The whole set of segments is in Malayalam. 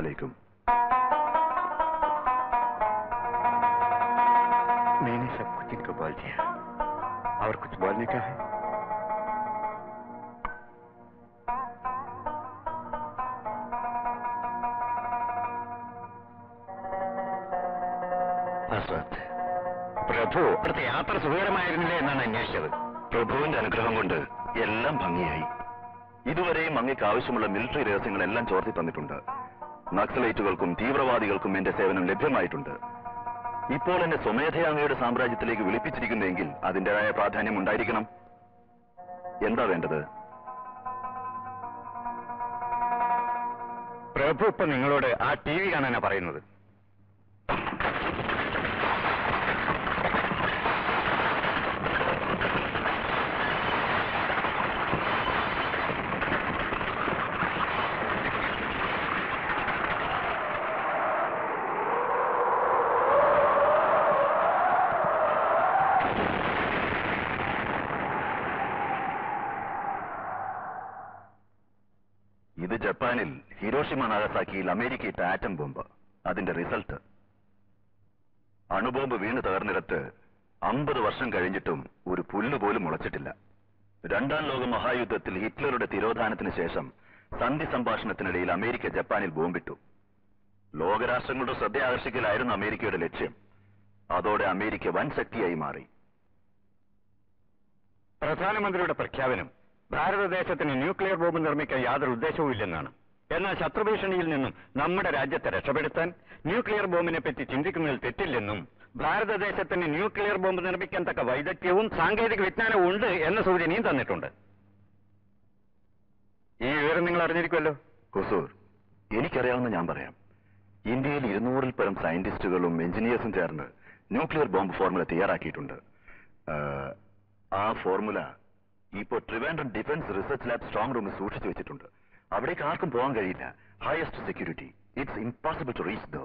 अलैकुम मैंने सब कुछ इनको बोल दिया और कुछ बोलने का है ഹസ്രത്ത് പ്രഭു അവിടുത്തെ യാത്ര സുഖകരമായിരുന്നില്ലേ എന്നാണ് അന്വേഷിച്ചത് പ്രഭുവിന്റെ അനുഗ്രഹം കൊണ്ട് എല്ലാം ഭംഗിയായി ഇതുവരെയും അങ്ങേക്ക് ആവശ്യമുള്ള മിലിറ്ററി രഹസ്യങ്ങളെല്ലാം ചോർത്തി തന്നിട്ടുണ്ട് നക്സലൈറ്റുകൾക്കും തീവ്രവാദികൾക്കും എന്റെ സേവനം ലഭ്യമായിട്ടുണ്ട് ഇപ്പോൾ എന്നെ സ്വമേധയാ അങ്ങയുടെ സാമ്രാജ്യത്തിലേക്ക് വിളിപ്പിച്ചിരിക്കുന്നെങ്കിൽ അതിന്റേതായ പ്രാധാന്യം ഉണ്ടായിരിക്കണം എന്താ വേണ്ടത് പ്രഭു ഇപ്പൊ നിങ്ങളോട് ആ ടി വി കാണാനാ പറയുന്നത് ഇത് ജപ്പാനിൽ ഹിരോഷിമ നാഗസാക്കിയിൽ അമേരിക്ക ഇട്ട ആറ്റം ബോംബ് അതിന്റെ റിസൾട്ട് അണുബോംബ് വീണ് തകർന്നിടത്ത് അമ്പത് വർഷം കഴിഞ്ഞിട്ടും ഒരു പുല്ല് പോലും മുളച്ചിട്ടില്ല രണ്ടാം ലോക മഹായുദ്ധത്തിൽ ഹിറ്റ്ലറുടെ തിരോധാനത്തിന് ശേഷം സന്ധി സംഭാഷണത്തിനിടയിൽ അമേരിക്ക ജപ്പാനിൽ ബോംബിട്ടു ലോകരാഷ്ട്രങ്ങളുടെ ശ്രദ്ധ ആകർഷിക്കലായിരുന്നു അമേരിക്കയുടെ ലക്ഷ്യം അതോടെ അമേരിക്ക വൻ ശക്തിയായി മാറി പ്രധാനമന്ത്രിയുടെ പ്രഖ്യാപനം ഭാരതദേശത്തിന് ന്യൂക്ലിയർ ബോംബ് നിർമ്മിക്കാൻ യാതൊരു ഉദ്ദേശവും ഇല്ലെന്നാണ് എന്നാൽ ശത്രുഭീഷണിയിൽ നിന്നും നമ്മുടെ രാജ്യത്തെ രക്ഷപ്പെടുത്താൻ ന്യൂക്ലിയർ ബോംബിനെ പറ്റി ചിന്തിക്കുന്നതിൽ തെറ്റില്ലെന്നും ഭാരതദേശത്തിന് ന്യൂക്ലിയർ ബോംബ് നിർമ്മിക്കാൻ തക്ക വൈദഗ്ധ്യവും സാങ്കേതിക വിജ്ഞാനവും ഉണ്ട് എന്ന സൂചനയും തന്നിട്ടുണ്ട് ഈ വിവരം നിങ്ങൾ അറിഞ്ഞിരിക്കുമല്ലോ ഹുസൂർ എനിക്കറിയാവുന്ന ഞാൻ പറയാം ഇന്ത്യയിൽ ഇരുന്നൂറിൽ പരം സയന്റിസ്റ്റുകളും എഞ്ചിനീയേഴ്സും ചേർന്ന് ന്യൂക്ലിയർ ബോംബ് ഫോർമുല തയ്യാറാക്കിയിട്ടുണ്ട് ആ, ആ ഫോർമുല ഇപ്പോൾ Trivandrum defence research lab strong റൂമിൽ സൂക്ഷിച്ചു വെച്ചിട്ടുണ്ട് അവിടേക്ക് ആർക്കും പോകാൻ കഴിയില്ല highest security it's impossible to reach the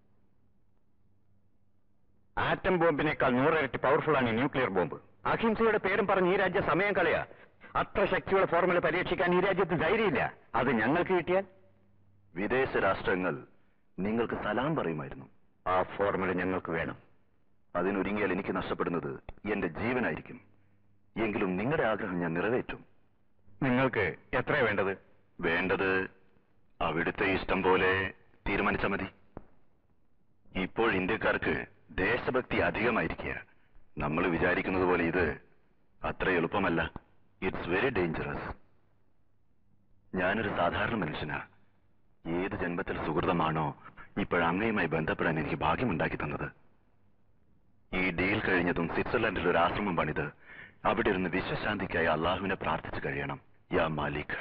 atom ബോംബിനേക്കാൾ നൂറിരട്ടി പവർഫുൾ ആണ് ഈ ന്യൂക്ലിയർ ബോംബ് അഹിംസയുടെ പേരും പറഞ്ഞ് ഈ രാജ്യം സമയം കളയാ അത്ര ശക്തിയുള്ള ഫോർമുല പരീക്ഷിക്കാൻ ഈ രാജ്യത്ത് ധൈര്യമില്ല അത് ഞങ്ങൾക്ക് കിട്ടിയാൽ വിദേശ രാഷ്ട്രങ്ങൾ നിങ്ങൾക്ക് സലാം പറയുമായിരുന്നു ആ ഫോർമുല ഞങ്ങൾക്ക് വേണം അതിനൊരുങ്ങിയാൽ എനിക്ക് നഷ്ടപ്പെടുന്നത് എന്റെ ജീവനായിരിക്കും എങ്കിലും നിങ്ങളുടെ ആഗ്രഹം ഞാൻ നിറവേറ്റും നിങ്ങൾക്ക് എത്രയാ വേണ്ടത് വേണ്ടത് അവിടുത്തെ ഇഷ്ടം പോലെ തീരുമാനിച്ചാൽ മതി ഇപ്പോൾ ഇന്ത്യക്കാർക്ക് ദേശഭക്തി അധികമായിരിക്കുക നമ്മൾ വിചാരിക്കുന്നത് പോലെ ഇത് അത്ര എളുപ്പമല്ല ഇറ്റ്സ് വെരി ഡേഞ്ചറസ് ഞാനൊരു സാധാരണ മനുഷ്യനാ ഏത് ജന്മത്തിൽ സുഹൃതമാണോ ഇപ്പോഴങ്ങയുമായി ബന്ധപ്പെടാൻ എനിക്ക് ഭാഗ്യമുണ്ടാക്കി തന്നത് ഈ ഡീൽ കഴിഞ്ഞതും സ്വിറ്റ്സർലൻഡിൽ ഒരു ആശ്രമം പണിത് അവിടെ ഇരുന്ന് വിശ്വശാന്തിക്കായി അള്ളാഹുവിനെ പ്രാർത്ഥിച്ചു കഴിയണം യാ മാലിക്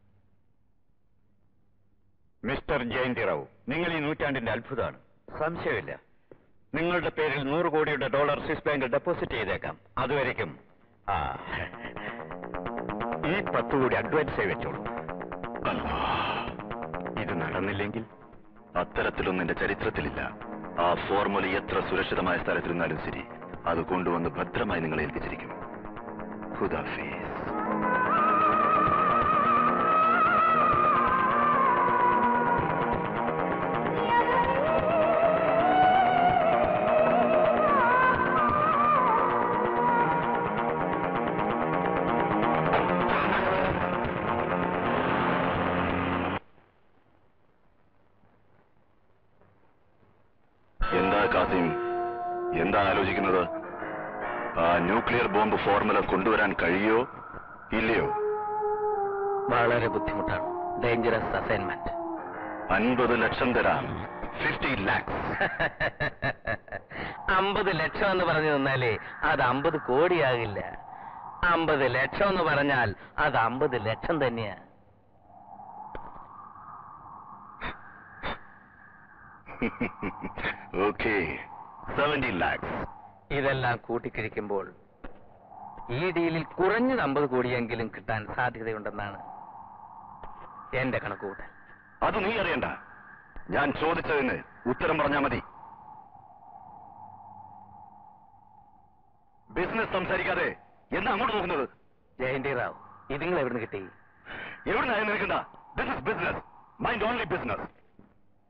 മിസ്റ്റർ ജയന്തി റാവു നിങ്ങൾ ഈ നൂറ്റാണ്ടിന്റെ അത്ഭുതമാണ് സംശയമില്ല നിങ്ങളുടെ പേരിൽ നൂറ് കോടിയുടെ ഡോളർ സ്വിസ് ബാങ്കിൽ ഡെപ്പോസിറ്റ് ചെയ്തേക്കാം അതുവരേക്കും ആ ഈ പത്ത് കോടി അഡ്വാൻസായി വെച്ചോളൂ ഇത് നടന്നില്ലെങ്കിൽ അത്തരത്തിലൊന്നും എന്റെ ചരിത്രത്തിലില്ല ആ ഫോർമുല എത്ര സുരക്ഷിതമായ സ്ഥലത്തിരുന്നാലും ശരി അത് കൊണ്ടുവന്ന് ഭദ്രമായി നിങ്ങളെ ഏൽപ്പിച്ചിരിക്കും ഖുദാഫീസ് എന്താ കാസിം എന്താ ആലോചിക്കുന്നത് ആ ന്യൂക്ലിയർ ബോംബ് ഫോർമുല കൊണ്ടുവരാൻ കഴിയോ ഇല്ലയോ വളരെ ബുദ്ധിമുട്ടാണ് ഡേഞ്ചറസ് അസൈൻമെന്റ് അൻപത് ലക്ഷം തരാം ഫിഫ്റ്റി ലാക്സ് അമ്പത് ലക്ഷം എന്ന് പറഞ്ഞു നിന്നാലേ അത് അമ്പത് കോടിയാകില്ല അമ്പത് ലക്ഷം എന്ന് പറഞ്ഞാൽ അത് അമ്പത് ലക്ഷം തന്നെയാ ഓക്കെ സെവന്റി ലാക്സ് ഇതെല്ലാം കൂട്ടിക്കിഴിക്കുമ്പോൾ ഈ ഡീലിൽ കുറഞ്ഞത് അമ്പത് കോടിയെങ്കിലും കിട്ടാൻ സാധ്യതയുണ്ടെന്നാണ് എന്റെ കണക്കുകൂട്ടൽ അത് നീ അറിയണ്ട ഞാൻ ചോദിച്ചതിന് ഉത്തരം പറഞ്ഞാൽ മതി ബിസിനസ് സംസാരിക്കാതെ എന്താ അങ്ങോട്ട് നോക്കുന്നത് ജയന്തി റാവു ഇത് നിങ്ങൾ എവിടുന്ന് കിട്ടി എവിടെ നിൽക്കണ്ട this is business mind only business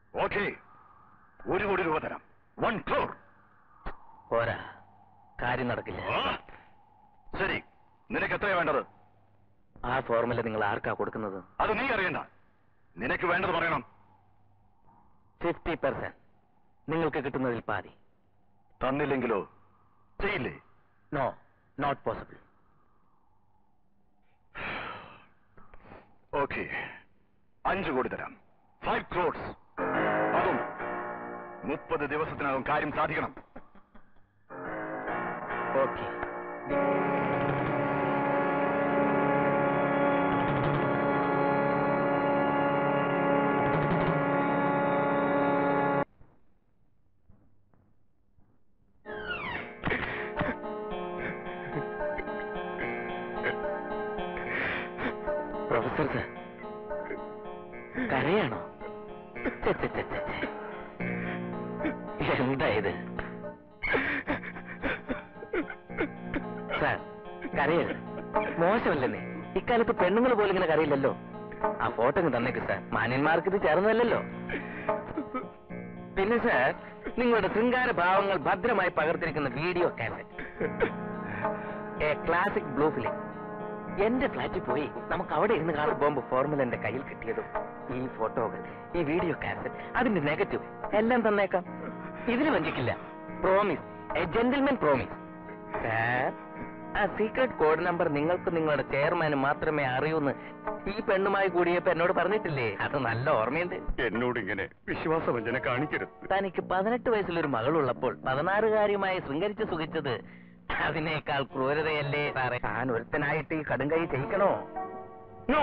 okay ഒരു കോടി രൂപ തരാം വൺ ക്രോർ പോരാ കാര്യം നടക്കില്ല ശരി നിനക്ക് എത്രയാ വേണ്ടത് ആ ഫോർമുല നിങ്ങൾ ആർക്കാ കൊടുക്കുന്നത് അത് നീ അറിയണ്ട നിനക്ക് വേണ്ടത് പറയണം ഫിഫ്റ്റി പെർസെന്റ് നിങ്ങൾക്ക് കിട്ടുന്നതിൽ പാതി തന്നില്ലെങ്കിലോ ചെയ്യില്ലേ നോ നോട്ട് പോസിബിൾ ഓക്കെ അഞ്ചു കോടി തരാം ഫൈവ് ക്രോഡ്സ് അതും മുപ്പത് ദിവസത്തിനകം കാര്യം സാധിക്കണം ഓക്കെ പ്രൊഫസർ സർ കരയാണോ ഛെ, ഛെ, ഛെ, ഛെ, ഛെ. എന്താ ഇത് സാർ കരയരുത് മോശമല്ലെന്നേ ഇക്കാലത്ത് പെണ്ണുങ്ങൾ പോലും ഇങ്ങനെ കരയില്ലല്ലോ ആ ഫോട്ടോ ഇങ്ങ് തന്നേക്ക് സാർ മാന്യന്മാർക്ക് ഇത് ചേർന്നതല്ലല്ലോ പിന്നെ സാർ നിങ്ങളുടെ ശൃംഗാര ഭാവങ്ങൾ ഭദ്രമായി പകർത്തിരിക്കുന്ന video cassette a classic blue film എന്റെ ഫ്ലാറ്റിൽ പോയി നമുക്ക് അവിടെ ഇരുന്ന് കാണാൻ ബോംബ് ഫോർമുല എന്റെ കയ്യിൽ കിട്ടിയതും ഈ ഫോട്ടോകൾ ഈ വീഡിയോ കാസറ്റ് അതിന്റെ നെഗറ്റീവ് എല്ലാം തന്നേക്കാം ഇതിന് വഞ്ചിക്കില്ല promise a gentlemen promise sir ആ സീക്രട്ട് കോഡ് നമ്പർ നിങ്ങൾക്ക് നിങ്ങളുടെ ചെയർമാന് മാത്രമേ അറിയൂന്ന് ഈ പെണ്ണുമായി കൂടിയപ്പോ എന്നോട് പറഞ്ഞിട്ടില്ലേ അത് നല്ല ഓർമ്മയുണ്ട് എന്നോട് ഇങ്ങനെ വിശ്വാസവഞ്ചന കാണിക്കരുത് തനിക്ക് പതിനെട്ട് വയസ്സിലൊരു മകളുള്ളപ്പോൾ പതിനാറുകാരിയുമായി ശൃംഗരിച്ച് സുഖിച്ചത് അതിനേക്കാൾ ക്രൂരതയല്ലേ സാറേ താൻ ഒരുത്തനായിട്ട് ഈ കടുങ്കൈ ചെയ്യിക്കണോ no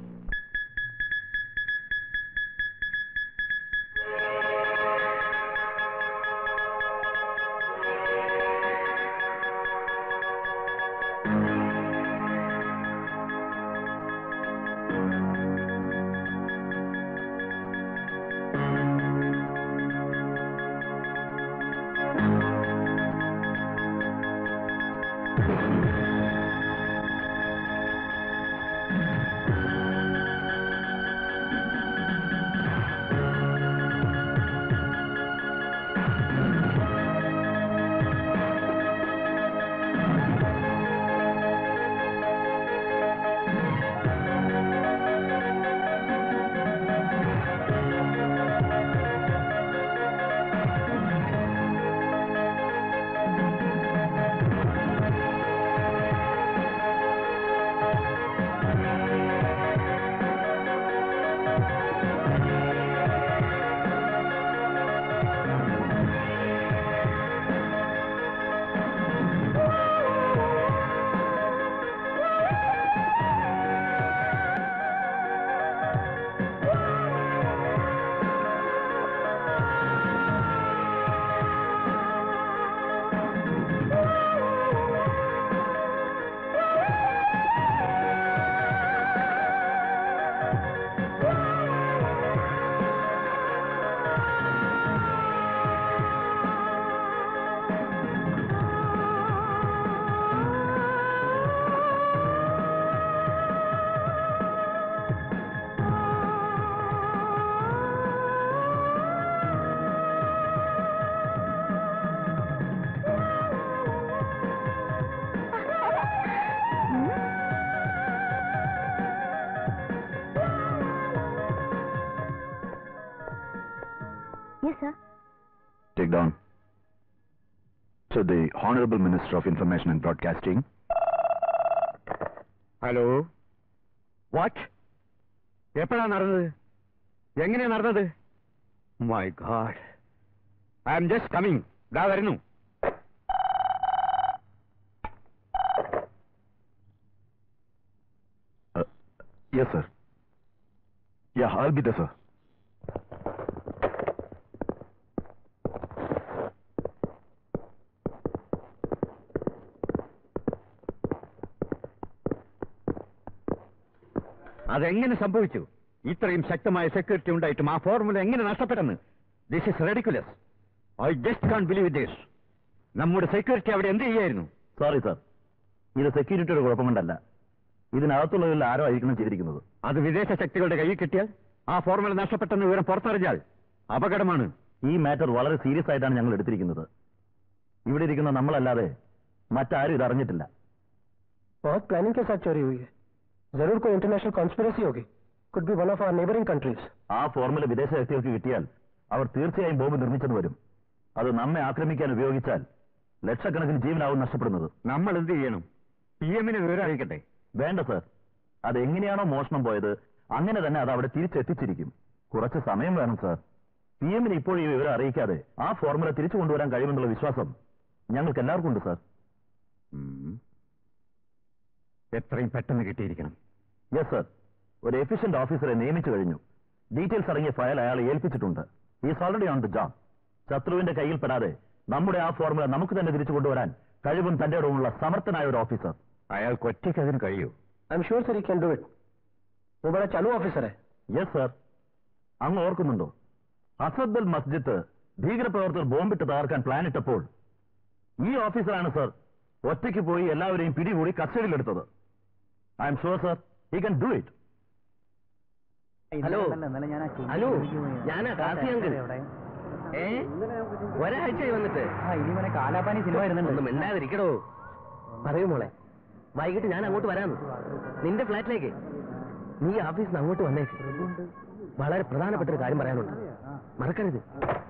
Yes, sir. Take down. To the Honorable Minister of Information and Broadcasting. Hello what എപ്പോഴാ നടന്നത് എങ്ങനെയാ നടന്നത് my God I am just coming ദാ വരുന്നു Uh, yes, sir. Yeah, I'll be there, sir. അതെങ്ങനെ സംഭവിച്ചു ഇത്രയും ശക്തമായ സെക്യൂരിറ്റി ഉണ്ടായിട്ടും ആ ഫോർമുല എങ്ങനെ നഷ്ടപ്പെട്ടെന്ന് this is ridiculous I just can't believe this നമ്മുടെ സെക്യൂരിറ്റി അവിടെ എന്ത് ചെയ്യായിരുന്നു സോറി സാർ ഇത് സെക്യൂരിറ്റിയുടെ കുഴപ്പം കൊണ്ടല്ല ഇതിനകത്തുള്ളതിൽ ആരോ ആയിരിക്കണം ചെയ്തിരിക്കുന്നത് അത് വിദേശ ശക്തികളുടെ കയ്യിൽ കിട്ടിയാൽ ആ ഫോർമുല നഷ്ടപ്പെട്ടെന്ന് വിവരം പുറത്തറിഞ്ഞാൽ അപകടമാണ് ഈ മാറ്റർ വളരെ സീരിയസ് ആയിട്ടാണ് ഞങ്ങൾ എടുത്തിരിക്കുന്നത് ഇവിടെ ഇരിക്കുന്ന നമ്മളല്ലാതെ മറ്റാരും ഇത് അറിഞ്ഞിട്ടില്ല बहुत प्लानिंग के साथ चोरी हुई है जरूर कोई इंटरनेशनल कॉन्स्पिरसी होगी could be one of our neighbouring countries ആ ഫോർമുല വിദേശ വ്യക്തികൾക്ക് കിട്ടിയാൽ അവർ തീർച്ചയായും ബോംബ് നിർമ്മിച്ചെന്ന് വരും അത് നമ്മെ ആക്രമിക്കാൻ ഉപയോഗിച്ചാൽ ലക്ഷക്കണക്കിന് ജീവനാവും നഷ്ടപ്പെടുന്നത് നമ്മൾ എന്ത് ചെയ്യണം പി എമ്മിന് വിവരം അറിയിക്കട്ടെ വേണ്ട സർ അത് എങ്ങനെയാണോ മോഷണം പോയത് അങ്ങനെ തന്നെ അത് അവിടെ തിരിച്ചെത്തിച്ചിരിക്കും കുറച്ച് സമയം വേണം സർ പി എമ്മിന് ഇപ്പോൾ ഈ വിവരം അറിയിക്കാതെ ആ ഫോർമുല തിരിച്ചു കൊണ്ടുവരാൻ കഴിയുമെന്നുള്ള വിശ്വാസം ഞങ്ങൾക്ക് എല്ലാവർക്കും ഉണ്ട് സർ ഉം. എത്രയും പെട്ടെന്ന് കിട്ടിയിരിക്കണം യെസ് സർ ഒരു എഫിഷ്യന്റ് ഓഫീസറെ നിയമിച്ചു കഴിഞ്ഞു ഡീറ്റെയിൽസ് അടങ്ങിയ ഫയൽ അയാളെ ഏൽപ്പിച്ചിട്ടുണ്ട് is already on the job ശത്രുവിന്റെ കയ്യിൽപ്പെടാതെ നമ്മുടെ ആ ഫോർമുല നമുക്ക് തന്നെ തിരിച്ചു കൊണ്ടുവരാൻ കഴിവും തന്റെ ഇടവുമുള്ള സമർത്ഥനായ ഒരു ഓഫീസർ അയാൾക്ക് ഒറ്റയ്ക്ക് അതിന് കഴിയൂ I am sure sir he can do it वो बड़ा चालू ऑफिसर है യെസ് സർ അങ്ങ് ഓർക്കുന്നുണ്ടോ അസദ്ദൽ മസ്ജിദ് ഭീകരപ്രവർത്തകർ ബോംബിട്ട് തകർക്കാൻ പ്ലാൻ ഇട്ടപ്പോൾ ഈ ഓഫീസറാണ് സർ ഒറ്റയ്ക്ക് പോയി എല്ലാവരെയും പിടികൂടി കസ്റ്റഡിയിലെടുത്തത് I M sure sir he can do it hello hello ഞാനാ കാസി അങ്കിൾ ഏ ഒരാഴ്ചയായി വന്നിട്ട് കാലാപാനി സിനിമ ഒന്ന് മിണ്ടാതിരിക്കടോ പറയൂ മോളെ വൈകിട്ട് ഞാൻ അങ്ങോട്ട് വരാന്ന് നിന്റെ ഫ്ലാറ്റിലേക്ക് നീ ഓഫീസിൽ നിന്ന് അങ്ങോട്ട് വന്നേക്ക് വളരെ പ്രധാനപ്പെട്ട ഒരു കാര്യം പറയാനുണ്ട് മറക്കരുത്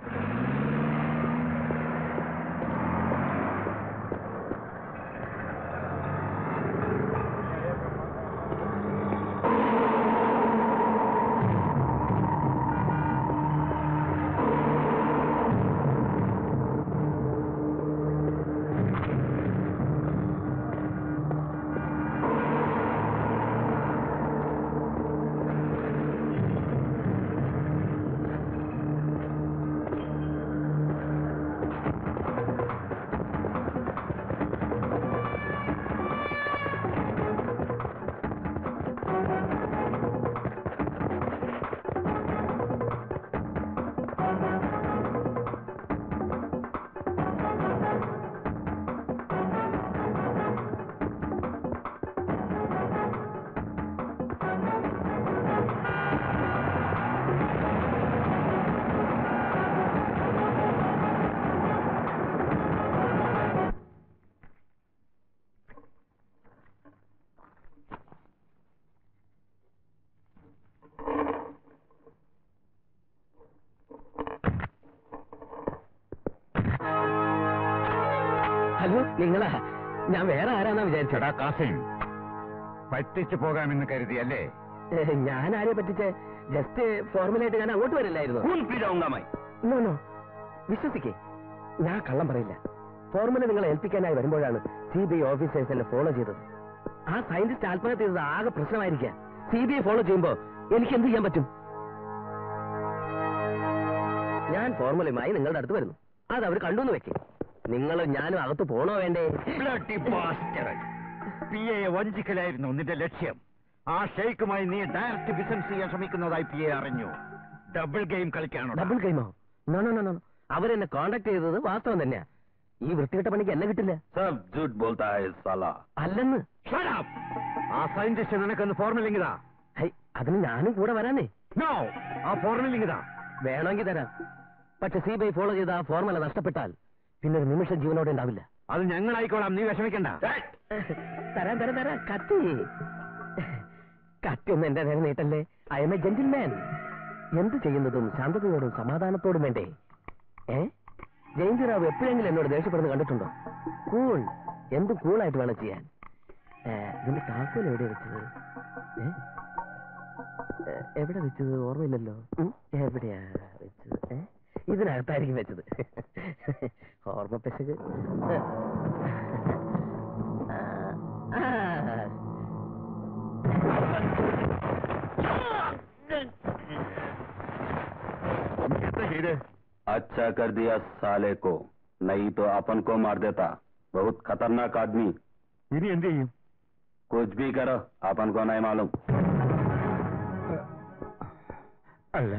ഹലോ നിങ്ങളാ ഞാൻ വേറെ ആരാന്നാ വിചാരിച്ചടാ ചേടാ കാസിം പറ്റിച്ചു പോകാമെന്ന് കരുതി അല്ലേ ഞാൻ ആരെ പറ്റിച്ച് ജസ്റ്റ് ഫോർമുലായിട്ട് ഞാൻ അങ്ങോട്ട് വരില്ലായിരുന്നു നോ നോ വിശ്വസിക്കേ ഞാൻ കള്ളം പറയില്ല ഫോർമുല നിങ്ങളെ ഏൽപ്പിക്കാനായി വരുമ്പോഴാണ് സി ബി ഐ ഓഫീസേഴ്സ് എന്നെ ഫോളോ ചെയ്തത് ആ സയന്റിസ്റ്റ് ആത്മഹത്യ ചെയ്തത് ആകെ പ്രശ്നമായിരിക്കാം സി ബി ഐ ഫോളോ ചെയ്യുമ്പോ എനിക്ക് എന്ത് ചെയ്യാൻ പറ്റും ഞാൻ ഫോർമുലയുമായി നിങ്ങളുടെ അടുത്ത് വരുന്നു അത് അവർ കണ്ടുവന്ന് വെക്കേ നിങ്ങൾ ഞാനും അകത്ത് പോണോ വേണ്ടേ പി എ വഞ്ചിക്കലായിരുന്നു നിന്റെ ലക്ഷ്യം ആ ഷെയ്ക്കുമായി നീ ഡയറക്റ്റ് ബിസിനസ് ചെയ്യാൻ ശ്രമിക്കുന്നതായി പി എ അറിഞ്ഞു ഡബിൾ ഗെയിം കളിക്കാണോ ഡബിൾ കൈമോ നോ നോ നോ നോ അവരെന്നെ കോണ്ടാക്ട് ചെയ്തത് വാസ്തവം തന്നെയാ ഈ വൃത്തികെട്ട പണിക്ക് എന്നെ കിട്ടില്ല सब झूठ बोलता है साला അല്ലെന്ന് Shut up! ആ സയന്റിസ്റ്റ് നിനക്കൊന്ന് ഫോർമുലിംഗിതാ ഹൈ അതിന് ഞാനും കൂടെ വരാനേ നോ ആ ഫോർമുലിംഗിതാ വേണമെങ്കിൽ തരാം പക്ഷെ സി ബി ഐ ഫോളോ ചെയ്ത ആ ഫോർമുല നഷ്ടപ്പെട്ടാൽ പിന്നെ ഒരു നിമിഷം ജീവനോടെ ഉണ്ടാവില്ല അത് ഞങ്ങളായിക്കോളാം നീ വിഷമിക്കണ്ട തരാൻ തരാൻ തരാം കത്തി കത്തി ഒന്നും എന്റെ നേരെ നീട്ടല്ലേ ഐ എം എ ജെന്റിൽമാൻ എന്ത് ചെയ്യുന്നതും ശാന്തതയോടും സമാധാനത്തോടും വേണ്ടേ ഏ ജയന്തിറാവ് എപ്പോഴെങ്കിലും എന്നോട് ദേഷ്യപ്പെടുന്നത് കണ്ടിട്ടുണ്ടോ കൂൾ എന്ത് കൂളായിട്ട് വേണം ചെയ്യാൻ ഏ, ഇതിന്റെ താക്കോൽ എവിടെയാ വെച്ചത് ഏ? ഏ, എവിടെ വെച്ചത് ഓർമ്മയില്ലല്ലോ ഉം, എവിടെയാ വെച്ചത് ഏ? ഇതിനകത്തായിരിക്കും വെച്ചത് ഓർമ്മ പെശക് ആ, ആ. എന്താ ചെയ്ത് अच्छा कर दिया साले को नहीं तो अपन को मार देता बहुत खतरनाक आदमी ഇനി എന്ത് ചെയ്യും कुछ भी करो अपन को नहीं मालूम അല്ല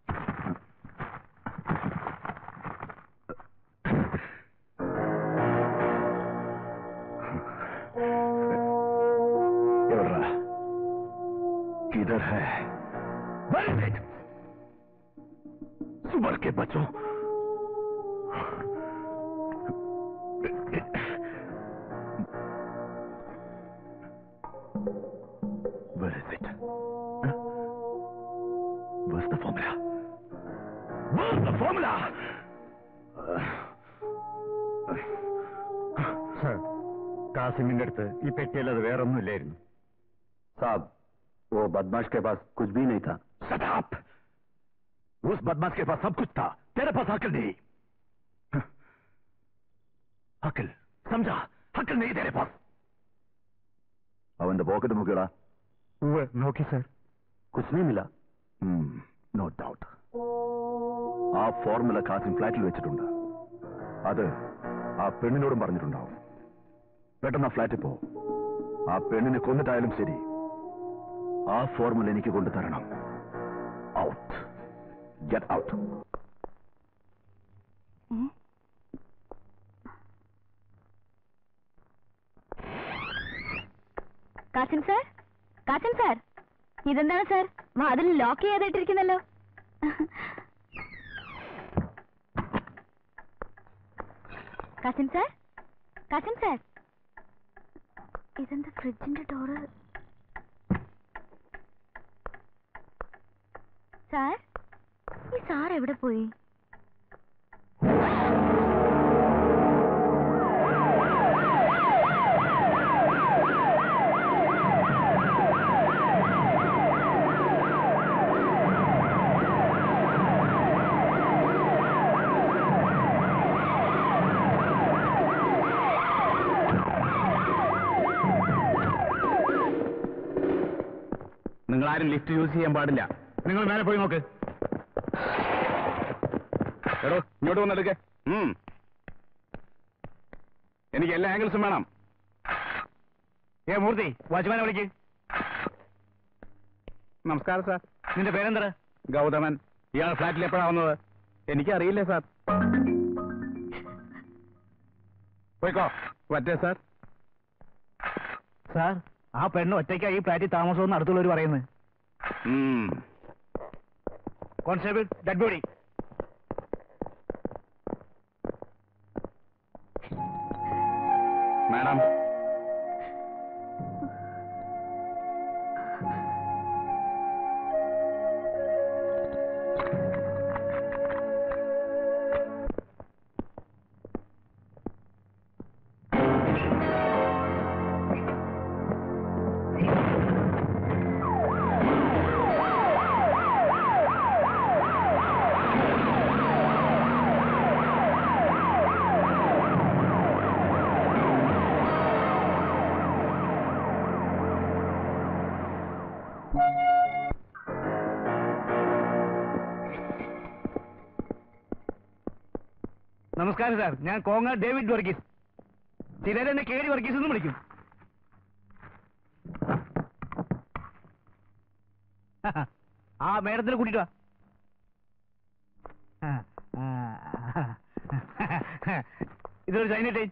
എവിടാ കിതർ ഹേ अकबर के बच्चों Where is it? Huh? Where's the formula? Where's the formula? Sir കാസിമിന്റെ അടുത്ത് ഈ പെട്ടിയിൽ അത് വേറൊന്നുമില്ലായിരുന്നു साहब वो बदमाश के पास कुछ भी नहीं था Shut up! उस बदमाश के पास सब कुछ था तेरे पास अकल नहीं अकल समझा अकल नहीं तेरे पास അവന്റെ പോക്കറ്റ് നോക്കിയടാ ഉവ്വ് നോക്കി സർ കുച്ച് നീ മില നോ ഡൗട്ട് ആ ഫോർമുല കാസിൻ ഫ്ലാറ്റിൽ വെച്ചിട്ടുണ്ട് അത് ആ പെണ്ണിനോടും പറഞ്ഞിട്ടുണ്ടാവും പെട്ടെന്ന് ആ ഫ്ലാറ്റിൽ പോ ആ പെണ്ണിനെ കൊന്നിട്ടായാലും ശരി ആ ഫോർമുല എനിക്ക് കൊണ്ടുതരണം out get out Kasim sir Kasim sir ഇതെന്താണ് സാർ വാതിൽ ലോക്ക് ചെയ്തിട്ടിരിക്കുന്നല്ലോ കാസിം സാർ കാസിം സാർ ഇതെന്താ ഫ്രിഡ്ജിന്റെ ഡോറ് സാർ ഈ സാർ എവിടെ പോയി നിങ്ങൾ ആരും ലിഫ്റ്റ് യൂസ് ചെയ്യാൻ പാടില്ല നിങ്ങൾ മേലെ പോയി നോക്ക് എടോ ഇങ്ങോട്ട് വന്നെടുക്കെ എനിക്ക് എല്ലാ ആംഗിൾസും വേണം ഏ മൂർത്തി വാച്ച്മാനെ വിളിക്ക് നമസ്കാരം സാർ നിന്റെ പേരെന്താ ഗൗതമൻ ഇയാൾ ഫ്ലാറ്റിൽ എപ്പോഴാ വന്നത് എനിക്കറിയില്ല സാർ പോയിക്കോ പറ്റേ സാർ സാർ ആ പെണ്ണ് ഒറ്റയ്ക്കായി ഈ ഫ്ലാറ്റിൽ താമസമെന്ന് അടുത്തുള്ളവർ പറയുന്നത് കോൺസ്റ്റബിൾ ഡെഡ് ബോഡി മാഡം നമസ്കാരം സാർ ഞാൻ കോങ്ങ ഡേവിഡ് വർഗീസ് ചിലരെന്നെ കേടി വർഗീസ് എന്ന് വിളിക്കും ആ മേഡത്തിനെ കൂട്ടിട്ട് വാ ഇതൊരു ചൈനട്ടെ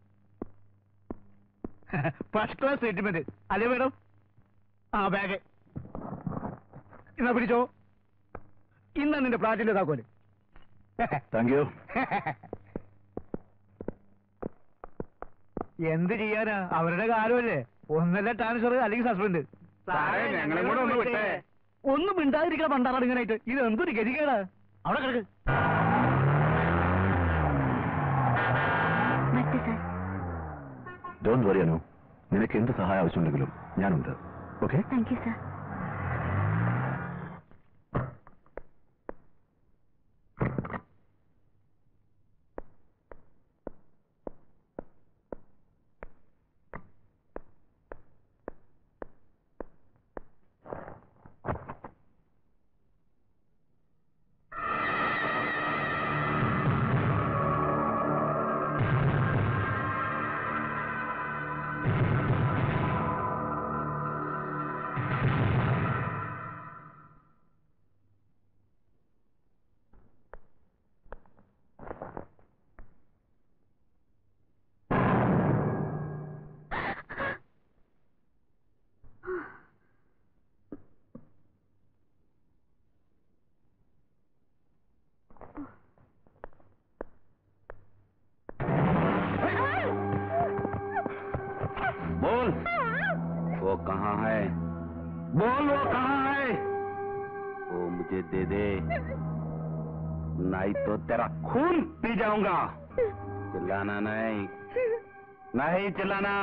ഫസ്റ്റ് ക്ലാസ് ട്രീറ്റ്മെന്റ് അല്ലേ മേഡം ആ ബാഗ് എന്നാ പിടിച്ചോ ഇന്നാ നിന്റെ ഫ്ലാറ്റിന്റെ താക്കോല് താങ്ക് യു എന്ത് ചെയ്യാനാ അവരുടെ കാലമല്ലേ ഒന്നല്ല ട്രാൻസ്ഫർ അല്ലെങ്കിൽ സസ്പെൻഡ് ഞങ്ങളെ കൂടെ ഒന്ന് വിട്ടേ. ഒന്നും മിണ്ടാതിരിക്കണ പണ്ടാറാണ് ഇങ്ങനായിട്ട് ഇത് എന്തൊരു ഗതികേടാ അവിടെ കിടക്ക് മറ്റേ സാർ ഡോണ്ട് വറി അനു നിനക്ക് എന്ത് സഹായം ആവശ്യമുണ്ടെങ്കിലും ഞാനുണ്ട് ഓക്കെ താങ്ക് യു സാർ ആ बोल वो कहाँ है बोल वो कहाँ है वो मुझे दे दे नहीं तो तेरा खून पी जाऊंगा चिल्लाना नहीं नहीं चिल्लाना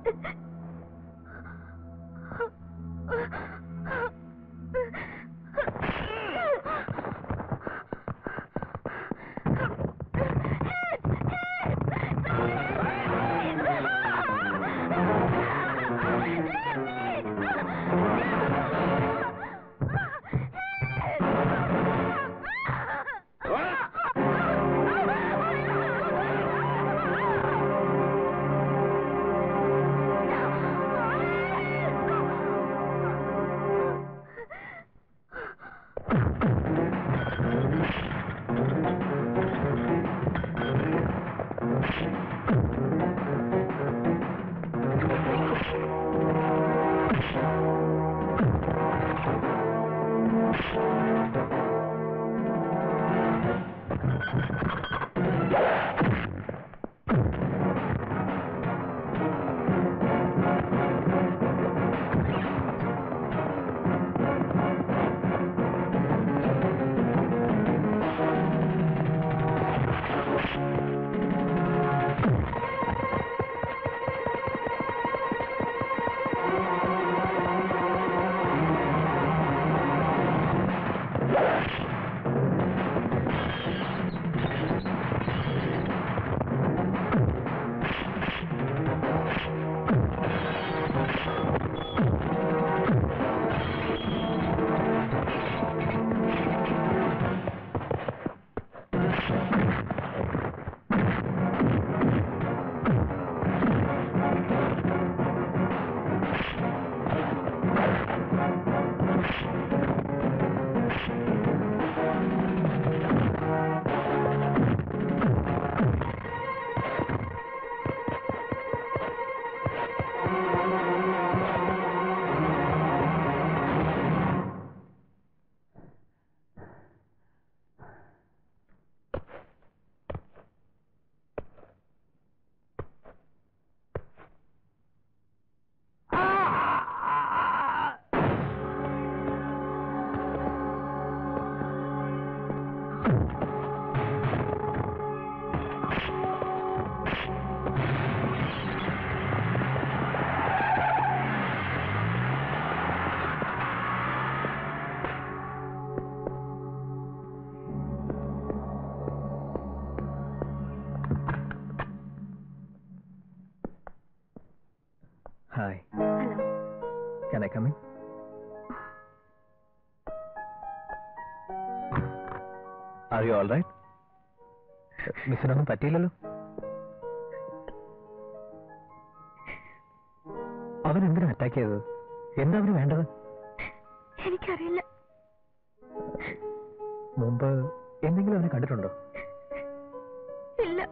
Hi. Hello. Can I come in? Are you all right? മിസ്സിനൊന്നും പറ്റിയില്ലല്ലോ അവൻ എന്തിനാ അറ്റാക്ക് ചെയ്തത് എന്താ അവന് വേണ്ടത് എനിക്കറിയില്ല മുമ്പ് എന്തെങ്കിലും അവനെ കണ്ടിട്ടുണ്ടോ ഇല്ല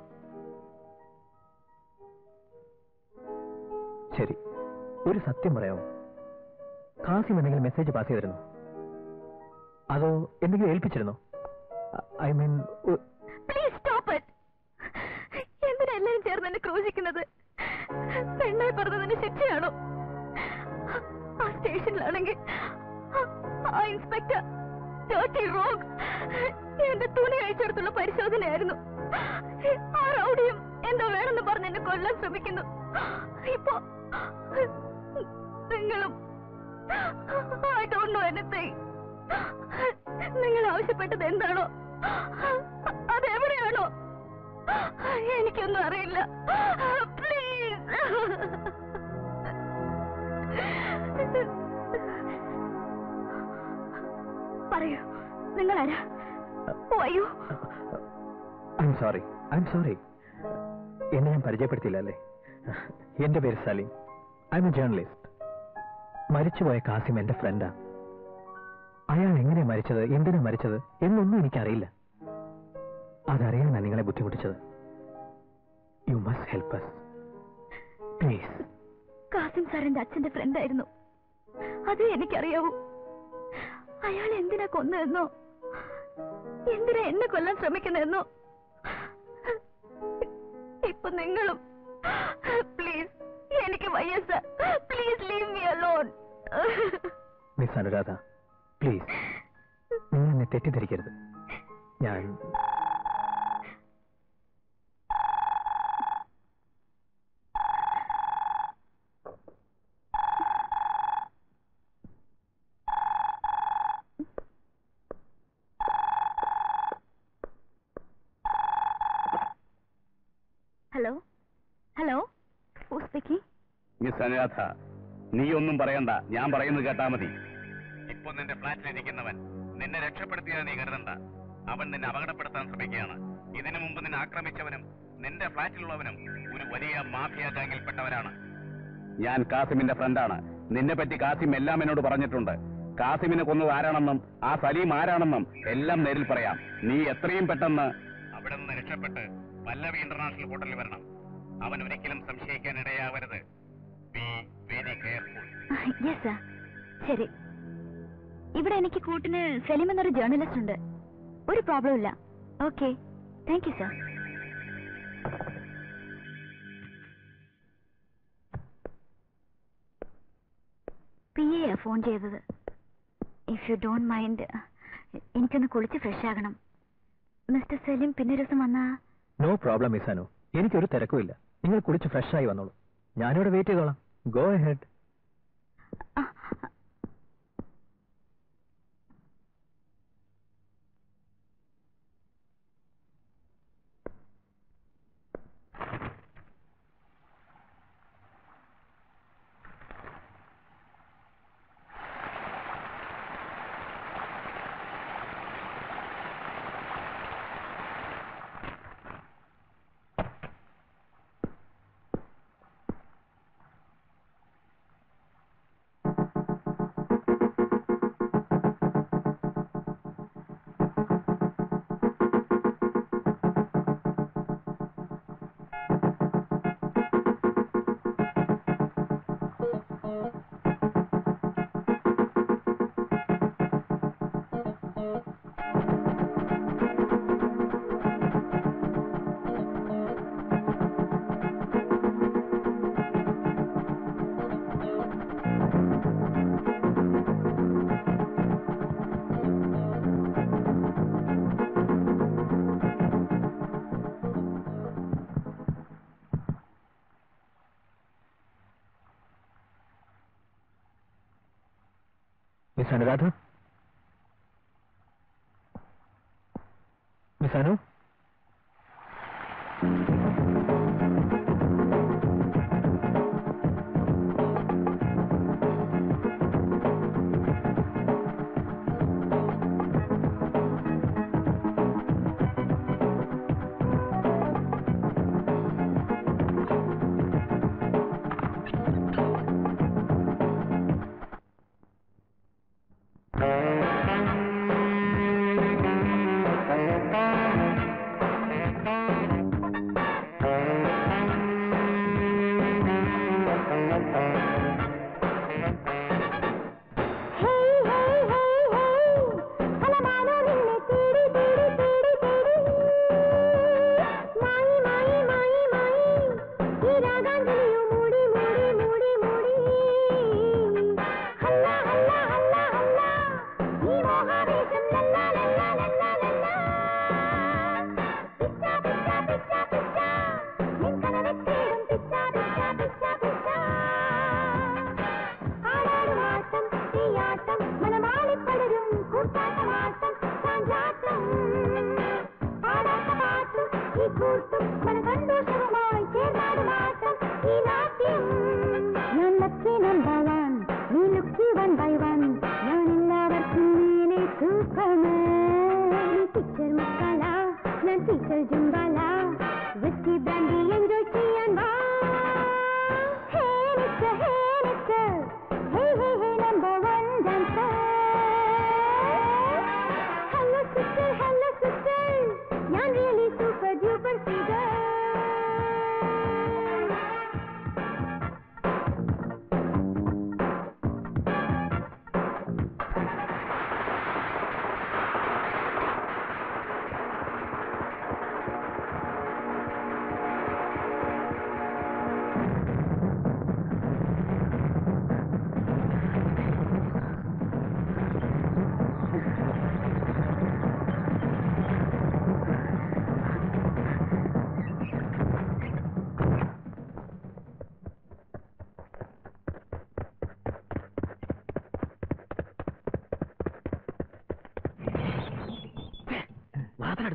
ശരി ഒരു സത്യം പറയാമോ കാസിം എന്തെങ്കിലും മെസ്സേജ് പാസ് ചെയ്തിരുന്നോ അതോ എന്തെങ്കിലും ഏൽപ്പിച്ചിരുന്നോ I mean please stop it എന്തിനാ എല്ലാരും ചേർന്ന് എന്നെ ക്രൂശിക്കുന്നത് പെണ്ണായി പറഞ്ഞതിന് ശിക്ഷയാണോ ആ സ്റ്റേഷനിലാണെങ്കിൽ ആ ഇൻസ്പെക്ടർ ഡേർട്ടി റോഗ് എന്റെ തുണി അഴിച്ചെടുത്തുള്ള പരിശോധനയായിരുന്നു ആ റൗഡിയും എന്താ വേണമെന്ന് പറഞ്ഞ് എന്നെ കൊല്ലാൻ ശ്രമിക്കുന്നു ഇപ്പോ നിങ്ങളും ഐ ഡോണ്ട് നോ എനിത്തിങ് നിങ്ങൾ ആവശ്യപ്പെട്ടത് എന്താണോ അതെവിടെയാണോ എനിക്കൊന്നും അറിയില്ല പ്ലീസ് പറയൂ നിങ്ങളാരാ അയ്യോ I M sorry I M sorry എന്നെ ഞാൻ പരിചയപ്പെടുത്തിയില്ല അല്ലേ എന്റെ പേര് Salim I M a journalist മരിച്ചുപോയ കാസിം എന്റെ ഫ്രണ്ടാ അയാൾ എങ്ങനെ മരിച്ചത് എന്തിനാ മരിച്ചത് എന്നൊന്നും എനിക്കറിയില്ല അതറിയാനാണ് നിങ്ങളെ ബുദ്ധിമുട്ടിച്ചത് you must help us please Kasim സാറിന്റെ അച്ഛന്റെ ഫ്രണ്ടായിരുന്നു അതേ എനിക്കറിയാവൂ അയാൾ എന്തിനാ കൊന്നതെന്നോ എന്തിനാ എന്നെ കൊല്ലാൻ ശ്രമിക്കുന്നതെന്നോ ഇപ്പൊ നിങ്ങളും പ്ലീസ് എനിക്ക് വയ്യ sir please leave me alone miss Anuradha please നിങ്ങൾ എന്നെ തെറ്റിദ്ധരിക്കരുത് ഞാൻ hello hello who speaking miss Anuradha നീ ഒന്നും പറയണ്ട ഞാൻ പറയുന്നത് കേട്ടാ മതി ഇപ്പൊ നിന്റെ ഫ്ലാറ്റിൽ ഇരിക്കുന്നവൻ നിന്നെ രക്ഷപ്പെടുത്തിയാൽ നീ കരുതണ്ട അവൻ നിന്നെ അപകടപ്പെടുത്താൻ ശ്രമിക്കുകയാണ് ഇതിനു മുമ്പ് നിന്നെ ആക്രമിച്ചവനും നിന്റെ ഫ്ലാറ്റിലുള്ളവനും ഒരു വലിയ മാഫിയ ഗാങ്ങിൽപ്പെട്ടവരാണ് ഞാൻ കാസിമിന്റെ ഫ്രണ്ടാണ് നിന്നെ പറ്റി കാസിം എല്ലാം എന്നോട് പറഞ്ഞിട്ടുണ്ട് കാസിമിനെ കൊന്നത് ആരാണെന്നും ആ സലീം ആരാണെന്നും എല്ലാം നേരിൽ പറയാം നീ എത്രയും പെട്ടെന്ന് അവിടെ നിന്ന് രക്ഷപ്പെട്ട് പല്ലവി ഇന്റർനാഷണൽ ഹോട്ടലിൽ വരണം അവൻ ഒരിക്കലും സംശയിക്കാൻ ഇടയാവരുത് be very careful yes sir ശരി ഇവിടെ എനിക്ക് കൂട്ടിന് സലീം എന്നൊരു ജേർണലിസ്റ്റ് ഉണ്ട് ഒരു പ്രോബ്ലം ഇല്ല okay thank you sir P A phone ചെയ്തത് ഇഫ് യു ഡോണ്ട് മൈൻഡ് എനിക്കൊന്ന് കുളിച്ച് ഫ്രഷ് ആകണം മിസ്റ്റർ സലീം പിന്നെ ഒരു ദിവസം വന്നാ നോ പ്രോബ്ലം മിസ് അനു എനിക്കൊരു തിരക്കുമില്ല നിങ്ങൾ കുളിച്ച് ഫ്രഷ് ആയി വന്നോളൂ ഞാനിവിടെ വെയിറ്റ് ചെയ്തോളാം ഗോ ഹെഡ് ആ, miss Anuradha miss Anu Thank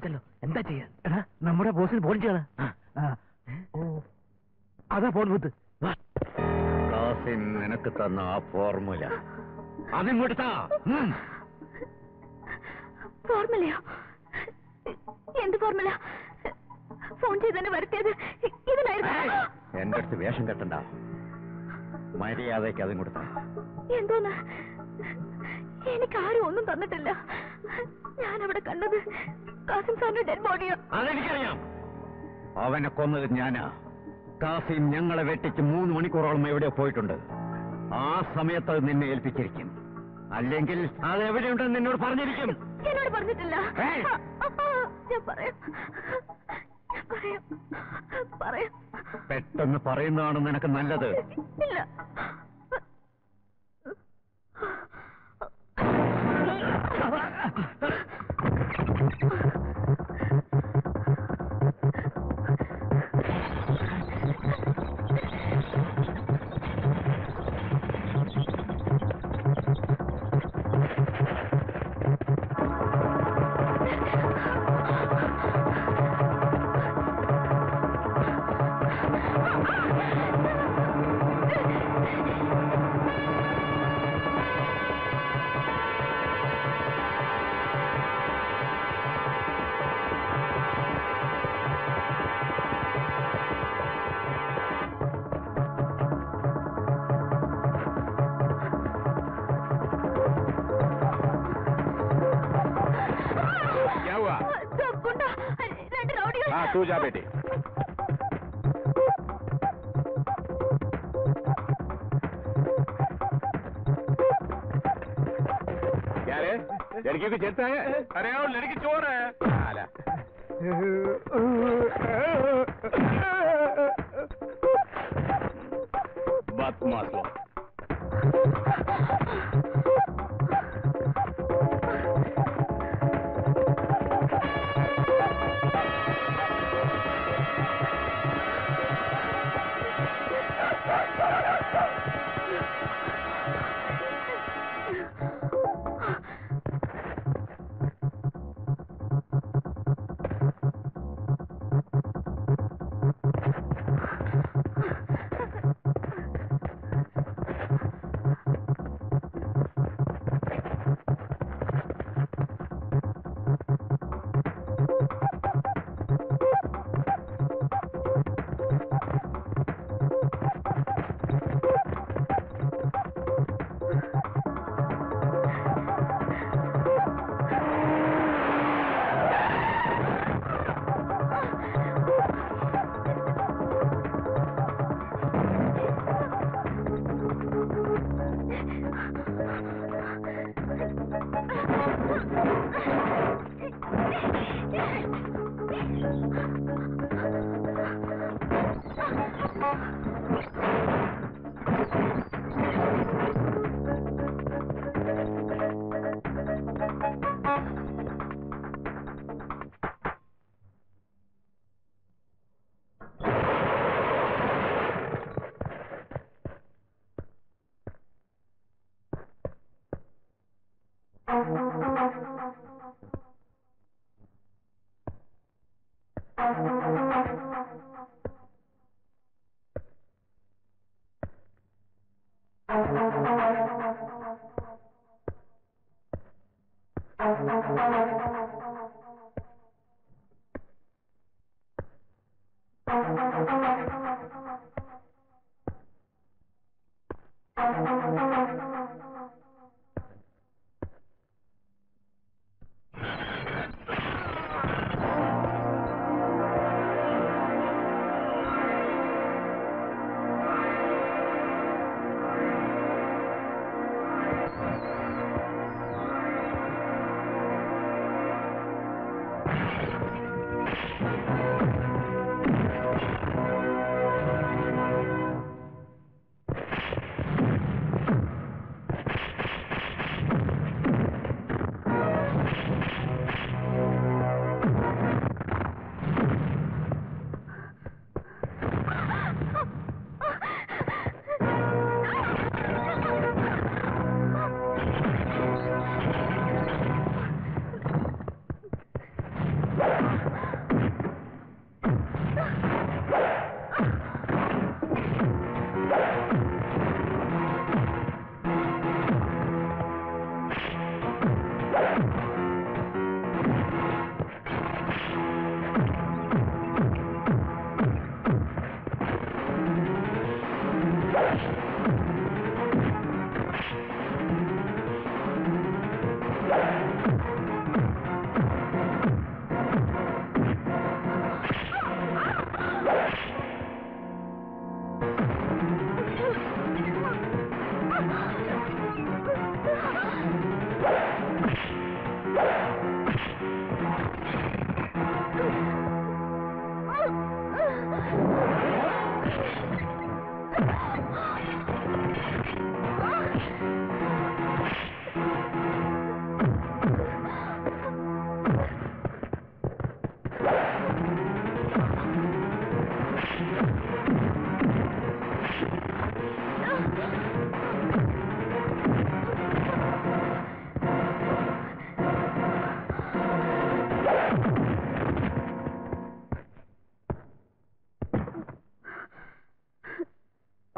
കൊടുത്തല്ലോ എന്താ ചെയ്യാ എടാ നമ്മുടെ ബോസിന് ഫോൺ ചെയ്യണം ഓ അതാ ഫോൺ വിത്ത് കാസിം നിനക്ക് തന്ന ആ ഫോർമുല അതിങ്ങോട്ട് താ ഉം. ഫോർമുലയോ എന്ത് ഫോർമുല ഫോൺ ചെയ്ത് തന്നെ വരുത്തിയത് ഇതിനായിരുന്നു എന്റെ അടുത്ത് വേഷം കെട്ടണ്ട മര്യാദയ്ക്ക് അതും കൊടുത്താ എന്തോന്ന് എനിക്ക് ആരും ഒന്നും തന്നിട്ടില്ല ഞാൻ അവിടെ കണ്ടത് കാസിം സാറിന്റെ ഡെഡ് ബോഡിയോ അതെനിക്കറിയാം അവനെ കൊന്നത് ഞാനാ കാസിം ഞങ്ങളെ വെട്ടിച്ച് മൂന്ന് മണിക്കൂറോളം എവിടെ പോയിട്ടുണ്ട് ആ സമയത്ത് അത് നിന്നെ ഏൽപ്പിച്ചിരിക്കും അല്ലെങ്കിൽ അത് എവിടെയുണ്ടെന്ന് നിന്നോട് പറഞ്ഞിരിക്കും എന്നോട് പറഞ്ഞിട്ടില്ല ഏയ്! ആ, ആ, ഞാൻ പറയാം ഞാൻ പറയാം പറയാം പെട്ടെന്ന് പറയുന്നതാണ് നിനക്ക് നല്ലത് ഇല്ല क्या हुआ सब गुंडा രണ്ട് റൗഡികൾ हाँ तू जा बेटी क्या रे लड़की को चलता है अरे वो लड़की चोर है आला। बदमाश लोग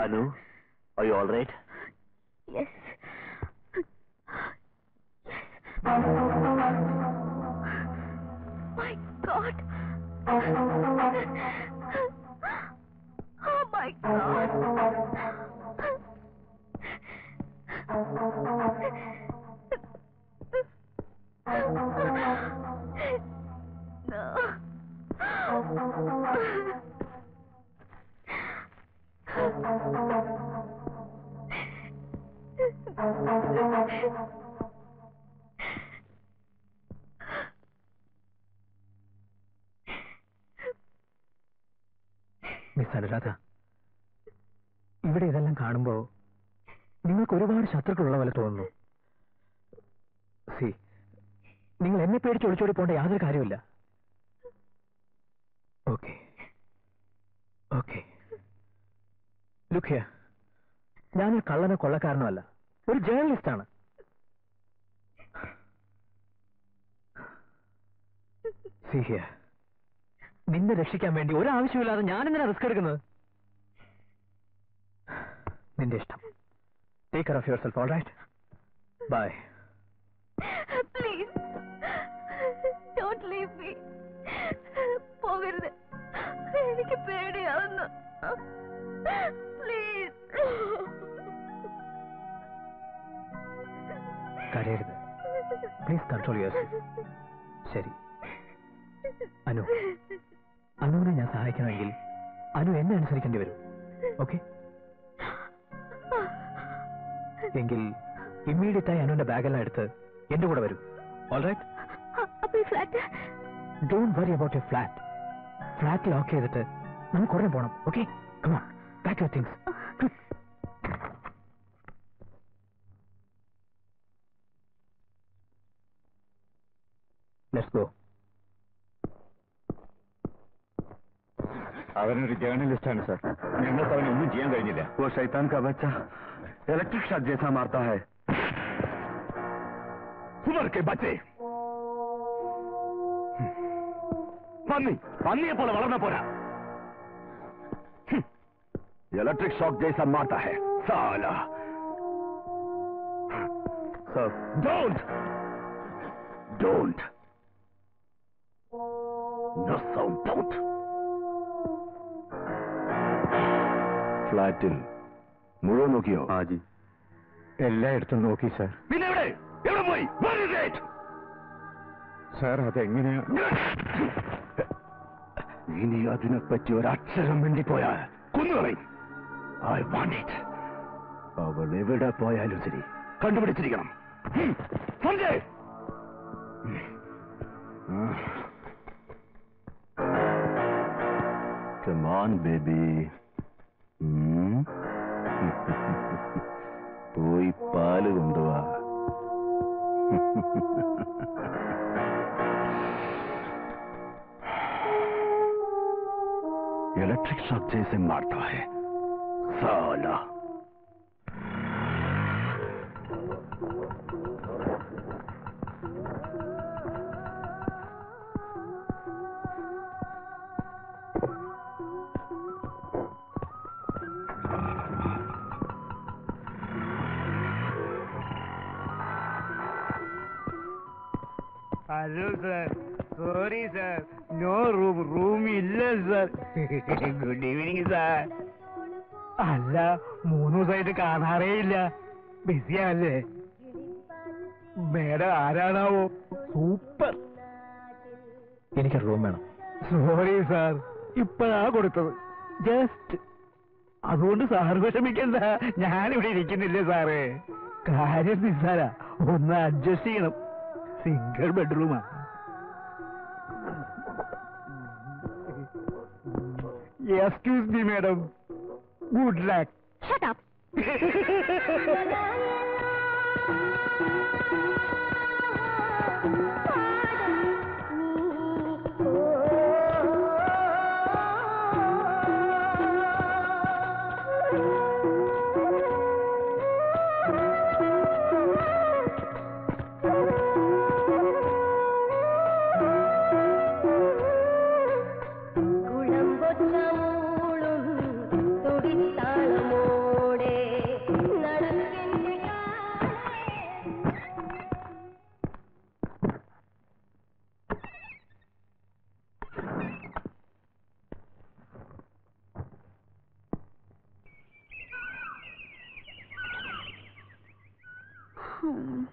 Anu I all right Yes. My God. Oh my God. No. Miss Anuradha ഇവിടെ ഇതെല്ലാം കാണുമ്പോ നിങ്ങൾക്ക് ഒരുപാട് ശത്രുക്കളുള്ള പോലെ തോന്നുന്നു സി നിങ്ങൾ എന്നെ പേടിച്ച് ഒളിച്ചോടി പോകേണ്ട യാതൊരു കാര്യമില്ല ഓക്കെ ഓക്കെ ലുഖ്യ ഞാനൊരു കള്ളനോ കൊള്ളക്കാരനോ അല്ല ഒരു ജേർണലിസ്റ്റാണ് സി ഹിയർ നിന്നെ രക്ഷിക്കാൻ വേണ്ടി ഒരാവശ്യമില്ലാതെ ഞാൻ എന്തിനാ റിസ്ക് എടുക്കുന്നത് നിന്റെ ഇഷ്ടം take care of yourself all right bye Please. Don't leave me. പോകരുത് എനിക്ക് പേടിയാവുന്നു പ്ലീസ് കരയരുത് പ്ലീസ് കൺട്രോൾ യുവർ സെൽഫ് ശരി അനു അനുവിനെ ഞാൻ സഹായിക്കണമെങ്കിൽ അനു എന്നെ അനുസരിക്കേണ്ടി വരും ഓക്കെ എങ്കിൽ ഇമ്മീഡിയറ്റ് ആയി അനുവിന്റെ ബാഗെല്ലാം എടുത്ത് എന്റെ കൂടെ വരൂ ഓൾ റൈറ്റ് അപ്പൊ ഈ flat don't worry about your flat flat lock ചെയ്തിട്ട് നമുക്ക് ഉടനെ പോകണം okay come on pack your things let's go അവനൊരു ജേർണലിസ്റ്റാണ് സാർ ഞങ്ങൾക്ക് അവനൊന്നും ചെയ്യാൻ കഴിഞ്ഞില്ല वो शैतान का बच्चा इलेक्ट्रिक शॉक जैसा मारता है സുമർ കെ ബച്ചേ പന്നി പന്നിയെ പോലെ വളർന്ന പോരാ ഇലക്ട്രിക് ഷോക്ക് ജൈസ മാർത്ത ഹെ സാല sir don't don't no sound don't ഫ്ലാറ്റിൽ മുഴുവൻ നോക്കിയോ ആജി എല്ലായിടത്തും നോക്കി സാർ പിന്നെ എവിടെ എവിടെ പോയി Where is it? സാർ അതെങ്ങനെയാ ഇനി അതിനെപ്പറ്റി ഒരക്ഷരം മിണ്ടിപ്പോയാൽ കുന്നുകളയും ഐ വാണ്ട് ഇറ്റ് അവൾ എവിടെ പോയാലും ശരി കണ്ടുപിടിച്ചിരിക്കണം ഉം. സഞ്ജയ് കമാൻ ബേബി പോയി പാല് കൊണ്ടുവാ इलेक्ट्रिक शॉक जैसे मारता है साला hello sir sorry sir no room room ഇല്ല സാർ ഗുഡ് ഈവനിങ് സാർ അല്ല മൂന്ന് ദിവസമായിട്ട് കാണാറേ ഇല്ല ബിസിയാണല്ലേ മേഡം ആരാണാവോ സൂപ്പർ എനിക്ക് റൂം വേണം സോറി സാർ ഇപ്പഴാ കൊടുത്തത് ജസ്റ്റ് അതുകൊണ്ട് സാർ വിഷമിക്കണ്ട ഞാനിവിടെ ഇരിക്കുന്നില്ലേ സാറ് കാര്യം നിസ്സാരാ ഒന്ന് അഡ്ജസ്റ്റ് ചെയ്യണം സിംഗിൾ ബെഡ്റൂമാ excuse me madam good luck shut up കുളമ്പൊച്ചമൂളും തുടിത്താളമോ Hmm.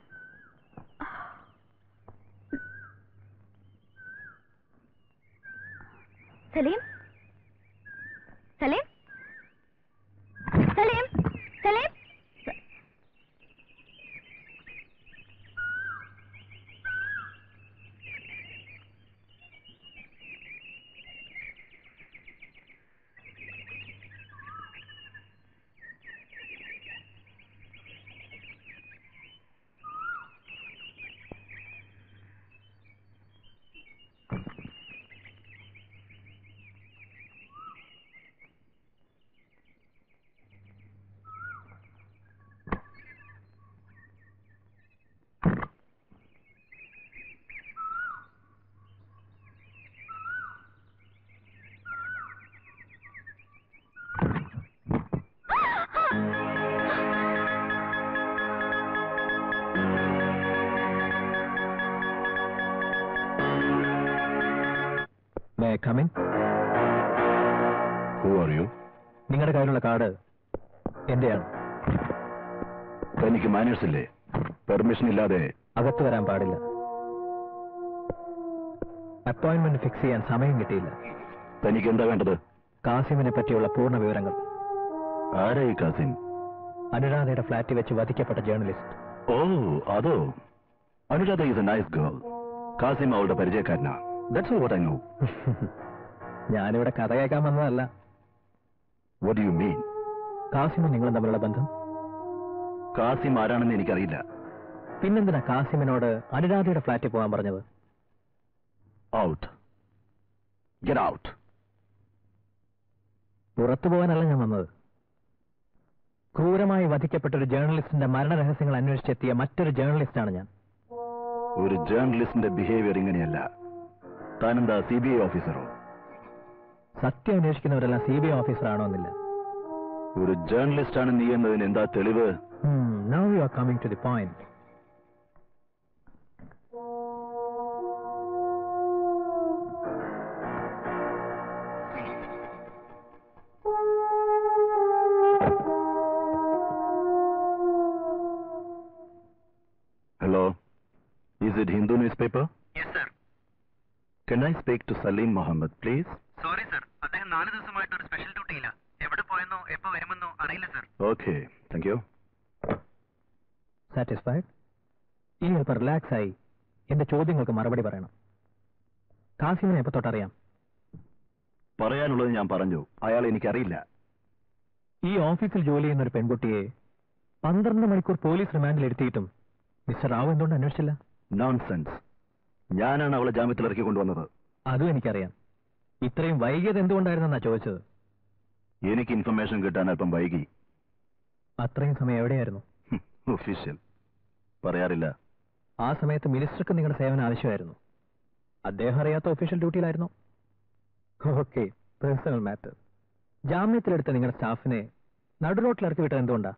Salim Salim Salim Salim may come in who are you നിങ്ങളുടെ കയ്യിലുള്ള കാർഡ് എന്റെയാണ് തനിക്ക് മാനേഴ്സ് ഇല്ലേ പെർമിഷൻ ഇല്ലാതെ അകത്ത് വരാൻ പാടില്ല അപ്പോയിന്റ്മെന്റ് ഫിക്സ് ചെയ്യാൻ സമയം കിട്ടിയില്ല തനിക്ക് എന്താ വേണ്ടത് കാസിമിനെ പറ്റിയുള്ള പൂർണ്ണ വിവരങ്ങൾ ആരാ ഈ കാസിം അനുരാധയുടെ ഫ്ലാറ്റിൽ വെച്ച് വധിക്കപ്പെട്ട ജേർണലിസ്റ്റ് ഓ അതോ Anuradha is a nice girl Kasim അവളുടെ പരിചയക്കാരനാ ദാറ്റ്സ് വാട്ട് ഐ നോ ഞാനിവിടെ കഥ കേൾക്കാൻ വന്നതല്ല വാട്ട് യു മീൻ കാസിമും നിങ്ങളും തമ്മിലുള്ള ബന്ധം കാസിം ആരാണെന്ന് എനിക്കറിയില്ല പിന്നെന്തിനാ കാസിമിനോട് അനുരാധയുടെ ഫ്ലാറ്റിൽ പോകാൻ പറഞ്ഞത് ഔട്ട് ഗെറ്റ് ഔട്ട് പുറത്തു പോകാനല്ല ഞാൻ വന്നത് ക്രൂരമായി വധിക്കപ്പെട്ട ഒരു ജേർണലിസ്റ്റിന്റെ മരണരഹസ്യങ്ങൾ അന്വേഷിച്ചെത്തിയ മറ്റൊരു ജേർണലിസ്റ്റാണ് ഞാൻ ഒരു ജേർണലിസ്റ്റിന്റെ ബിഹേവിയർ ഇങ്ങനെയല്ല താനെന്താ സി ബി ഐ ഓഫീസറോ സത്യം അന്വേഷിക്കുന്നവരെല്ലാം സി ബി ഐ ഓഫീസറാണോ എന്നില്ല ഒരു ജേർണലിസ്റ്റ് ആണ് നീ എന്നതിന് എന്താ തെളിവ് now you are coming to the point hello is it Hindu news paper yes sir can I speak to Salim Muhammad please sorry sir അദ്ദേഹം നാല് ദിവസമായിട്ട് ഒരു സ്പെഷ്യൽ ഡ്യൂട്ടിയില്ല എവിടെ പോയെന്നോ എപ്പോ വരുമെന്നോ അറിയില്ല sir okay thank you satisfied ഇനി അല്പം റിലാക്സ് ആയി എന്റെ ചോദ്യങ്ങൾക്ക് മറുപടി പറയണം കാസിമിനെ എപ്പോ തൊട്ടറിയാം പറയാനുള്ളത് ഞാൻ പറഞ്ഞു അയാൾ എനിക്കറിയില്ല ഈ ഓഫീസിൽ ജോലി ചെയ്യുന്ന ഒരു പെൺകുട്ടിയെ പന്ത്രണ്ട് മണിക്കൂർ പോലീസ് റിമാൻഡിൽ എടുത്തിട്ടും മിസ്റ്റർ റാവു എന്തുകൊണ്ട് അന്വേഷിച്ചില്ല നോൺസെൻസ് ഞാനാണ് അവളെ ജാമ്യത്തിലിറക്കി കൊണ്ടുവന്നത് അതും എനിക്കറിയാം ഇത്രയും വൈകിയത് എന്തുകൊണ്ടായിരുന്നെന്നാ ചോദിച്ചത് എനിക്ക് ഇൻഫർമേഷൻ കിട്ടാൻ അല്പം വൈകി അത്രയും സമയം എവിടെയായിരുന്നു ഒഫീഷ്യൽ പറയാറില്ല ആ സമയത്ത് മിനിസ്റ്റർക്ക് നിങ്ങളുടെ സേവനം ആവശ്യമായിരുന്നു അദ്ദേഹം അറിയാത്ത ഒഫീഷ്യൽ ഡ്യൂട്ടിയിലായിരുന്നു ഓക്കെ പേഴ്സണൽ മാറ്റർ ജാമ്യത്തിലെടുത്ത നിങ്ങളുടെ സ്റ്റാഫിനെ നടുറോട്ടിൽ ഇറക്കി വിട്ടത് എന്തുകൊണ്ടാ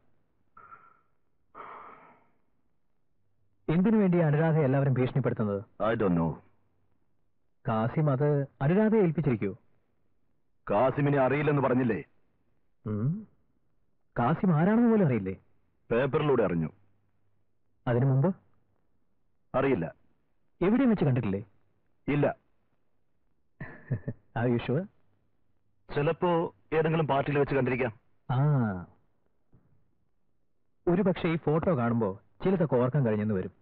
എന്തിനു വേണ്ടി അനുരാധ എല്ലാവരും ഭീഷണിപ്പെടുത്തുന്നത് ഐ ഡോണ്ട് നോ കാസിം അത് അനുരാധയെ ഏൽപ്പിച്ചിരിക്കൂ കാസിമിനെ അറിയില്ലെന്ന് പറഞ്ഞില്ലേ ഉം. കാസിം ആരാണെന്ന് പോലും അറിയില്ലേ പേപ്പറിലൂടെ അറിഞ്ഞു അതിനു മുമ്പ് അറിയില്ല എവിടെയും വെച്ച് കണ്ടിട്ടില്ലേ ഇല്ല ആ യുഷുവ ചിലപ്പോ ഏതെങ്കിലും പാർട്ടിയിൽ വെച്ച് കണ്ടിരിക്കാം ആ ഒരു പക്ഷേ ഈ ഫോട്ടോ കാണുമ്പോ ചിലതൊക്കെ ഓർക്കാൻ കഴിഞ്ഞെന്ന് വരും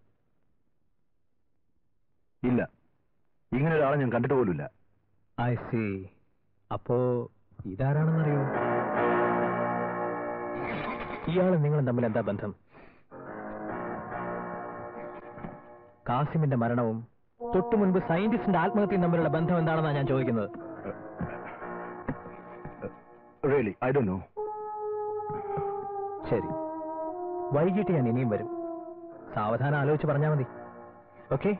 ഇല്ല ഇങ്ങനെ ഒരാളെ ഞാൻ കണ്ടിട്ട് പോലുമില്ല ഐ സി അപ്പോ ഇതാരാണെന്നറിയോ ഇയാളും നിങ്ങളും തമ്മിൽ എന്താ ബന്ധം കാസിമിന്റെ മരണവും തൊട്ടു മുൻപ് സയന്റിസ്റ്റിന്റെ ആത്മഹത്യയും തമ്മിലുള്ള ബന്ധം എന്താണെന്നാണ് ഞാൻ ചോദിക്കുന്നത് റിയലി ഐ ഡോ നോ ശരി വൈകിട്ട് ഞാൻ ഇനിയും വരും സാവധാനം ആലോചിച്ച് പറഞ്ഞാൽ മതി ഓക്കെ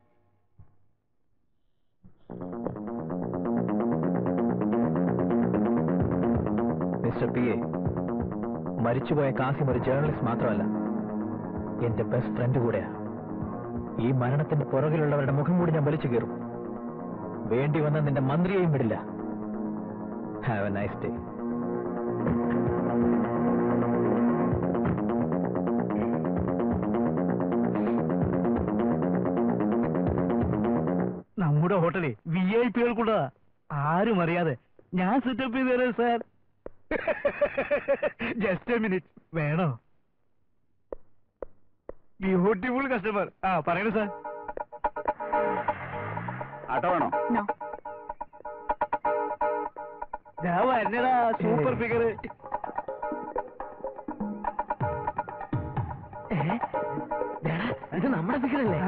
മിസ്റ്റർ പി എ മരിച്ചുപോയ കാസിം ഒരു ജേർണലിസ്റ്റ് മാത്രമല്ല എന്റെ ബെസ്റ്റ് ഫ്രണ്ട് കൂടെയാ ഈ മരണത്തിന്റെ പുറകിലുള്ളവരുടെ മുഖം കൂടി ഞാൻ വലിച്ചു കീറും വേണ്ടി വന്ന നിന്റെ മന്ത്രിയെയും വിടില്ല ഹാവ് എ നൈസ് ഡേ നമ്മുടെ ഹോട്ടലിൽ വി ഐ പികൾക്കുള്ളതാ ആരും അറിയാതെ ഞാൻ സെറ്റപ്പ് ചെയ്ത് തരാം സാർ ജസ്റ്റ് എ മിനിറ്റ് വേണോ ബ്യൂട്ടിഫുൾ കസ്റ്റമർ ആ പറയണു സാർ ആട്ടോ വേണോ നോ ഞാൻ വരുന്നടാ സൂപ്പർ ഫിഗർ ഇത് നമ്മുടെ ഫിഗറല്ലേ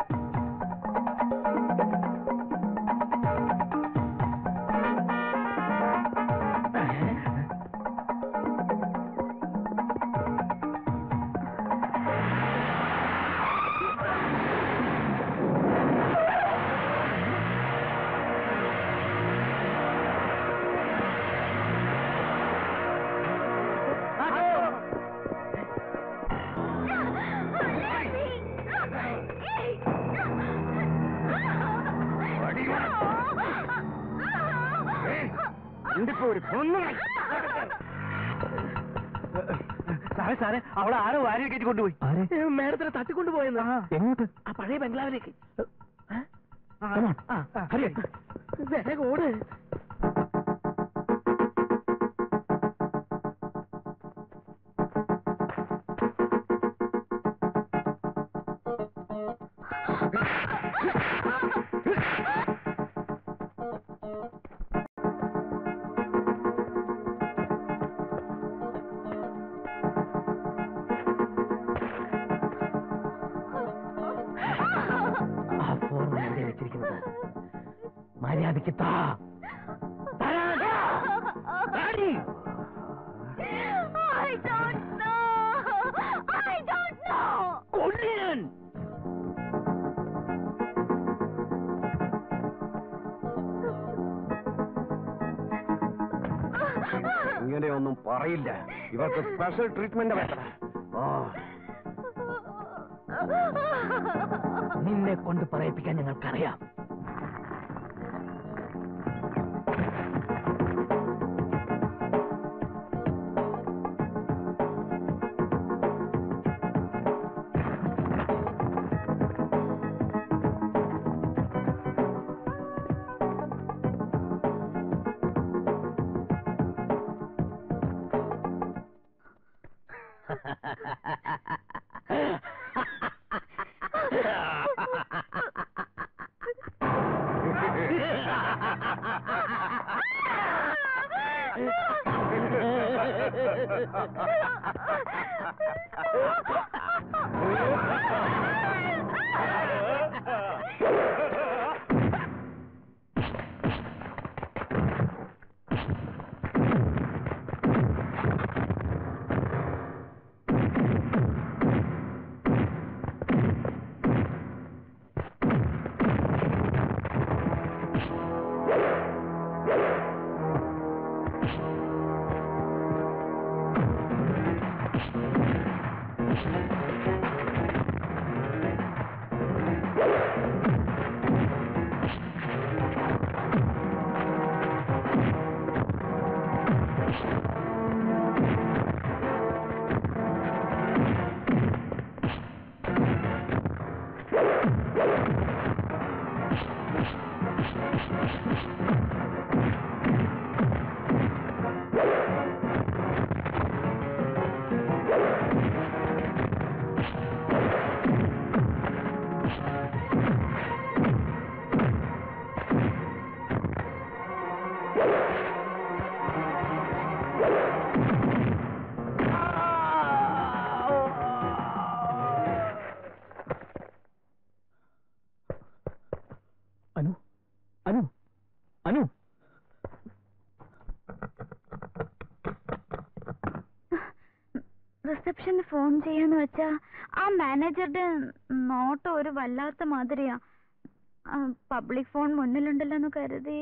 സാറേ സാറേ അവിടെ ആരോ വാരി കയറ്റി കൊണ്ടുപോയി ആരെ മേഡത്തിനെ തട്ടിക്കൊണ്ടുപോയെന്ന് എങ്ങോട്ട് ആ പഴയ ബംഗ്ലാവിലേക്ക് Come on. Hurry up. വേഗം ഓട് ആ ഫോൺ എവിടെ വെച്ചിരിക്കുന്നത് മര്യാദയ്ക്ക് താ തരാൻ. താടി. I don't know. I don't know. കൊല്ലും ഞാൻ. ഇങ്ങനെയൊന്നും പറയില്ല ഇവർക്ക് സ്പെഷ്യൽ ട്രീറ്റ്മെന്റ് വേണ്ട ഓ നിന്നെ കൊണ്ട് പറയിപ്പിക്കാൻ ഞങ്ങൾക്കറിയാം അനു അനു അനു റിസപ്ഷന് ഫോൺ ചെയ്യാന്ന് വെച്ചാ ആ മാനേജറുടെ നോട്ടം ഒരു വല്ലാത്ത മാതിരിയാ പബ്ലിക് ഫോൺ മുന്നിലുണ്ടല്ലോ എന്ന് കരുതി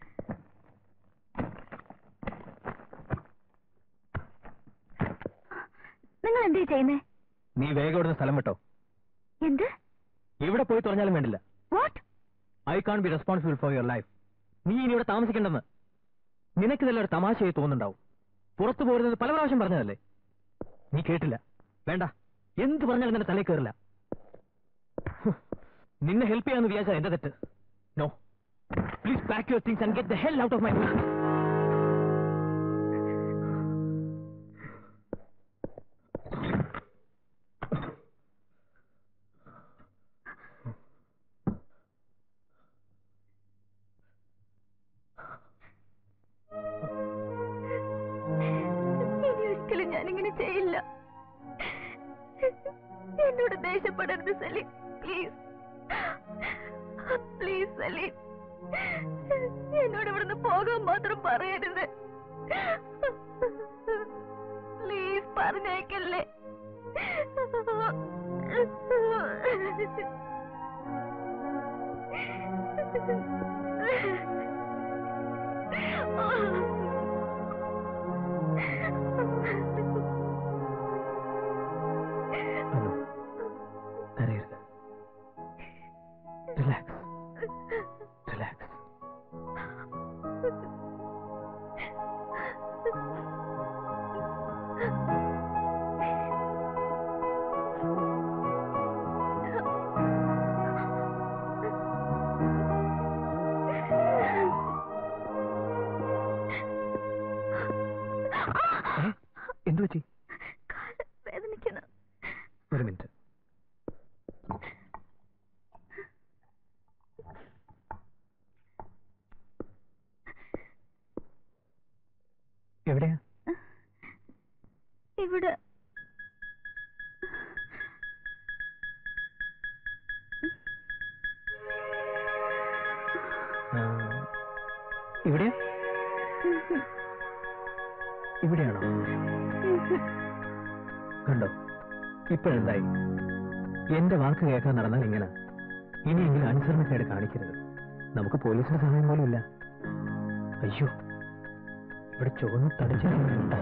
നിങ്ങൾ എന്തേ ചെയ്യുന്നേ നീ വേഗം ഇവിടുന്ന് സ്ഥലം വിട്ടോ എന്ത് ഇവിടെ പോയി തുറഞ്ഞാലും വേണ്ടില്ല what I can be responsible for your life നീ ഇനി ഇവിടെ താമസിക്കണ്ടെന്ന് നിനക്കിതെല്ലാം ഒരു തമാശയായി തോന്നുന്നുണ്ടാവും പുറത്തു പോരുന്നത് പല പ്രാവശ്യം പറഞ്ഞതല്ലേ നീ കേട്ടില്ല വേണ്ട എന്ത് പറഞ്ഞാലും നിന്റെ തലയിൽ കയറില്ല ഹ്. നിന്നെ ഹെൽപ്പ് ചെയ്യാന്ന് വിചാരിച്ചാ എന്റെ തെറ്റ് no Please pack your things and get the hell out of my flat. ഇനി ഒരിക്കലും ഞാനിങ്ങനെ ചെയ്യില്ല എന്നോട് ദേഷ്യപ്പെടരുത് സലീം പ്ലീസ് പ്ലീസ് സലീം എന്നോട് ഇവിടുന്ന് പോകാൻ മാത്രം പറയരുത് പ്ലീസ് പറഞ്ഞേക്കല്ലേ അനു കരയരുത് റിലാക്സ് റിലാക്സ് എന്തു പറ്റി കാല് വേദനിക്കണം ഒരു മിനിറ്റ് എവിടെയാ ഇവിടെ ആ, ഇവിടെയാ ഇവിടെയാണോ കണ്ടോ ഇപ്പോഴെന്തായി എന്റെ വാക്ക് കേൾക്കാൻ നടന്നാൽ ഇങ്ങനെ ഇനിയെങ്കിലും അനുസരണക്കേട് കാണിക്കരുത് നമുക്ക് പോലീസിന്റെ സഹായം പോലും ഇല്ല അയ്യോ ഇവിടെ ചുവന്ന് തടിച്ചിട്ടുണ്ടോ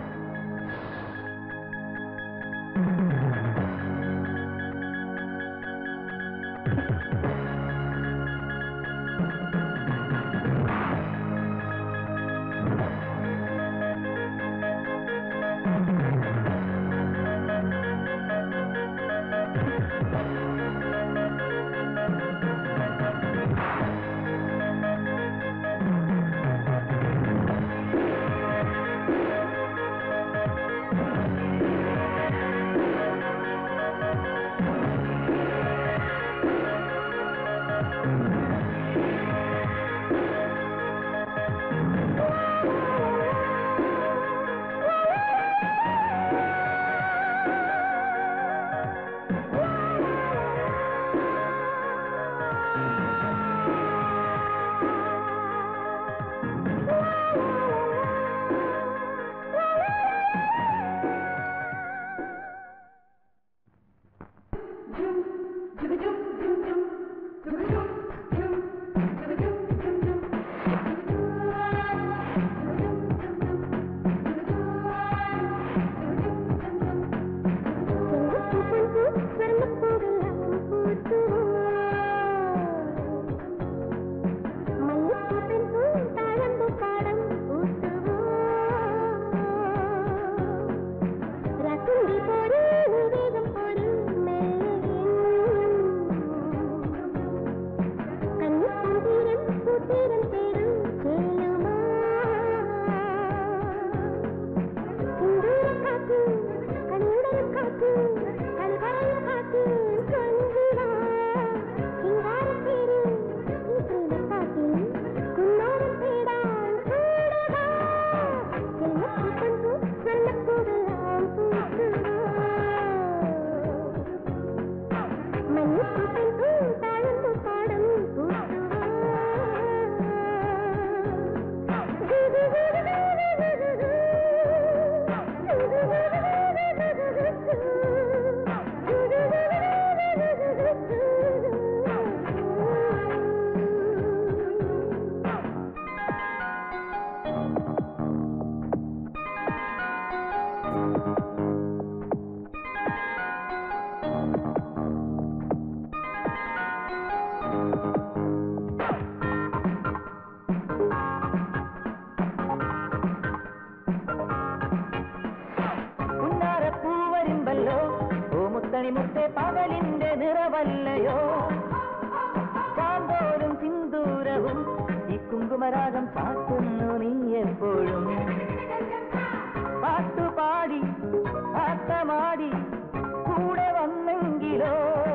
പൂവരിമ്പല്ലോ ഓ മുത്തണിമുത്തെ പകലിന്റെ നിറവല്ലയോ ചാന്തോരും സിന്ദൂരവും ഓർമ്മരാഗം പാട്ടുന്നു നീ എപ്പോഴും പാട്ടുപാടി ആട്ടമാടി കൂടെ വന്നെങ്കിലോ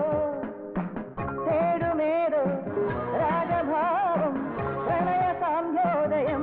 തേടുമേടോ രാജഭാവം പ്രണയ സാന്ധ്യോദയം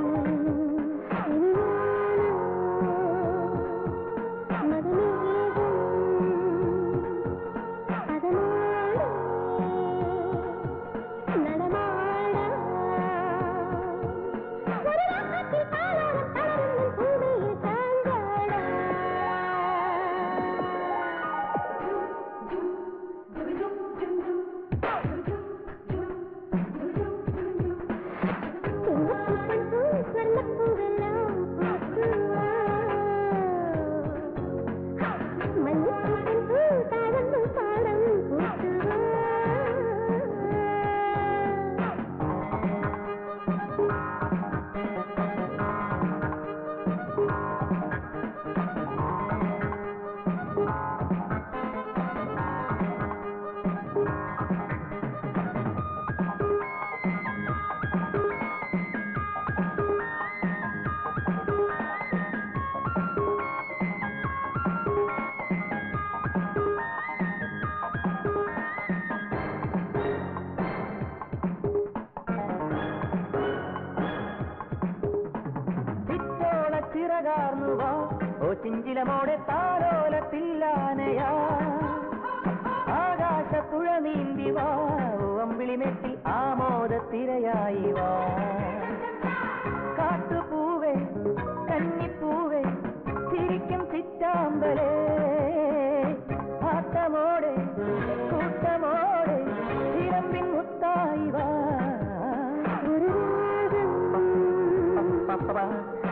ചിറ്റോള ചിറകാർന്നു വാ ഓ ചിഞ്ചിലമോടെ താരോലത്തില്ലാനയാ ആകാശപ്പുഴ നീന്തി വാ ഓ അമ്പിളിമെട്ടിൽ ആമോദത്തിരയായി വാ കാട്ടുപൂവേ കന്നിപ്പൂവേ ചിരിക്കും ചിറ്റാമ്പലേ ആട്ടമോടെ കൂട്ടമോടെ ചിരമ്പിൻ മുത്തായി വാ പപ്പ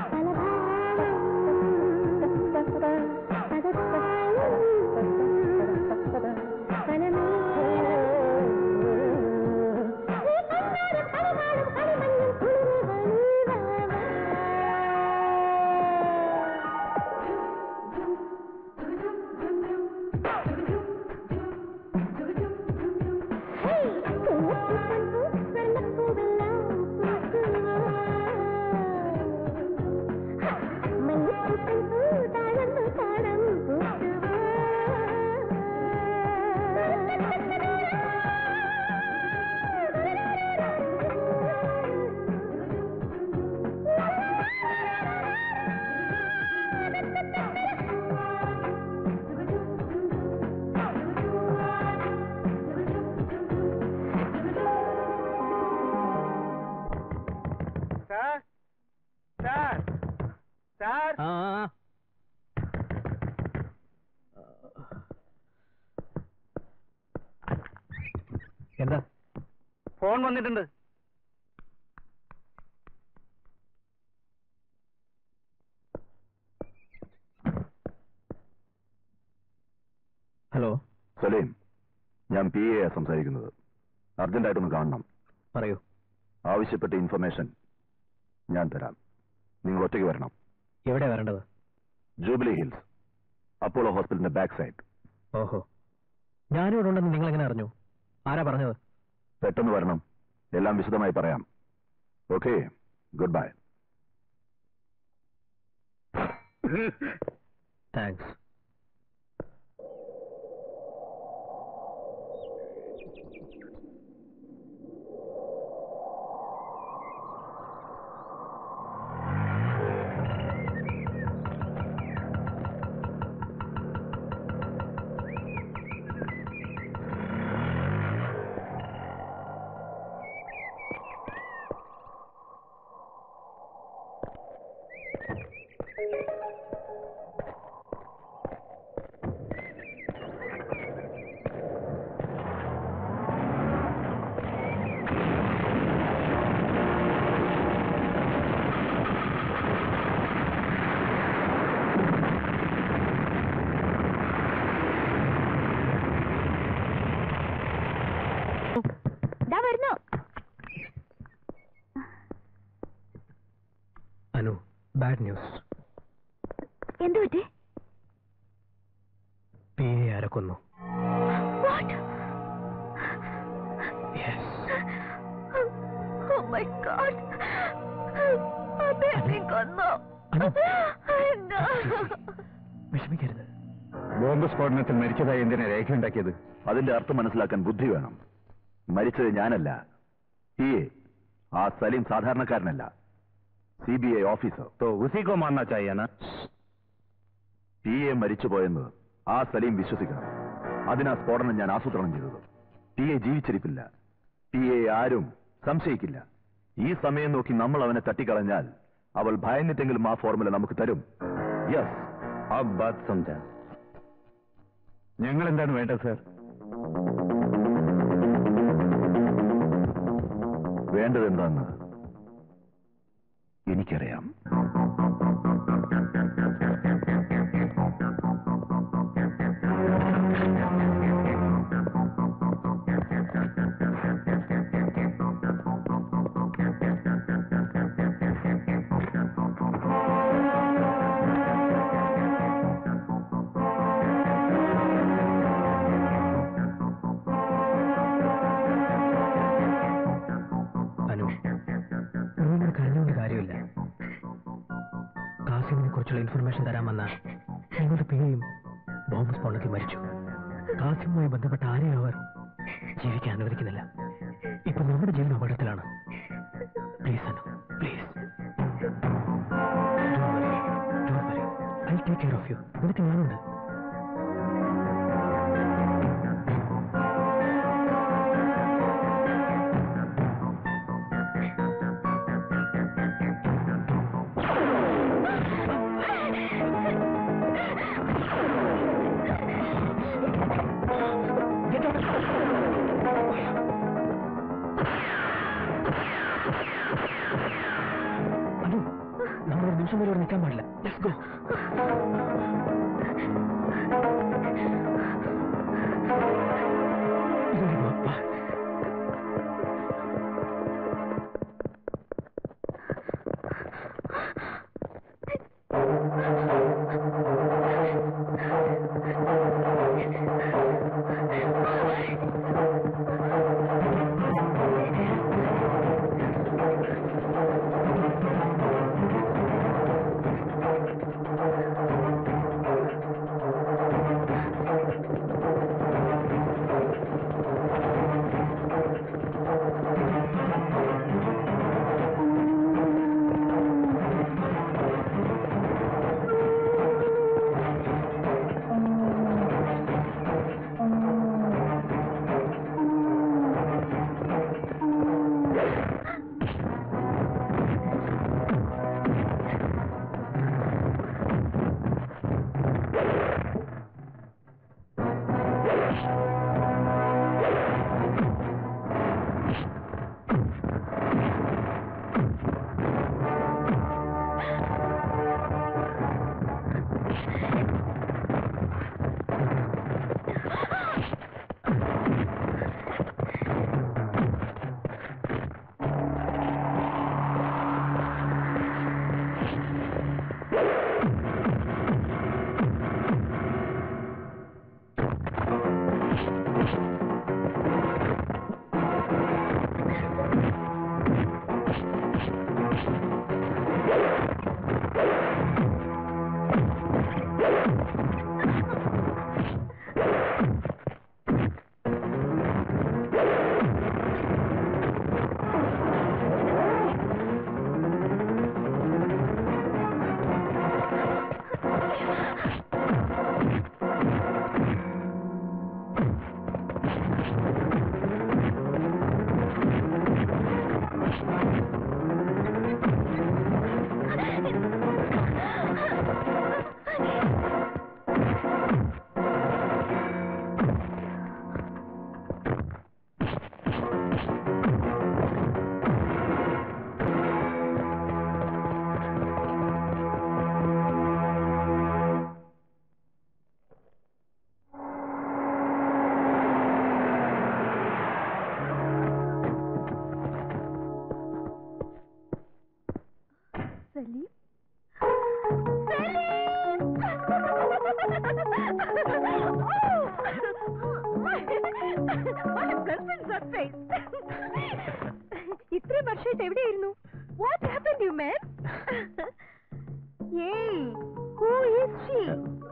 സാർ സാർ സാർ ആ ആ, ആ. എന്താ ഫോൺ വന്നിട്ടുണ്ട് ഹലോ സലീം ഞാൻ പി എ സംസാരിക്കുന്നത് അർജന്റായിട്ടൊന്ന് കാണണം പറയൂ ആവശ്യപ്പെട്ട ഇൻഫർമേഷൻ ഞാൻ തരാം നിങ്ങൾ ഒറ്റയ്ക്ക് വരണം എവിടെ വരേണ്ടത് ജൂബിലി ഹിൽസ് അപ്പോളോ ഹോസ്പിറ്റലിന്റെ ബാക്ക് സൈഡ് ഓഹോ ഞാനിവിടെ ഉണ്ടെന്ന് നിങ്ങൾ എങ്ങനെ അറിഞ്ഞു ആരാ പറഞ്ഞത് പെട്ടെന്ന് വരണം എല്ലാം വിശദമായി പറയാം ഓക്കെ ഗുഡ് ബൈ താങ്ക്സ് ദാ വരുന്നു അനു ബാഡ് ന്യൂസ് എന്തു പറ്റി പി എ ആരെ കൊന്നു what yes oh my God Salim കൊന്നു അനു. No. വിഷമിക്കരുത് ബോംബ് സ്ഫോടനത്തിൽ മരിച്ചതായി എന്തിനാ രേഖയുണ്ടാക്കിയത് അതിന്റെ അർത്ഥം മനസ്സിലാക്കാൻ ബുദ്ധി വേണം മരിച്ചത് ഞാനല്ല പി എ ആ സലീം സാധാരണക്കാരനല്ല സി ബി ഐ ഓഫീസർ तो उसी को मानना चाहिए ना പി എ മരിച്ചുപോയെന്ന് ആ സലീം വിശ്വസിക്കണം അതിനാ സ്ഫോടനം ഞാൻ ആസൂത്രണം ചെയ്തത് പി എ ജീവിച്ചിരിപ്പില്ല പി എ ആരും സംശയിക്കില്ല ഈ സമയം നോക്കി നമ്മൾ അവനെ തട്ടിക്കളഞ്ഞാൽ അവൾ ഭയന്നിട്ടെങ്കിലും ആ ഫോർമുല നമുക്ക് തരും യെസ് अब बात समझा ഞങ്ങൾ എന്താണ് വേണ്ടത് സർ വേണ്ടത് എന്താന്ന് എനിക്കറിയാം അനു റൂമിൽ കരഞ്ഞുകൊണ്ട് കാര്യമില്ല കാസിമിനെ കുറിച്ചുള്ള ഇൻഫർമേഷൻ തരാൻ വന്ന ഞങ്ങളുടെ പേയും ബോംബ് സ്ഫോടനത്തിൽ മരിച്ചു കാസിമുമായി ബന്ധപ്പെട്ട ആരെയും അവർ ജീവിക്കാൻ അനുവദിക്കുന്നില്ല ഇപ്പൊ നമ്മുടെ ജീവൻ അപകടത്തിലാണ് please Anu please I take care of you നിനക്ക് ഞാനുണ്ട് അനു നമ്മൾ ഒരു നിമിഷം വരെ ഇവിടെ നിൽക്കാൻ പാടില്ല ലെറ്റ്സ് ഗോ ഇതൊരു വാ സലീം ഇത്രയും വർഷമായിട്ട് എവിടെയായിരുന്നു what happen you man Viji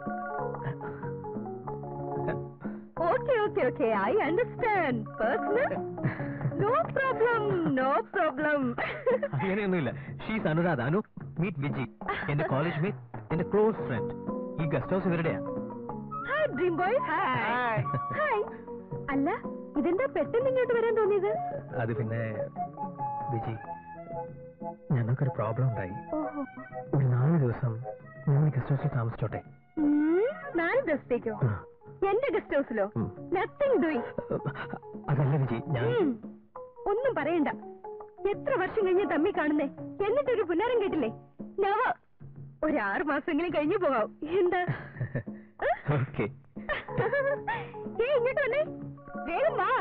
okay okay okay I understand personal no problem no problem അങ്ങനെയൊന്നുമില്ല ഷീസ് അനുരാധ അനു മീറ്റ് വിജി എന്റെ കോളേജ് മീറ്റ് എന്റെ ക്ലോസ് ഫ്രണ്ട് ഈ ഗസ്റ്റ് ഹൗസ് ഇവരുടെയാ hi dream boy hi hi അല്ല ഇതെന്താ പെട്ടെന്ന് ഇങ്ങോട്ട് വരാൻ തോന്നിയത് അത് പിന്നെ വിജി ഞങ്ങൾക്കൊരു പ്രോബ്ലം ഉണ്ടായി ഓഹോ ഒരു നാല് ദിവസം ഞങ്ങൾ ഗസ്റ്റ് ഹൗസിൽ താമസിച്ചോട്ടെ ഉം, നാല് ദിവസത്തേക്കോ എന്റെ ഗസ്റ്റ് ഹൗസിലോ ഉം. നത്തിങ് ഡൂയിങ് അതല്ല വിജി ഞാൻ ഒന്നും പറയണ്ട എത്ര വർഷം കഴിഞ്ഞ് തമ്മി കാണുന്നേ എന്നിട്ടൊരു പുന്നാരം കേട്ടില്ലേ നവ ഒരു ആറ് മാസമെങ്കിലും കഴിഞ്ഞു പോകാം എന്താ ഓക്കെ ഏ ഇങ്ങോട്ട് വന്നേ വേഗം വാ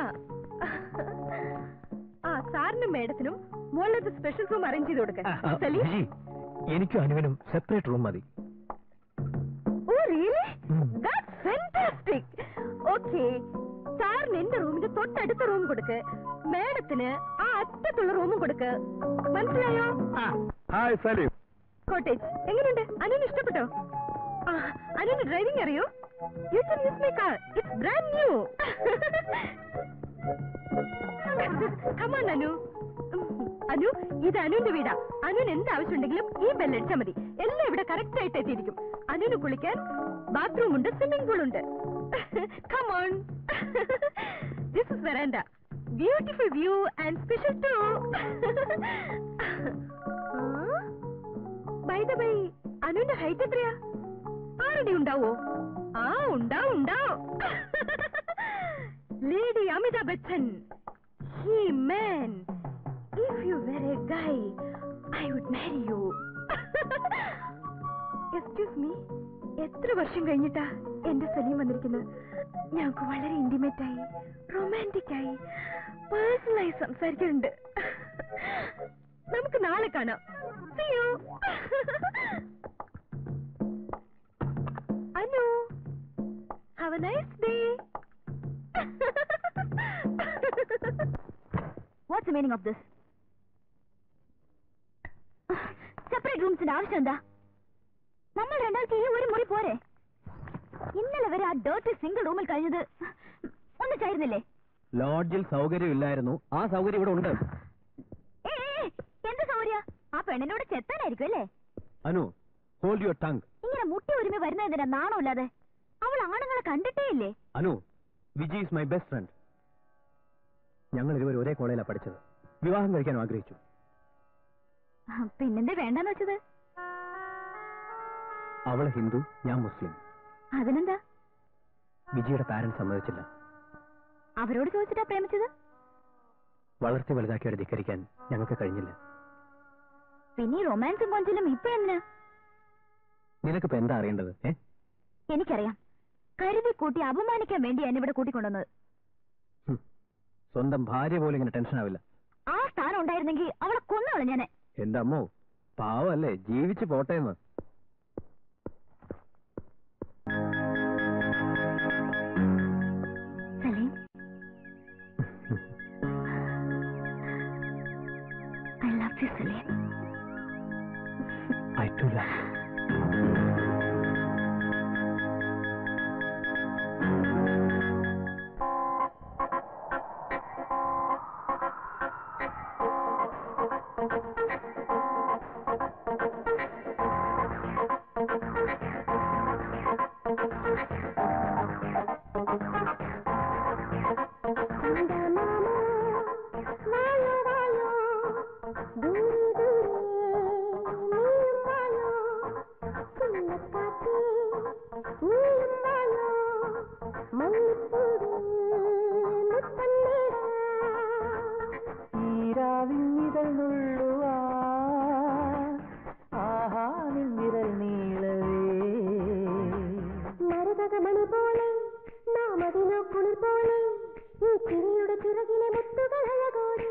ആ സാറിനും മേഡത്തിനും മുകളിലത്തെ സ്പെഷ്യൽ റൂം അറേഞ്ച് ചെയ്ത് കൊടുക്കാൻ സലീം വിജി എനിക്കും അനുവിനും സെപ്പറേറ്റ് റൂം മതി oh really that's fantastic okay സാറിന് എന്റെ റൂമിന്റെ തൊട്ടടുത്ത റൂം കൊടുക്ക് മേഡത്തിന് ആ അറ്റത്തുള്ള റൂമും കൊടുക്ക് മനസ്സിലായോ ഹായ് സലീം കോട്ടേജ് എങ്ങനെയുണ്ട് അനുവിന് ഇഷ്ടപ്പെട്ടോ ആ അനുവിന് ഡ്രൈവിംഗ് അറിയോ you can use my car it's brand new come on Anu Anu ഇത് അനുവിന്റെ വീടാ അനുവിന് എന്ത് ആവശ്യമുണ്ടെങ്കിലും ഈ ബെല്ലടിച്ചാൽ മതി എല്ലാം ഇവിടെ കറക്റ്റ് ആയിട്ട് എത്തിയിരിക്കും അനുവിന് കുളിക്കാൻ ബാത്റൂം ഉണ്ട് സ്വിമ്മിംഗ് പൂൾ ഉണ്ട് come on this is veranda beautiful view and special too by the by അനുവിന്റെ ഹൈറ്റ് എത്രയാ ആരുടെ ഉണ്ടാവോ ആ ഉണ്ടാവും ഉണ്ടാവും lady Amitabh Bachchan he man if you were a guy I would marry you excuse me എത്ര വർഷം കഴിഞ്ഞിട്ടാ എന്റെ സലീം വന്നിരിക്കുന്നത് ഞങ്ങൾക്ക് വളരെ ഇന്റിമേറ്റ് ആയി റൊമാൻറ്റിക് ആയി പേഴ്സണലായി സംസാരിക്കുന്നുണ്ട് നമുക്ക് നാളെ കാണാം See you. Anu have a nice day what's meaning of this separate റൂംസിന്റെ ആവശ്യം എന്താ നമ്മൾ രണ്ടാൾക്ക് ഈ ഒരു മുറി പോരെ ഇന്നലെ വരെ ആ ഡേർട്ടി സിംഗിൾ റൂമിൽ കഴിഞ്ഞത് ഒന്നിച്ചായിരുന്നില്ലേ ലോഡ്ജിൽ സൗകര്യം ഇല്ലായിരുന്നു ആ സൗകര്യം ഇവിടെ ഉണ്ട് ഏ ഏ, എന്ത് സൗകര്യ ആ പെണ്ണിനോട് ചെത്താനായിരിക്കും അല്ലേ അനു ഹോൾഡ് യുവർ ടങ് ഇങ്ങനെ മുട്ടി ഒരുമി വരുന്നതിനാ നാണമില്ലാതെ അവൾ ആണുങ്ങളെ കണ്ടിട്ടേ ഇല്ലേ Anu Viji is my best friend ഞങ്ങൾ ഇരുവരും ഒരേ കോളേജിലാണ് പഠിച്ചത് വിവാഹം കഴിക്കാൻ ആഗ്രഹിച്ചു പിന്നെന്തേ വേണ്ടെന്ന് വെച്ചത് അവൾ ഹിന്ദു ഞാൻ മുസ്ലിം അതിനെന്താ വിജിയുടെ പാരന്റ് സമ്മതിച്ചില്ല അവരോട് ചോദിച്ചിട്ടാ പ്രേമിച്ചത് വളർത്തി വലുതാക്കിയവരെ ധിക്കരിക്കാൻ ഞങ്ങൾക്ക് കഴിഞ്ഞില്ല പിന്നെ ഈ റൊമാൻസും കൊഞ്ചലും ഇപ്പൊ എന്തിനാ നിനക്കിപ്പോ എന്താ അറിയേണ്ടത് ഏ എനിക്കറിയാം കരുതി കൂട്ടി അപമാനിക്കാൻ വേണ്ടി എന്നെ ഇവിടെ കൂട്ടിക്കൊണ്ടുവന്നത് ഹും. സ്വന്തം ഭാര്യ പോലും ഇങ്ങനെ ടെൻഷൻ ആവില്ല ആ സ്ഥാനം ഉണ്ടായിരുന്നെങ്കിൽ അവളെ കൊന്നുകള ഞാന് എന്റെ അമ്മോ പാവല്ലേ ജീവിച്ചു പോട്ടെ എന്ന് Salim I love you Salim I too love ഈരാവിന്നിതൾ നുള്ളുവാ ആഹാ നിന്നിരൽ നീളവേ മരതകമണി പോലെ നാം അതിനോ കുളിർ പോലെ ഈ ചിരിയുടെ ചിറകിലെ മുത്തുകൾ അഴകോടെ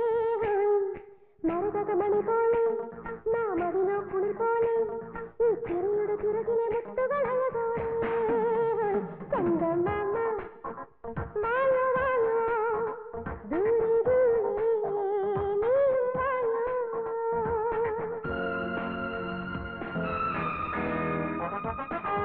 മരതകമണി പോലെ നാം അതിനോ കുളിർ പോലെ ഈ ചിരിയുടെ ചിറകിലെ മുത്തുകൾ അഴകോടെ ചന്ദമാമ വായോ വായോ ദൂരെ ദൂരെ നീയും വായോ ആ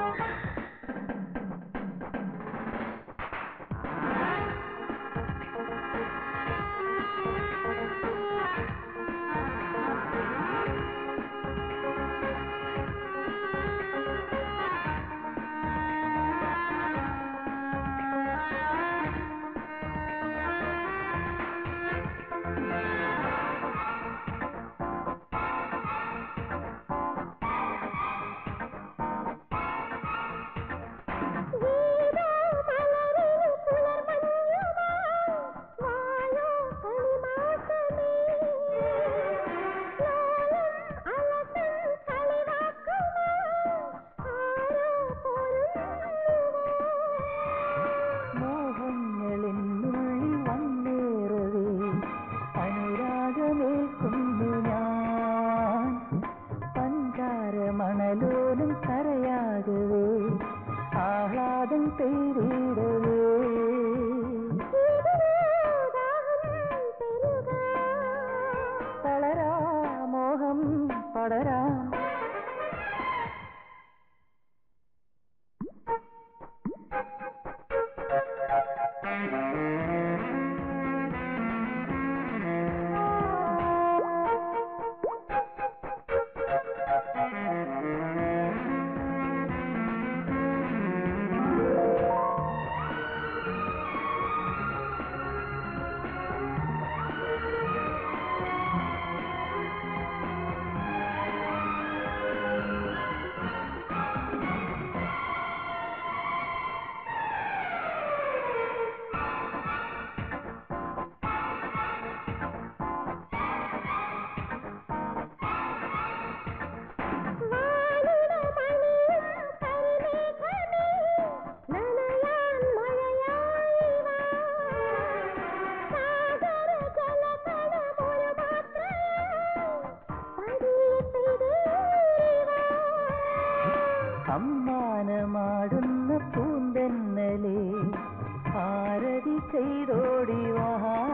ചതി ചെയ്തോടിവാ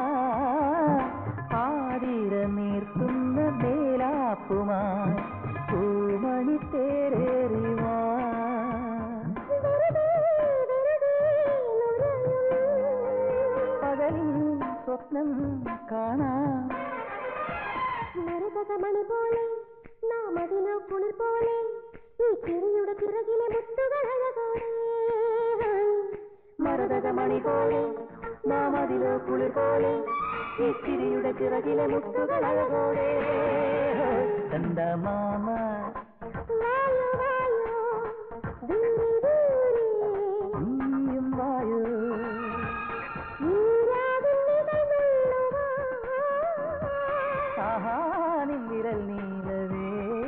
ആതിര നീർത്തുന്ന മേലാപ്പുമായി പൂമണി തേരേറിവാ പകലിൽ സ്വപ്നം കാണാം മരതകമണി പോലെ നാം അതിലോ കുളിർ പോലെ ഈ കിളിയുടെ ചിറകിലെ മുത്തുകളഴകോടെ മരതകമണി പോലെ നാം അതിലോ കുളിർ പോലെ ഈ ചിരിയുടെ ചിറകിലെ മുത്തുകളഴകോടെ ചന്ദമാമ വായോ വായോ ദൂരെ ദൂരെ നീയും വായോ നീരാവിൽ നിഴലുവാ ആഹാ നിന്നിരൽ നീലവേ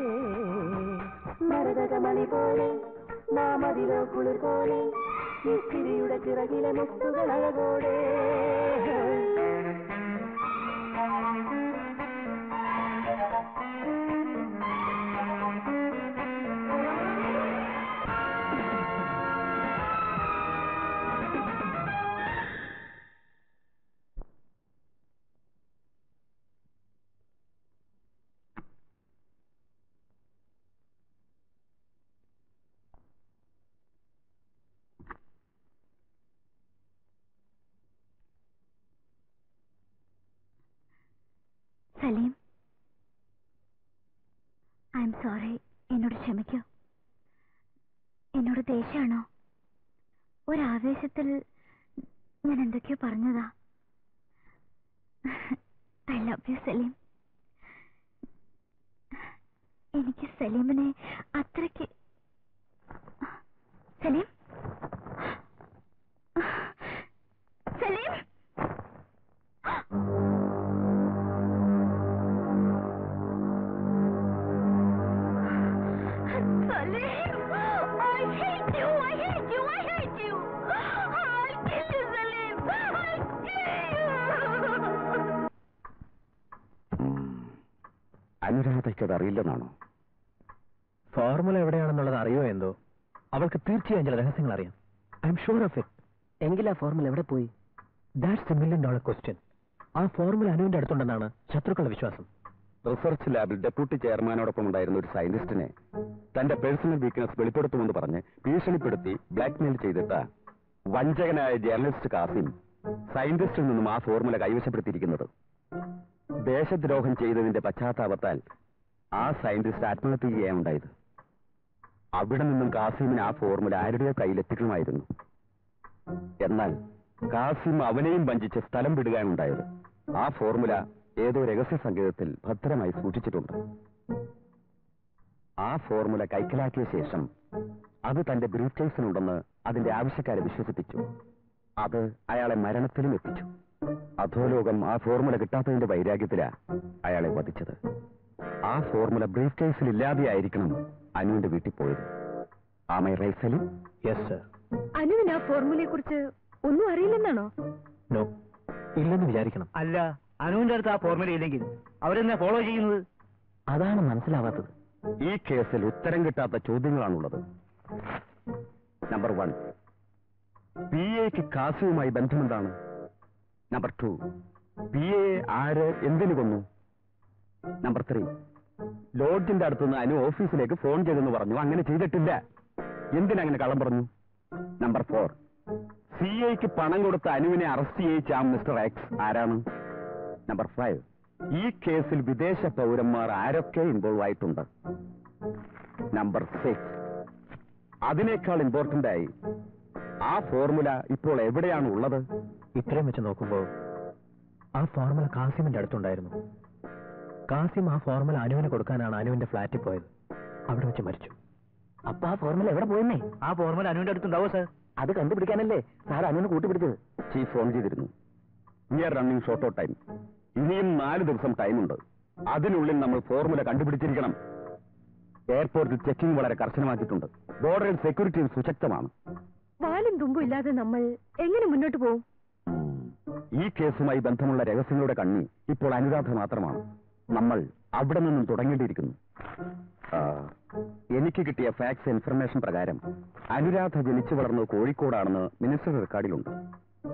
മരതകമണി പോലെ നാം അതിലോ കുളിർ പോലെ ഈ ചിരിയുടെ ചിറകിലെ മുത്തുകളഴകോടെ സലീം ഐ എം സോറി എന്നോട് ക്ഷമിക്കൂ എന്നോട് ദേഷ്യമാണോ ഒരാവേശത്തിൽ ഞാൻ എന്തൊക്കെയോ പറഞ്ഞതാ ഐ ലവ് യു സലീം എനിക്ക് സലീമിനെ അത്രയ്ക്ക് Salim Salim Salim! I hate you! I hate you! I hate you! I'll kill you, Salim! I'll kill you! അനുരാധയ്ക്കത് അറിയില്ലെന്നാണോ ഫോർമുല എവിടെയാണെന്നുള്ളത് അറിയോ എന്തോ അവൾക്ക് തീർച്ചയായും ചില രഹസ്യങ്ങൾ അറിയാം I M sure of it എങ്കിലാ ഫോർമുല എവിടെ പോയി that's a million dollar question ആ ഫോർമുല അനുവിന്റെ അടുത്തുണ്ടെന്നാണ് ശത്രുക്കളുടെ വിശ്വാസം റിസർച്ച് ലാബിൽ ഡെപ്യൂട്ടി ചെയർമാനോടൊപ്പം ഉണ്ടായിരുന്ന ഒരു സയന്റിസ്റ്റിനെ തന്റെ പേഴ്സണൽ വീക്ക്നെസ് വെളിപ്പെടുത്തുമെന്ന് പറഞ്ഞ് ഭീഷണിപ്പെടുത്തി ബ്ലാക്ക്മെയിൽ ചെയ്തിട്ട് വഞ്ചകനായ ജേർണലിസ്റ്റ് കാസിം സയന്റിസ്റ്റിൽ നിന്നും ആ ഫോർമുല കൈവശപ്പെടുത്തിയിരിക്കുന്നത് ദേശദ്രോഹം ചെയ്തതിന്റെ പശ്ചാത്താപത്താൽ ആ സയന്റിസ്റ്റ് ആത്മഹത്യ ചെയ്യുകയുണ്ടായത് അവിടെ നിന്നും കാസിമിന് ആ ഫോർമുല ആരുടെയോ കയ്യിലെത്തിക്കണമായിരുന്നു എന്നാൽ കാസിം അവനെയും വഞ്ചിച്ച് സ്ഥലം വിടുകയാണുണ്ടായത് ആ ഫോർമുല ഏതോ രഹസ്യ സംഗീതത്തിൽ ഭദ്രമായി സൂക്ഷിച്ചിട്ടുണ്ട് ആ ഫോർമുല കൈക്കലാക്കിയ ശേഷം അത് തന്റെ ബ്രീഫ് കേസിനുണ്ടെന്ന് അതിന്റെ ആവശ്യക്കാരെ വിശ്വസിപ്പിച്ചു അത് അയാളെ മരണത്തിലും എത്തിച്ചു അധോലോകം ആ ഫോർമുല കിട്ടാത്തതിന്റെ വൈരാഗ്യത്തിലാ അയാളെ വധിച്ചത് ആ ഫോർമുല ബ്രീഫ് കേസിൽ ഇല്ലാതെയായിരിക്കണം അനുവിന്റെ വീട്ടിൽ പോയത് ആമൈ റൈസലും യെസ് സർ അനുവിന് ആ ഫോർമുലയെ കുറിച്ച് ഒന്നും അറിയില്ലെന്നാണോ നോ ഇല്ലെന്ന് വിചാരിക്കണം അല്ല അനുവിന്റെ അടുത്ത് ആ ഫോർമുല ഇല്ലെങ്കിൽ അവരെന്നെ ഫോളോ ചെയ്യുന്നത് അതാണ് മനസ്സിലാവാത്തത് ഈ കേസിൽ ഉത്തരം കിട്ടാത്ത ചോദ്യങ്ങളാണുള്ളത് നമ്പർ വൺ പി എക്ക് കാസുവുമായി ബന്ധമെന്താണ് നമ്പർ ടു പി എ ആര് എന്തിനു കൊന്നു നമ്പർ ത്രീ ലോഡ്ജിന്റെ അടുത്തുനിന്ന് അനു ഓഫീസിലേക്ക് ഫോൺ ചെയ്തെന്ന് പറഞ്ഞു അങ്ങനെ ചെയ്തിട്ടില്ല എന്തിനങ്ങനെ കള്ളം പറഞ്ഞു നമ്പർ ഫോർ സി ഐക്ക് പണം കൊടുത്ത അനുവിനെ അറസ്റ്റ് ചെയ്യിച്ച ആ മിസ്റ്റർ എക്സ് ആരാണ് നമ്പർ ഫൈവ് ഈ കേസിൽ വിദേശ പൗരന്മാർ ആരൊക്കെ ഇൻവോൾവ് ആയിട്ടുണ്ട് നമ്പർ സിക്സ് അതിനേക്കാൾ ഇമ്പോർട്ടന്റ് ആയി ആ ഫോർമുല ഇപ്പോൾ എവിടെയാണ് ഉള്ളത് ഇത്രയും വെച്ച് നോക്കുമ്പോൾ ആ ഫോർമുല കാസിമിന്റെ അടുത്തുണ്ടായിരുന്നു കാസിം ആ ഫോർമുല അനുവിന് കൊടുക്കാനാണ് അനുവിന്റെ ഫ്ലാറ്റിൽ പോയത് അവിടെ വെച്ച് മരിച്ചു അപ്പൊ ആ ഫോർമുല എവിടെ പോയെന്നേ ആ ഫോർമുല അനുവിന്റെ അടുത്തുണ്ടാവോ സാർ അത് കണ്ടുപിടിക്കാനല്ലേ സാർ അനുവിന് കൂട്ടുപിടിച്ചത് ചീഫ് ഫോൺ ചെയ്തിരുന്നു we are running short of time ഇനിയും നാല് ദിവസം ടൈമുണ്ട് അതിനുള്ളിൽ നമ്മൾ ഫോർമുല കണ്ടുപിടിച്ചിരിക്കണം എയർപോർട്ടിൽ ചെക്കിംഗ് വളരെ കർശനമാക്കിയിട്ടുണ്ട് ബോർഡറിൽ സെക്യൂരിറ്റിയും സുശക്തമാണ് വാലും തുമ്പും ഇല്ലാതെ നമ്മൾ എങ്ങനെ മുന്നോട്ട് പോകും ഈ കേസുമായി ബന്ധമുള്ള രഹസ്യങ്ങളുടെ കണ്ണി ഇപ്പോൾ അനുരാധ മാത്രമാണ് നമ്മൾ അവിടെ നിന്നും തുടങ്ങേണ്ടിയിരിക്കുന്നു ആ, എനിക്ക് കിട്ടിയ ഫാക്സ് ഇൻഫർമേഷൻ പ്രകാരം അനുരാധ ജനിച്ചു വളർന്നത് കോഴിക്കോടാണെന്ന് മിനിസ്റ്റർ റെക്കോർഡിലുണ്ട്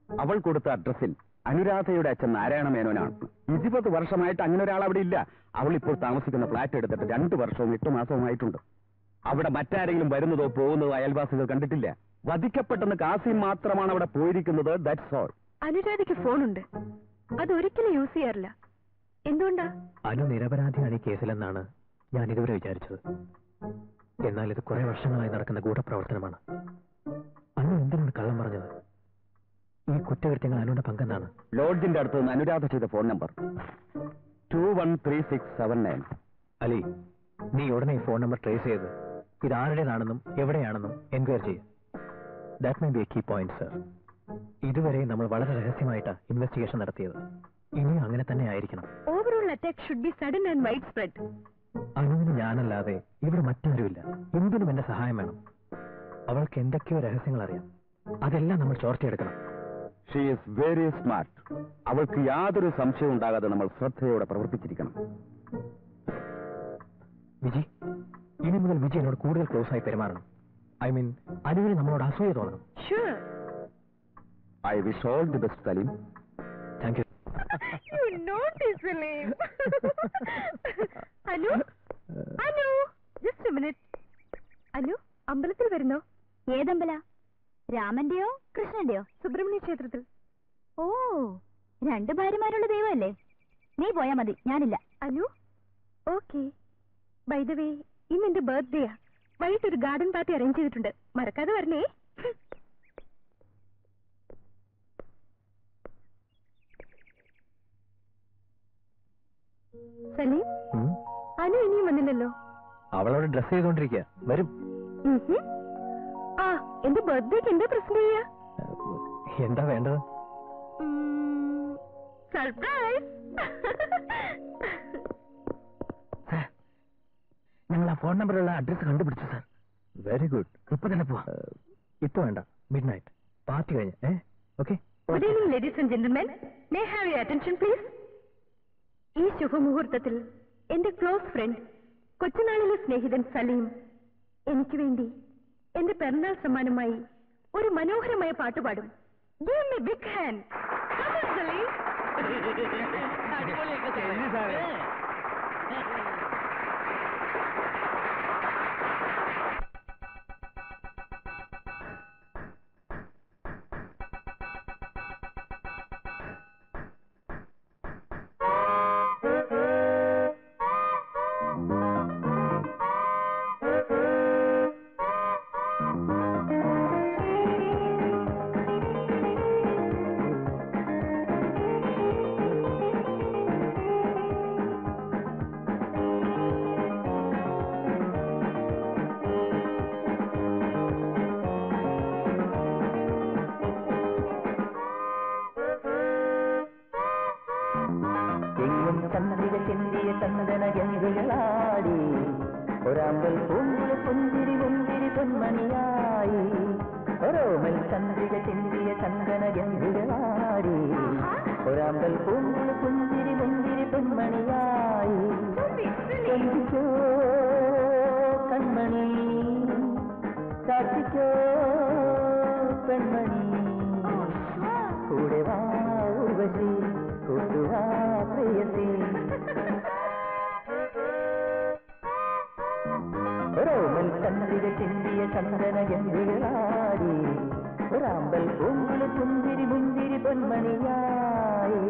അവൾ കൊടുത്ത അഡ്രസ്സിൽ അനുരാധയുടെ അച്ഛൻ നാരായണ മേനോനാണ് ഇരുപത് വർഷമായിട്ട് അങ്ങനെ ഒരാൾ അവിടെ ഇല്ല അവൾ ഇപ്പോൾ താമസിക്കുന്ന ഫ്ലാറ്റ് എടുത്തിട്ട് രണ്ടു വർഷവും എട്ട് മാസവുമായിട്ടുണ്ട് അവിടെ മറ്റാരെങ്കിലും വരുന്നതോ പോകുന്നതോ അയൽവാസികൾ കണ്ടിട്ടില്ല വധിക്കപ്പെട്ടെന്ന് കാസിം മാത്രമാണ് അവിടെ പോയിരിക്കുന്നത് ദാറ്റ്സ് ഓൾ അനുരാധയ്ക്ക് ഫോണുണ്ട് അതൊരിക്കലും യൂസ് ചെയ്യാറില്ല എന്തുകൊണ്ടാ അനു നിരപരാധിയാണ് ഈ കേസിലെന്നാണ് ഞാൻ ഇതുവരെ വിചാരിച്ചത് എന്നാൽ ഇത് കുറെ വർഷങ്ങളായി നടക്കുന്ന ഗൂഢപ്രവർത്തനമാണ് അനു എന്തിനാണ് കള്ളം പറഞ്ഞത് ഈ കുറ്റകൃത്യങ്ങൾ അനുവിന്റെ പങ്കെന്നാണ് ലോഡ്ജിന്റെ അടുത്ത് നിന്ന് അനുരാധ ചെയ്ത phone number two one three six seven nine Ali നീ ഉടനെ ഈ ഫോൺ നമ്പർ ട്രേസ് ചെയ്ത് ഇത് ആരുടേതാണെന്നും എവിടെയാണെന്നും എൻക്വയറി ചെയ്യും that may be a key point sir ഇതുവരെ നമ്മൾ വളരെ രഹസ്യമായിട്ടാണ് ഇൻവെസ്റ്റിഗേഷൻ നടത്തിയത് ഇനിയും അങ്ങനെ തന്നെ ആയിരിക്കണം overall attack should be sudden and widespread അനുവിന് ഞാനല്ലാതെ ഇവിടെ മറ്റാരുമില്ല എന്തിനും എന്റെ സഹായം വേണം അവൾക്ക് എന്തൊക്കെയോ രഹസ്യങ്ങൾ അറിയാം അതെല്ലാം നമ്മൾ ചോർത്തിയെടുക്കണം ഷീ ഈസ് വെരി സ്മാർട്ട് അവൾക്ക് യാതൊരു സംശയവും ഉണ്ടാകാതെ നമ്മൾ ശ്രദ്ധയോടെ പ്രവർത്തിച്ചിരിക്കണം വിജി ഇനി മുതൽ വിജി എന്നോട് കൂടുതൽ ക്ലോസ് ആയി പെരുമാറണം ഐ മീൻ അനുവിന് നമ്മളോട് അസൂയ തോന്നണം sure I wish all the best Salim thank you You naughty Salim. Anu Anu just minute Anu അമ്പലത്തിൽ വരുന്നോ ഏതമ്പല രാമന്റെയോ കൃഷ്ണന്റെയോ സുബ്രഹ്മണ്യ ക്ഷേത്രത്തിൽ ഓ രണ്ട് ഭാര്യമാരുള്ള ദൈവമല്ലേ നീ പോയാ മതി ഞാനില്ല Anu okay by the way ഇന്ന് എന്റെ ബർത്ത്ഡേയാ വൈകിട്ട് ഒരു ഗാർഡൻ പാർട്ടി അറേഞ്ച് ചെയ്തിട്ടുണ്ട് മറക്കാതെ വരണേ സലീം ഉം. അനു ഇനിയും വന്നില്ലല്ലോ അവളോട് ഡ്രസ് ചെയ്തോണ്ടിരിക്കുക വരും ഉം ഹും. ആ എന്റെ ബർത്ത്ഡേക്ക് എന്താ പ്രസന്റ് ചെയ്യാ എന്താ വേണ്ടത് സർപ്രൈസ് ഞങ്ങൾ ആ ഫോൺ നമ്പറുള്ള അഡ്രസ് കണ്ടുപിടിച്ചു സാർ വെരി ഗുഡ് ഇപ്പൊ തന്നെ പോവാ ഇപ്പൊ വേണ്ട മിഡ് നൈറ്റ് പാർട്ടി കഴിഞ്ഞ് ഏ okay good evening ladies and gentlemen may have you attention please ഈ ശുഭമുഹൂർത്തത്തിൽ എന്റെ ക്ലോസ് ഫ്രണ്ട് കൊച്ചുനാളിലെ സ്നേഹിതൻ സലീം എനിക്ക് വേണ്ടി എന്റെ പിറന്നാൾ സമ്മാനമായി ഒരു മനോഹരമായ പാട്ട് പാടും Give me big hand. Come on, Salim. എങ്ങും ചന്ദ്രിക ചിന്തിയ ചന്ദന ഗംഗകളാടി ഒരാമ്പൽ പൂങ്കുല പുഞ്ചിരി മുന്തിരി പൊന്മണിയായി ഒരോമൽ ചന്ദ്രിക ചിന്തിയ ചന്ദന ഗംഗകളാടി ഒരാമ്പൽ പൂങ്കുല പുഞ്ചിരി മുന്തിരി പൊന്മണിയായി ചന്ദിക്കോ കൺമണി ചാത്തിക്കോ പെൺമണി കൂടെ വാ ഉർവശി കൂട്ടുവാ പ്രിയസി ഒരോമൽ ചന്ദ്രിക ചിന്തിയ ചന്ദന ഗംഭികളാടി ഒരാമ്പൽ പൂങ്കുല പുഞ്ചിരി മുന്തിരി പൊന്മണിയായി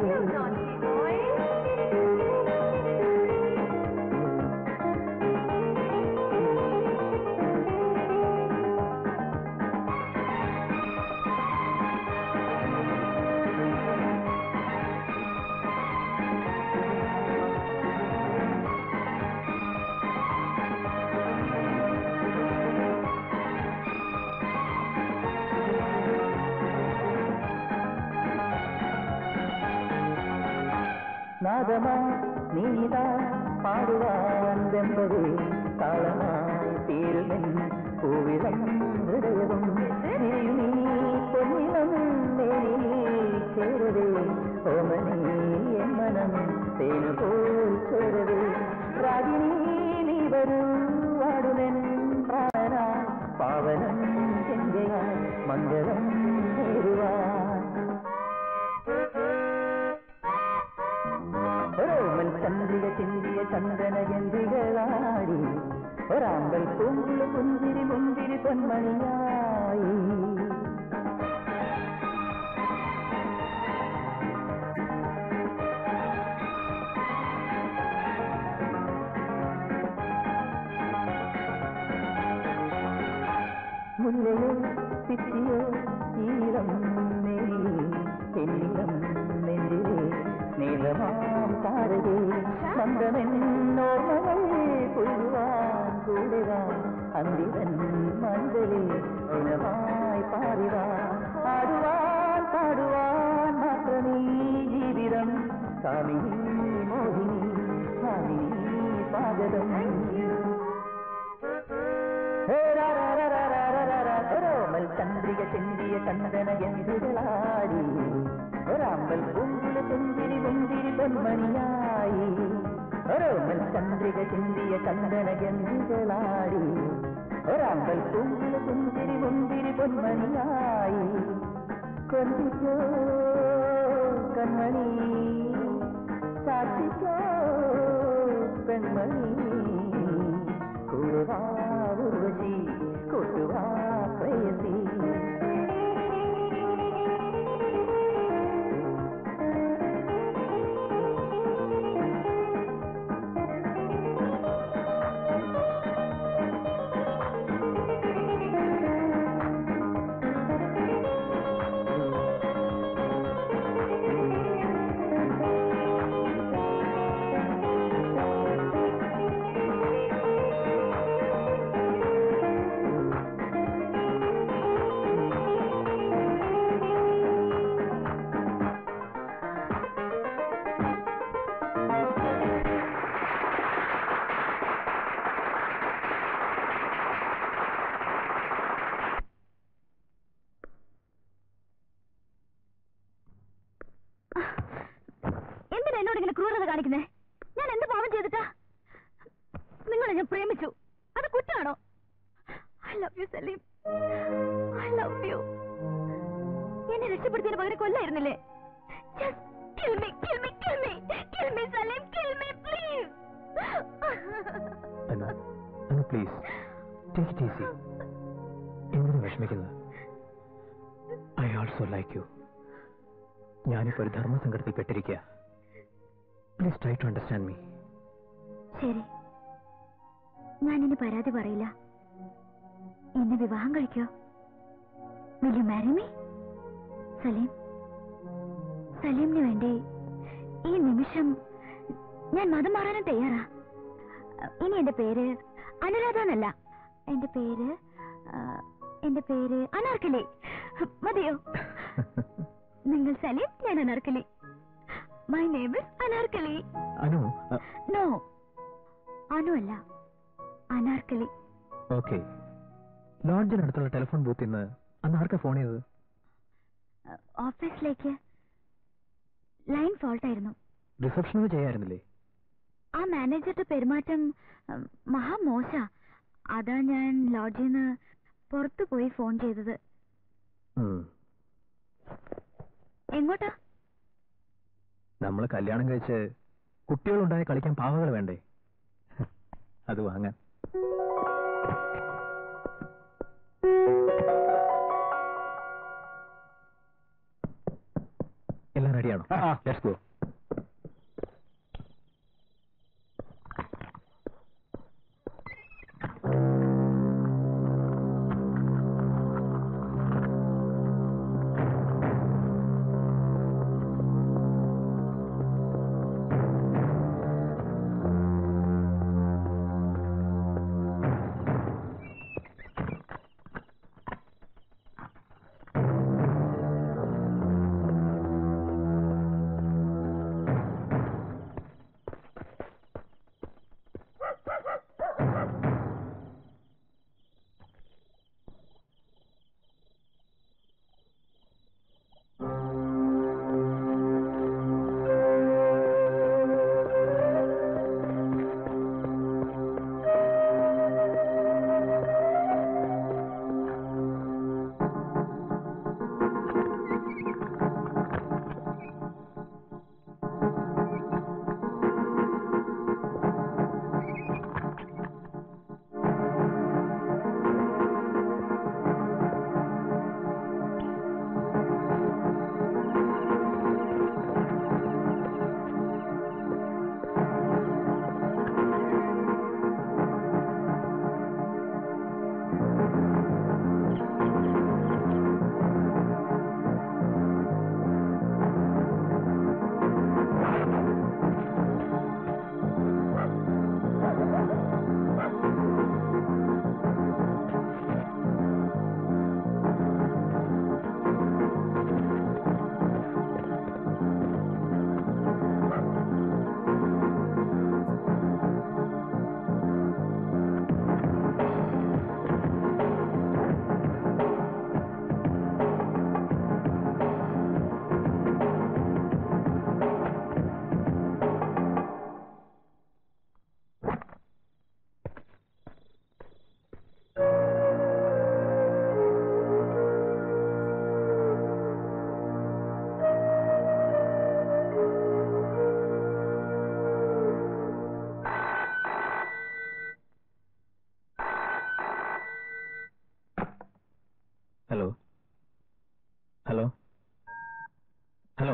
നാദമാ നീതാ പാടുവാൻ വെമ്പവേ താളമായി തീരുമെൻ പൂവിളം ഹൃദയവും നീ പൊന്നിളം മേനിൽ ചേരവേ ഓമനീ എൻ മനം തേനുപോൽ ചോരവേ രാഗിണി നീ വരൂ വാടുമെൻ പ്രാണ പാവനം ചെങ്കയാൽ മംഗളം നേരുവാൻ ചന്ദനഗന്ധികളാടി ഒരാമ്പൽ പൂങ്കുളു പുഞ്ചിരി മുന്തിരി പൊന്മണിയായി മുല്ലയോ പിച്ചിയോ ഈളം നെയ്യ് എന്നിളം നെഞ്ചിലെ നീലമാം താരകേ മന്ദമെന്നോർമ്മകൾ പുൽവാൻ കൂടിവാ അന്തിവൻ മഞ്ചലി ഗുണമായി പാറിവാ ആടുവാൻ പാടുവാൻ മാത്രമേ ജീവിതം കാമിനി മോഹിനി ഭാമിനി സ്വാഗതം ഒരോമൽ ചന്ദ്രിക ചെന്തിയ ചന്ദന ഗന്ധികളാടി ഒരാമ്പൽ പൂങ്കുല പുഞ്ചിരി മുന്തിരി പൊന്മണിയായി ഒരോമൽ ചന്ദ്രിക ചിന്തിയ ചന്ദന ഗന്ധികളാടി ഒരാമ്പൽ പൂങ്കുല പുഞ്ചിരി മുന്തിരി പൊന്മണിയായി കൊഞ്ചിക്കോ കൺമണി സാക്ഷിക്കോ പെൺമണി കൂറുവാ ഉർവശി കൂട്ടുവാ പ്രയസി എന്തിനാ എന്നോട് ഇങ്ങനെ ക്രൂരത കാണിക്കുന്നേ ഞാൻ എന്ത് പാവം ചെയ്തിട്ടാ നിങ്ങളെ ഞാൻ പ്രേമിച്ചു അത് കുറ്റാണോ I love you Salim I love you എന്നെ രക്ഷപ്പെടുത്തിയതിന് പകരം കൊല്ലായിരുന്നില്ലേ Just kill me, kill me, kill me, kill me, സലീം, kill me, please. Anu Anu please take it easy എന്തിനു വിഷമിക്കുന്നത് ഐ ആൾസോ ലൈക്ക് യു ഞാനിപ്പോ ഒരു ധർമ്മസങ്കടത്തിൽ പെട്ടിരിക്കുക please try to understand me ശരി ഞാൻ ഇനി പരാതി പറയില്ല എന്നെ വിവാഹം കഴിക്കോ will you marry me Salim സലീമിന് വേണ്ടി ഈ നിമിഷം ഞാൻ മതം മാറാനും തയ്യാറാ ഇനി എന്റെ പേര് അനുരാധ എന്നല്ല എന്റെ പേര് ആ, എന്റെ പേര് അനാർക്കലി മതിയോ നിങ്ങൾ സലീം ഞാൻ Anarkali my name is Anarkali Anu no Anu അല്ല അനാർക്കലി ഓക്കെ ലോഡ്ജിനടുത്തുള്ള ടെലിഫോൺ ബൂത്തിൽ നിന്ന് അന്ന് ആർക്കാ ഫോൺ ചെയ്തത് ഓഫീസിലേക്ക് ലൈൻ ഫോൾട്ട് ആയിരുന്നു റിസപ്ഷനിൽ ചെയ്യായിരുന്നില്ലേ ആ മാനേജറുടെ പെരുമാറ്റം ഉം, മഹാമോശ അതാ ഞാൻ ലോഡ്ജിൽ നിന്ന് പുറത്തു പോയി ഫോൺ ചെയ്തത് ഉം. എങ്ങോട്ടാ നമ്മൾ കല്യാണം കഴിച്ച് കുട്ടികളുണ്ടായി കളിക്കാൻ പാവകൾ വേണ്ടേ അത് വാങ്ങാൻ എല്ലാം റെഡിയാണോ let's go hello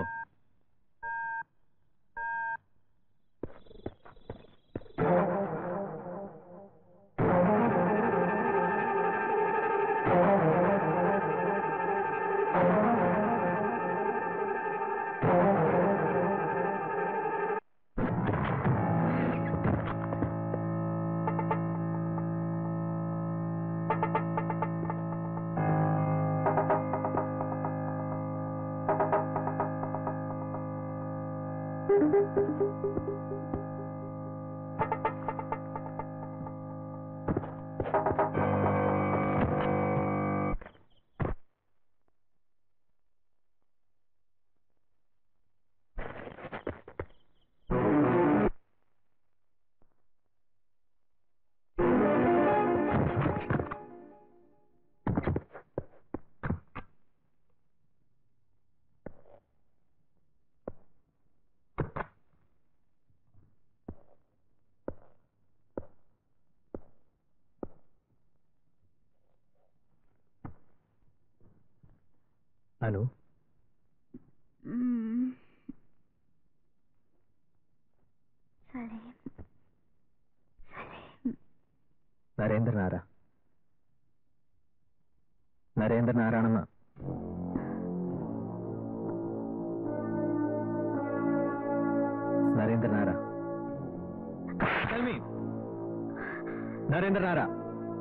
Anu Salim Narendran ആരാ നരേന്ദ്രൻ ആരാണെന്ന് നരേന്ദ്രൻ ആരാ Tell me. നരേന്ദ്രൻ ആരാ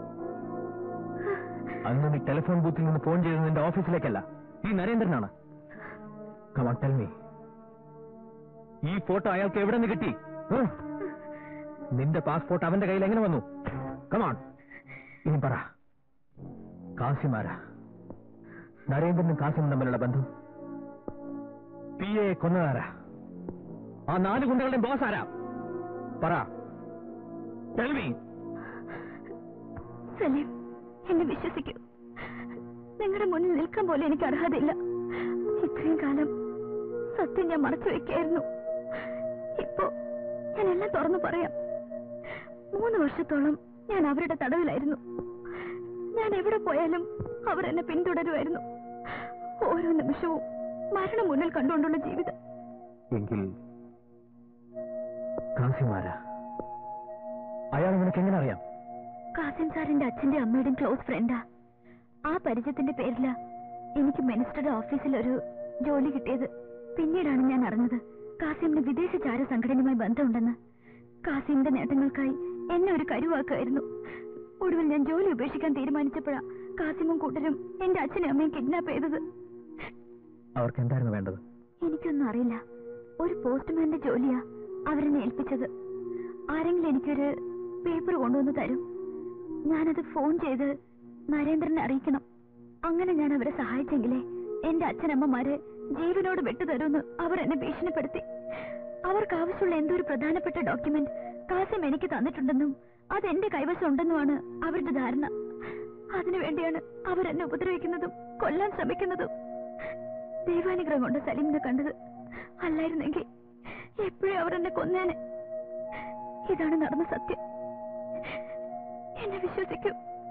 അന്ന് നീ ടെലിഫോൺ ബൂത്തിൽ നിന്ന് ഫോൺ ചെയ്തത് നിന്റെ ഓഫീസിലേക്കല്ല ഈ നരേന്ദ്രനാണ് കമാൺ ടെൽ മീ ഈ ഫോട്ടോ അയാൾക്ക് എവിടെ നിന്ന് കിട്ടി ഉം? നിന്റെ പാസ്പോർട്ട് അവന്റെ കയ്യിൽ എങ്ങനെ വന്നു കമാൺ ഇനി പറ കാസിമാരാ നരേന്ദ്രനും കാസിമും തമ്മിലുള്ള ബന്ധം പി എ കൊന്നതാരാ ആ നാല് ഗുണ്ടകളുടെ ബോസ് ആരാ പറ ടെൽ മീ സലീം എന്നെ വിശ്വസിക്കൂ നിങ്ങളുടെ മുന്നിൽ നിൽക്കാൻ പോലും എനിക്ക് അർഹതയില്ല ഇത്രയും കാലം സത്യം ഞാൻ മറച്ചു വെക്കായിരുന്നു ഇപ്പോ ഞാൻ എല്ലാം തുറന്നു പറയാം മൂന്ന് വർഷത്തോളം ഞാൻ അവരുടെ തടവിലായിരുന്നു ഞാൻ എവിടെ പോയാലും അവർ എന്നെ പിന്തുടരുമായിരുന്നു ഓരോ നിമിഷവും മരണം മുന്നിൽ കണ്ടുകൊണ്ടുള്ള ജീവിതം എങ്കിൽ കാസിമാരാ അയാൾ നിനക്ക് എങ്ങനെ അറിയാം കാസിം സാറിന്റെ അച്ഛന്റെ അമ്മയുടെയും ക്ലോസ് ഫ്രണ്ടാ ആ പരിചയത്തിന്റെ പേരില എനിക്ക് മിനിസ്റ്ററുടെ ഓഫീസിൽ ഒരു ജോലി കിട്ടിയത് പിന്നീടാണ് ഞാൻ അറിഞ്ഞത് കാസിമിന് വിദേശ ചാര സംഘടനയുമായി ബന്ധമുണ്ടെന്ന് കാസിമിന്റെ നേട്ടങ്ങൾക്കായി എന്നെ ഒരു കരുവാക്കുമായിരുന്നു ഒടുവിൽ ഞാൻ ജോലി ഉപേക്ഷിക്കാൻ തീരുമാനിച്ചപ്പോഴാ കാസിമും കൂട്ടരും എന്റെ അച്ഛനും അമ്മയും കിഡ്നാപ്പ് ചെയ്തത് അവർക്ക് എന്തായിരുന്നു വേണ്ടത് എനിക്കൊന്നും അറിയില്ല ഒരു പോസ്റ്റ്മാന്റെ ജോലിയാ അവരെന്നെ ഏൽപ്പിച്ചത് ആരെങ്കിലും എനിക്കൊരു പേപ്പർ കൊണ്ടുവന്ന് തരും ഞാനത് ഫോൺ ചെയ്ത് നരേന്ദ്രനെ അറിയിക്കണം അങ്ങനെ ഞാൻ അവരെ സഹായിച്ചെങ്കിലേ എന്റെ അച്ഛനമ്മമാരെ ജീവനോട് വിട്ടുതരുമെന്ന് അവർ എന്നെ ഭീഷണിപ്പെടുത്തി അവർക്ക് ആവശ്യമുള്ള എന്തോ ഒരു പ്രധാനപ്പെട്ട ഡോക്യുമെന്റ് കാസിം എനിക്ക് തന്നിട്ടുണ്ടെന്നും അത് എന്റെ കൈവശം ഉണ്ടെന്നുമാണ് അവരുടെ ധാരണ അതിനുവേണ്ടിയാണ് അവർ എന്നെ ഉപദ്രവിക്കുന്നതും കൊല്ലാൻ ശ്രമിക്കുന്നതും ദൈവാനുഗ്രഹം കൊണ്ട് സലീമിനെ കണ്ടത് അല്ലായിരുന്നെങ്കിൽ എപ്പോഴും അവർ എന്നെ കൊന്നേനെ ഇതാണ് നടന്ന സത്യം എന്നെ വിശ്വസിക്കൂ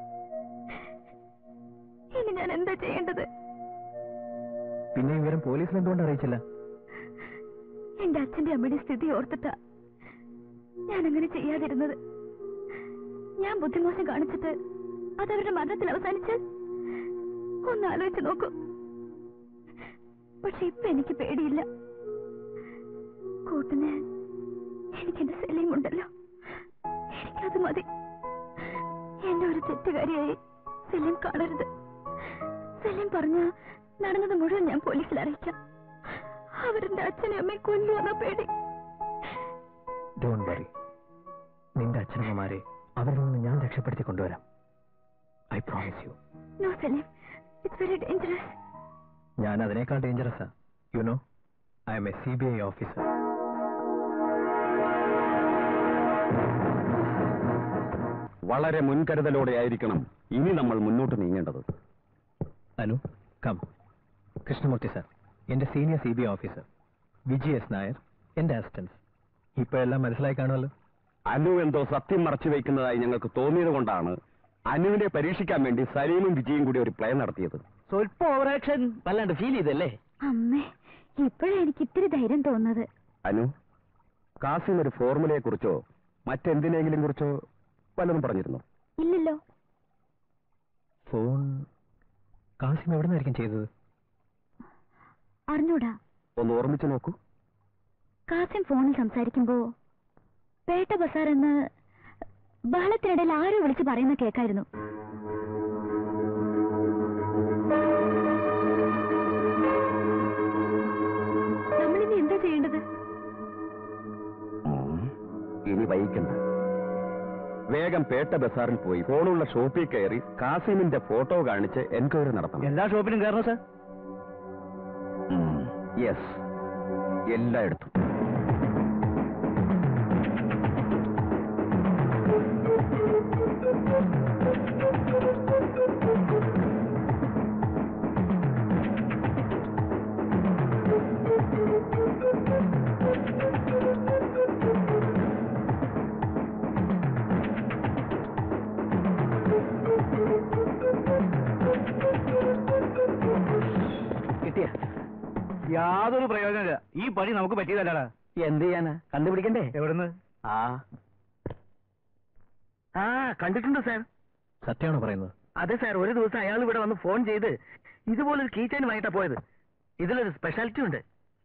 ഇനി ഞാൻ എന്താ ചെയ്യേണ്ടത് പിന്നെ ഈ വിവരം പോലീസിൽ എന്തുകൊണ്ട് അറിയിച്ചില്ല എന്റെ അച്ഛന്റെ അമ്മയുടെ സ്ഥിതി ഓർത്തിട്ടാ ഞാൻ അങ്ങനെ ചെയ്യാതിരുന്നത് ഞാൻ ബുദ്ധിമോശം കാണിച്ചിട്ട് അതവരുടെ മരണത്തിൽ അവസാനിച്ചാൽ ഒന്ന് ആലോചിച്ച് നോക്കൂ പക്ഷെ ഇപ്പൊ എനിക്ക് പേടിയില്ല കൂട്ടിന് എനിക്കെന്റെ സെലീമുണ്ടല്ലോ എനിക്കത് മതി എന്നെ ഒരു തെറ്റുകാരിയായി സെലീം കാണരുത് സെലീം പറഞ്ഞ നടന്നത് മുഴുവൻ ഞാൻ പോലീസിൽ അറിയിക്കാം അവരെന്റെ അച്ഛനെ അമ്മയെ കൊല്ലുവെന്ന പേടി ഡോൺ വറി നിന്റെ അച്ഛനമ്മമാരെ അവരിൽ നിന്ന് ഞാൻ രക്ഷപ്പെടുത്തി കൊണ്ടുവരാം I promise you no Salim it's very dangerous ഞാൻ അതിനേക്കാൾ ഡേഞ്ചറസാ you know I M a C B I officer വളരെ മുൻകരുതലോടെ ആയിരിക്കണം ഇനി നമ്മൾ മുന്നോട്ട് നീങ്ങേണ്ടത് അനു കം കൃഷ്ണമൂർത്തി സാർ എന്റെ senior C B I officer Vijay S Nair എന്റെ അസിസ്റ്റന്റ് ഇപ്പോഴെല്ലാം മനസ്സിലായി കാണുമല്ലോ അനു എന്തോ സത്യം മറച്ചു വയ്ക്കുന്നതായി ഞങ്ങൾക്ക് തോന്നിയത് കൊണ്ടാണ് അനുവിനെ പരീക്ഷിക്കാൻ വേണ്ടി സലീമും വിജയും കൂടി ഒരു പ്ലേ നടത്തിയത് സ്വല്പം ഓവറാക്ഷൻ വല്ലാണ്ട് ഫീൽ ചെയ്തല്ലേ അമ്മേ ഇപ്പോഴാ എനിക്ക് ഇത്തിരി ധൈര്യം തോന്നുന്നത് അനു കാസിം ഒരു ഫോർമുലയെ കുറിച്ചോ മറ്റെന്തിനെങ്കിലും കുറിച്ചോ വല്ലതും പറഞ്ഞിരുന്നു ഇല്ലല്ലോ ഫോൺ കാസിം എവിടെ നിന്നായിരിക്കും ചെയ്തത് അറിഞ്ഞൂടാ ഒന്ന് ഓർമ്മിച്ചു നോക്കൂ കാസിം ഫോണിൽ സംസാരിക്കുമ്പോ പേട്ട ബസാർ എന്ന് ബഹളത്തിനിടയിൽ ആരോ വിളിച്ച് പറയുന്ന കേക്കായിരുന്നു നമ്മളിനി എന്താ ചെയ്യേണ്ടത് ഇനി വൈകണ്ട വേഗം പേട്ട ബസാറിൽ പോയി ഫോണുള്ള ഷോപ്പിൽ കയറി കാസിമിന്റെ ഫോട്ടോ കാണിച്ച് എൻക്വയറി നടത്തണം എല്ലാ ഷോപ്പിലും കയറണം സാർ യെസ് എല്ലായിടത്തും കിട്ടിയ യാതൊരു പ്രയോജനമില്ല ഈ പണി നമുക്ക് പറ്റിയതല്ലടാ എന്ത് ചെയ്യാനാ കണ്ടുപിടിക്കണ്ടേ എവിടുന്ന് ആ ആ കണ്ടിട്ടുണ്ട് സാർ സത്യമാണോ പറയുന്നത് അതെ സാർ ഒരു ദിവസം അയാൾ ഇവിടെ വന്ന് ഫോൺ ചെയ്ത് ഇതുപോലൊരു കീ ചെയിനുമായിട്ടാ പോയത് ഇതിലൊരു സ്പെഷ്യാലിറ്റി ഉണ്ട്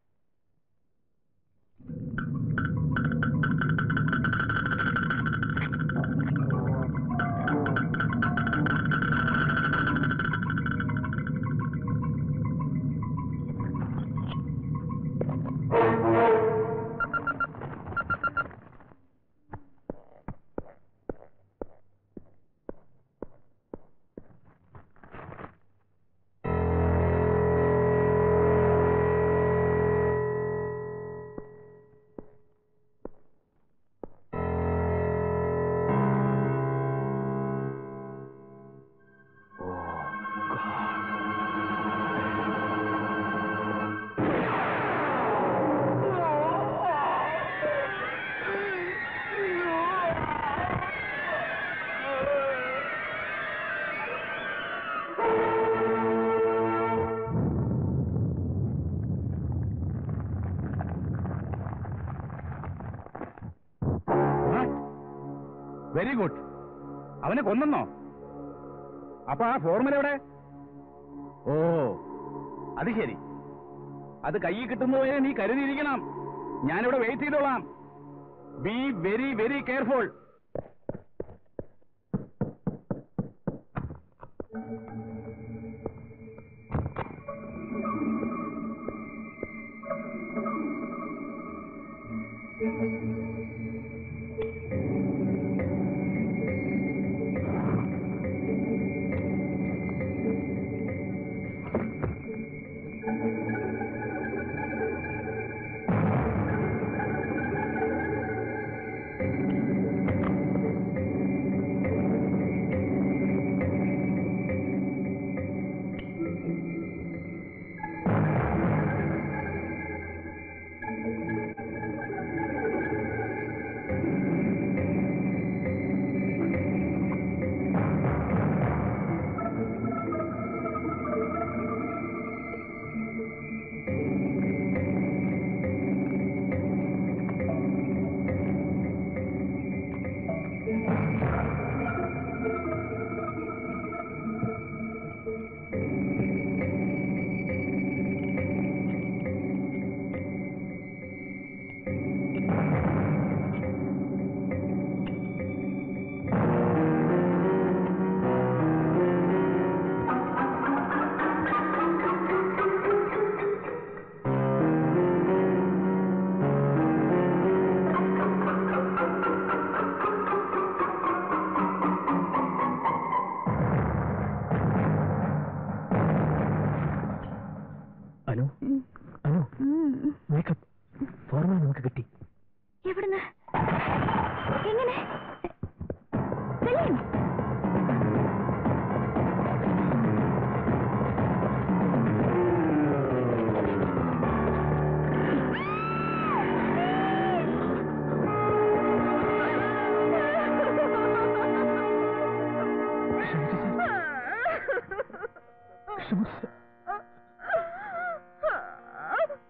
വെരി ഗുഡ് അവനെ കൊന്നെന്നോ അപ്പൊ ആ ഫോർമുല എവിടെ ഓ അത് ശരി അത് കയ്യിൽ കിട്ടുന്നതുവരെ നീ കരുതിയിരിക്കണം ഞാനിവിടെ വെയിറ്റ് ചെയ്തോളാം be very very careful Anu Anu makeup formula നമുക്ക് കിട്ടി എവിടുന്ന് എങ്ങനെ സലീം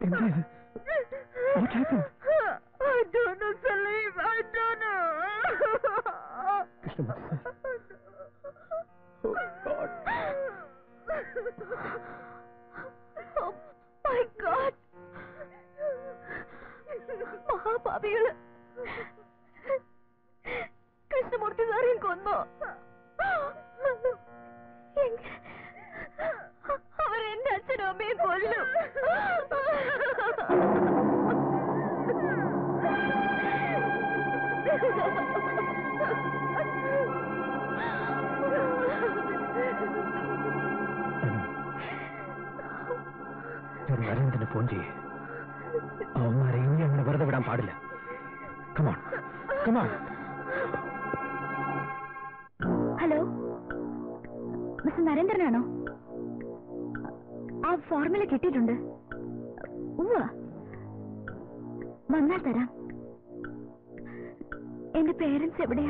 എന്താ ഇത് What happened? I don't know, Salim. I don't know. Krishnamurthy sir Oh, God. Oh, my God. മഹാപാപികള് കൃഷ്ണമൂർത്തി സാറിയും കൊന്നോ എങ്ങനെ? അവരെന്റെ അച്ഛനും അമ്മയും കൊല്ലും ഒരു നരേന്ദ്രന് ഫോൺ ചെയ്യേ അവന്മാരെ ഇനി അങ്ങനെ വെറുതെ വിടാൻ പാടില്ല കമാൺ കമാൺ ഹലോ മിസ്റ്റർ നരേന്ദ്രനാണോ ആ ഫോർമുല കിട്ടിയിട്ടുണ്ട് ഉവ്വ വന്നാൽ തരാം എന്റെ പേരൻസ് എവിടെയാ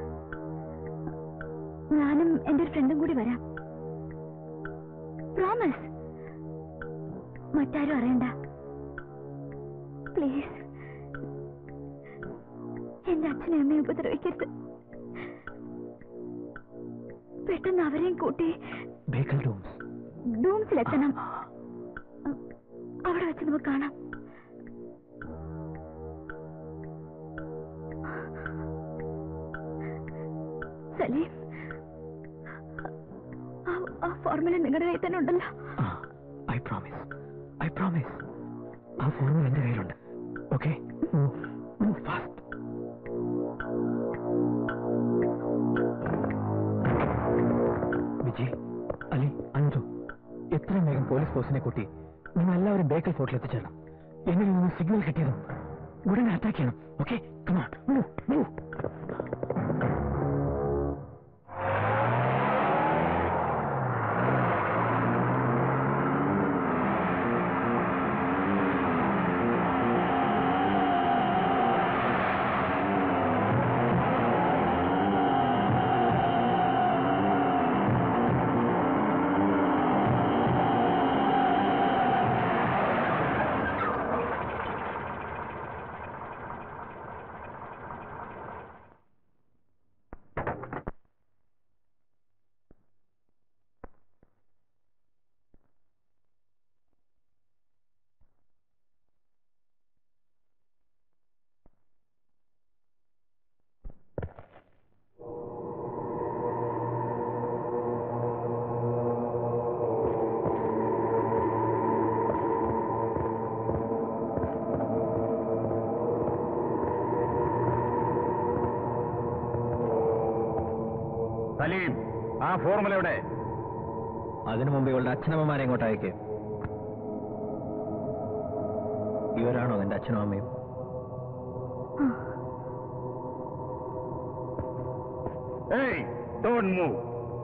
ഞാനും എന്റെ ഒരു ഫ്രണ്ടും കൂടി വരാം പ്രോമിസ് മറ്റാരും അറിയണ്ട പ്ലീസ് എന്റെ അച്ഛനെ അമ്മയെ ഉപദ്രവിക്കരുത് പെട്ടെന്ന് അവരെയും കൂട്ടി ബേക്കൽ ഡോംസ് ഡൂംസിലെത്തണം അവിടെ വെച്ച് നമുക്ക് കാണാം സലീം ആ- ആ ഫോർമുല നിങ്ങളുടെ കയ്യിൽ തന്നെ ഉണ്ടല്ലോ ഐ പ്രോമിസ് ഐ പ്രോമിസ് ആ ഫോർമുല എന്റെ കയ്യിലുണ്ട് ഓക്കെ ഫാസ്റ്റ് വിജയ് അലി അഞ്ചു എത്രയും വേഗം പോലീസ് ഫോഴ്സിനെ കൂട്ടി നിങ്ങൾ എല്ലാവരും ബേക്കൽ ഫോർട്ടിൽ എത്തിച്ചേരണം എന്നിൽ നിന്ന് സിഗ്നൽ കിട്ടിയതും ഉടനെ അറ്റാക്ക് ചെയ്യണം okay come on move move Salim ആ ഫോർമുല എവിടെ അതിനു മുമ്പ് ഇവളുടെ അച്ഛനമ്മമാരെ ഇങ്ങോട്ട് അയക്ക് ഇവരാണോ എന്റെ അച്ഛനും അമ്മയും ഏയ് don't move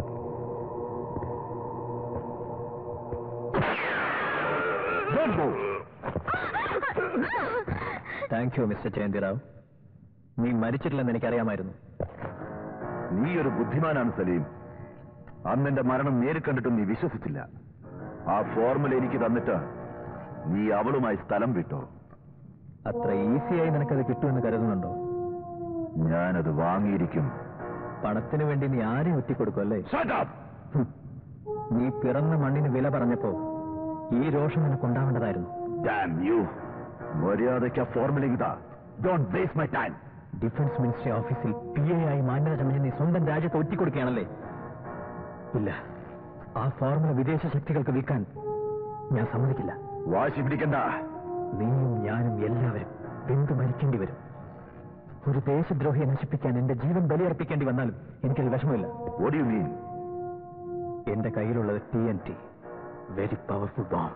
don't move thank you mister Jayanthirao നീ മരിച്ചിട്ടില്ലെന്ന് എനിക്കറിയാമായിരുന്നു നീ ഒരു ബുദ്ധിമാനാണ് സലീം അന്നെന്റെ മരണം നേരിൽ കണ്ടിട്ടും നീ വിശ്വസിച്ചില്ല ആ ഫോർമുല എനിക്ക് തന്നിട്ട് നീ അവളുമായി സ്ഥലം വിട്ടോ അത്ര ഈസിയായി നിനക്കത് കിട്ടുമെന്ന് കരുതുന്നുണ്ടോ ഞാനത് വാങ്ങിയിരിക്കും പണത്തിന് വേണ്ടി നീ ആരെയും ഒറ്റിക്കൊടുക്കും അല്ലേ Shut up! ഹും. നീ പിറന്ന മണ്ണിന് വില പറഞ്ഞപ്പോ ഈ രോഷം നിനക്കുണ്ടാവേണ്ടതായിരുന്നു Damn you! മര്യാദയ്ക്ക് ആ ഫോർമുല ഇതാ don't waste my time defence ministry ഓഫീസിൽ പി എ ആയി മാന്യത ചമഞ്ഞ് നീ സ്വന്തം രാജ്യത്ത് ഒറ്റിക്കൊടുക്കുകയാണല്ലേ ഇല്ല ആ ഫോർമുല വിദേശ ശക്തികൾക്ക് വിൽക്കാൻ ഞാൻ സമ്മതിക്കില്ല വാശി പിടിക്കണ്ട നീയും ഞാനും എല്ലാവരും വെന്തു മരിക്കേണ്ടി വരും ഒരു ദേശദ്രോഹിയെ നശിപ്പിക്കാൻ എന്റെ ജീവൻ ബലിയർപ്പിക്കേണ്ടി വന്നാലും എനിക്കത് വിഷമമില്ല What do you mean? എന്റെ കയ്യിലുള്ളത് T N T very powerful bomb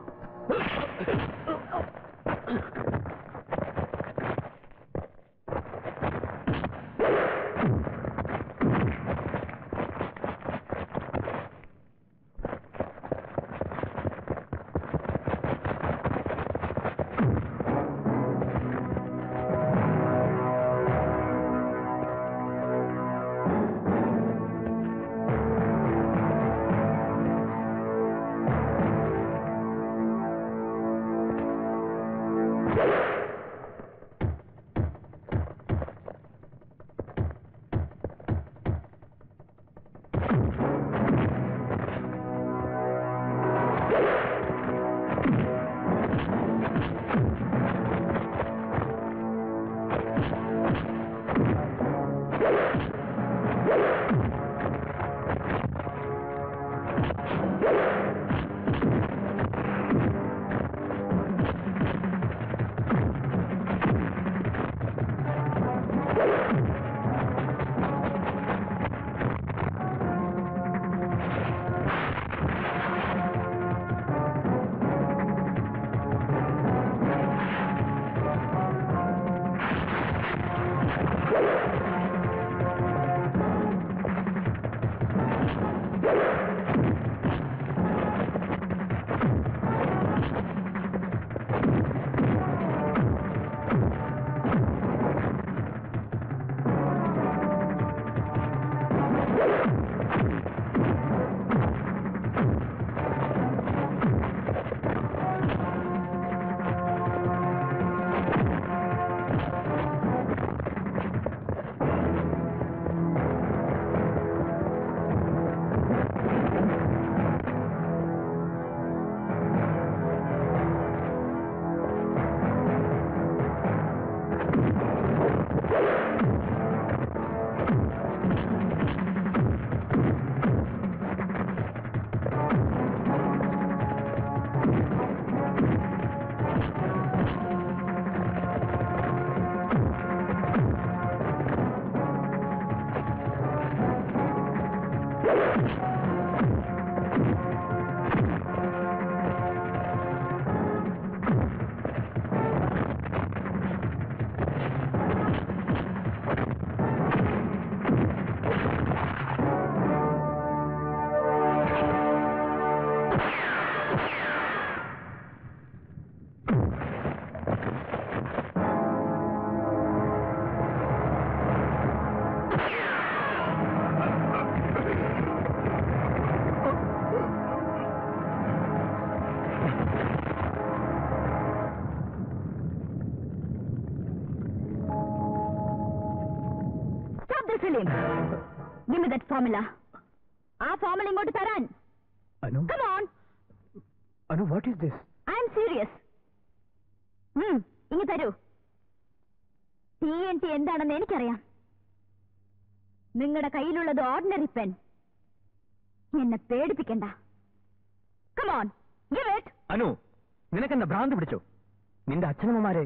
Salim give me that formula ആ ഫോർമുല ഇങ്ങോട്ട് തരാൻ Anu come on Anu what is this I'm serious ഇങ്ങ് തരൂ ടി എൻ ടി എന്താണെന്ന് എനിക്കറിയാം നിങ്ങളുടെ കയ്യിലുള്ളത് ഓർഡിനറി പെൻ എന്നെ പേടിപ്പിക്കണ്ട കമോൺ ഗിവ് ഇറ്റ് അനു നിനക്കെന്താ ഭ്രാന്ത് പിടിച്ചോ നിന്റെ അച്ഛനമ്മമാരെ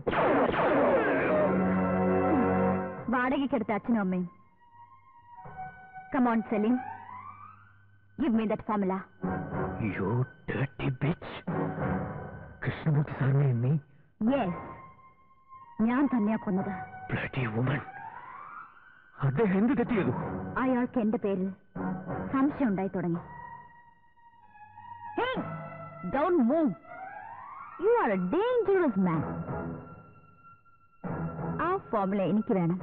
വാടകയ്ക്കെടുത്ത അച്ഛനും അമ്മയും come on Salim give me that formula you dirty bitch Krishnamurthy സാറിനെ നീ യെസ് ഞാൻ തന്നെയാ കൊന്നത് ബ്ലഡി വുമൺ അദ്ദേഹം എന്ത് തെറ്റ് ചെയ്തു അയാൾക്ക് എന്റെ പേരിൽ സംശയം ഉണ്ടായി തുടങ്ങി don't move you are a dangerous man ആ ഫോർമുല എനിക്ക് വേണം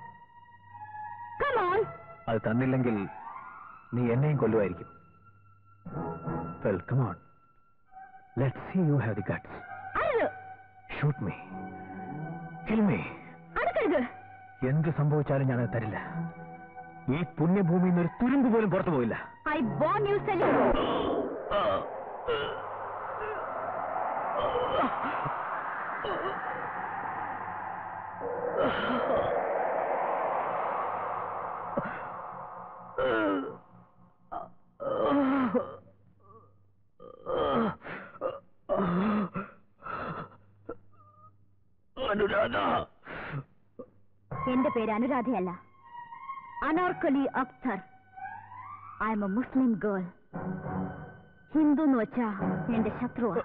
കമോൺ അത് തന്നില്ലെങ്കിൽ നീ എന്നെയും കൊല്ലുമായിരിക്കും well come on let see you have the guts അരുത് ഷൂട്ട് മീ കിൽ മീ അടുക്കരുത് എന്ത് സംഭവിച്ചാലും ഞാനത് തരില്ല ഈ പുണ്യഭൂമിയിൽ നിന്ന് ഒരു തുരുമ്പ് പോലും പുറത്തു പോയില്ല I warn you Salim Anuradha എന്റെ പേര് അനുരാധയല്ല Anarkali Akhtar I M a Muslim girl Hindu എന്ന് വെച്ചാ എന്റെ ശത്രുവാ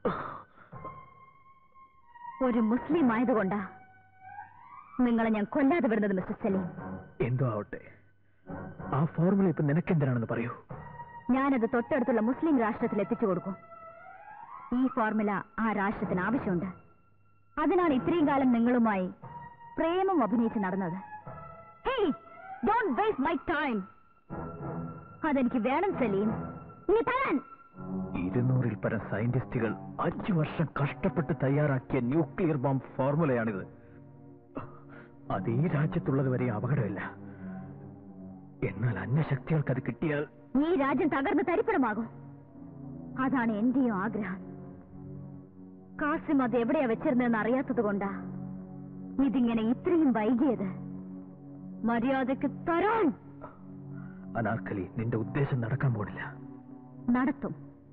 ഒരു മുസ്ലിം ആയതുകൊണ്ടാ നിങ്ങളെ ഞാൻ കൊല്ലാതെ വിടുന്നത് മിസ്റ്റർ സലീം എന്തോ ആവട്ടെ ആ ഫോർമുല ഇപ്പൊ നിനക്കെന്തിനാണെന്ന് പറയൂ ഞാനത് തൊട്ടടുത്തുള്ള മുസ്ലിം രാഷ്ട്രത്തിൽ എത്തിച്ചു കൊടുക്കും ഈ ഫോർമുല ആ രാഷ്ട്രത്തിന് ആവശ്യമുണ്ട് അതിനാണ് ഇത്രയും കാലം നിങ്ങളുമായി പ്രേമം അഭിനയിച്ച് നടന്നത് hey don't waste my time അതെനിക്ക് വേണം സലീം ഇനി തരാൻ ഇരുന്നൂറിൽ പരം സയന്റിസ്റ്റുകൾ അഞ്ചു വർഷം കഷ്ടപ്പെട്ട് തയ്യാറാക്കിയ ന്യൂക്ലിയർ ബോംബ് ഫോർമുലയാണിത് അത് ഈ രാജ്യത്തുള്ളത് വരെ അപകടമില്ല എന്നാൽ അന്യശക്തികൾക്ക് അത് കിട്ടിയാൽ ഈ രാജ്യം തകർന്ന് തരിപ്പണമാകും അതാണ് എന്റെയും ആഗ്രഹം കാസിം അത് എവിടെയാ വെച്ചിരുന്നതെന്ന് അറിയാത്തത് കൊണ്ടാ ഇതിങ്ങനെ ഇത്രയും വൈകിയത് മര്യാദക്ക് തരാൻ അനാർക്കലി നിന്റെ ഉദ്ദേശം നടക്കാൻ പോണില്ല നടത്തും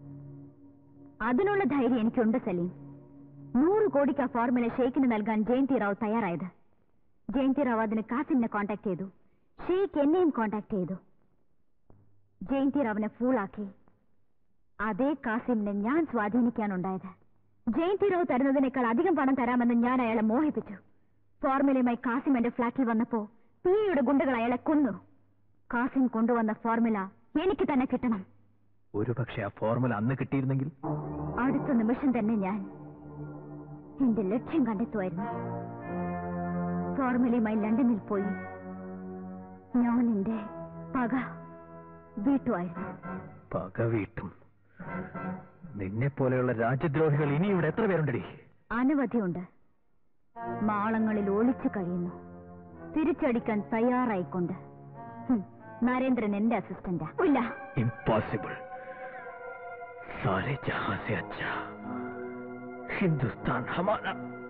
അതിനുള്ള ധൈര്യം എനിക്കുണ്ട് സലീം നൂറ് കോടിക്ക് ആ ഫോർമുല ഷെയ്ഖിന് നൽകാൻ ജയന്തി റാവ് തയ്യാറായത് ജയന്തി റാവ് അതിന് കാസിമിനെ കോണ്ടാക്ട് ചെയ്തു ഷെയ്ഖ് എന്നെയും കോണ്ടാക്ട് ചെയ്തു ജയന്തി റാവിനെ ഫൂളാക്കി അതേ കാസിമിനെ ഞാൻ സ്വാധീനിക്കാനുണ്ടായത് ജയന്തി റാവ് തരുന്നതിനേക്കാൾ അധികം പണം തരാമെന്ന് ഞാൻ അയാളെ മോഹിപ്പിച്ചു ഫോർമുലയുമായി കാസിം എന്റെ ഫ്ളാറ്റിൽ വന്നപ്പോ പിയുടെ ഗുണ്ടകൾ അയാളെ കൊന്നു കാസിം കൊണ്ടുവന്ന ഫോർമുല എനിക്ക് തന്നെ കിട്ടണം ഒരു പക്ഷെ ആ ഫോർമുല അന്ന് കിട്ടിയിരുന്നെങ്കിൽ അടുത്ത നിമിഷം തന്നെ ഞാൻ എന്റെ ലക്ഷ്യം കണ്ടെത്തുമായിരുന്നു ഫോർമുലയുമായി ലണ്ടനിൽ പോയി ഞാൻ എന്റെ പക വീട്ടുമായിരുന്നു പക വീട്ടും നിന്നെ പോലെയുള്ള രാജ്യദ്രോഹികൾ ഇനി ഇവിടെ എത്ര പേരുണ്ടടി അനവധിയുണ്ട് മാളങ്ങളിൽ ഒളിച്ചു കഴിയുന്നു തിരിച്ചടിക്കാൻ തയ്യാറായിക്കൊണ്ട് ഹും, നരേന്ദ്രൻ എന്റെ അസിസ്റ്റന്റാ ഇല്ല ഇമ്പോസിബിൾ സാരെ ജഹാ സെ അച്ഛാ ഹിന്ദുസ്ഥാൻ ഹമാര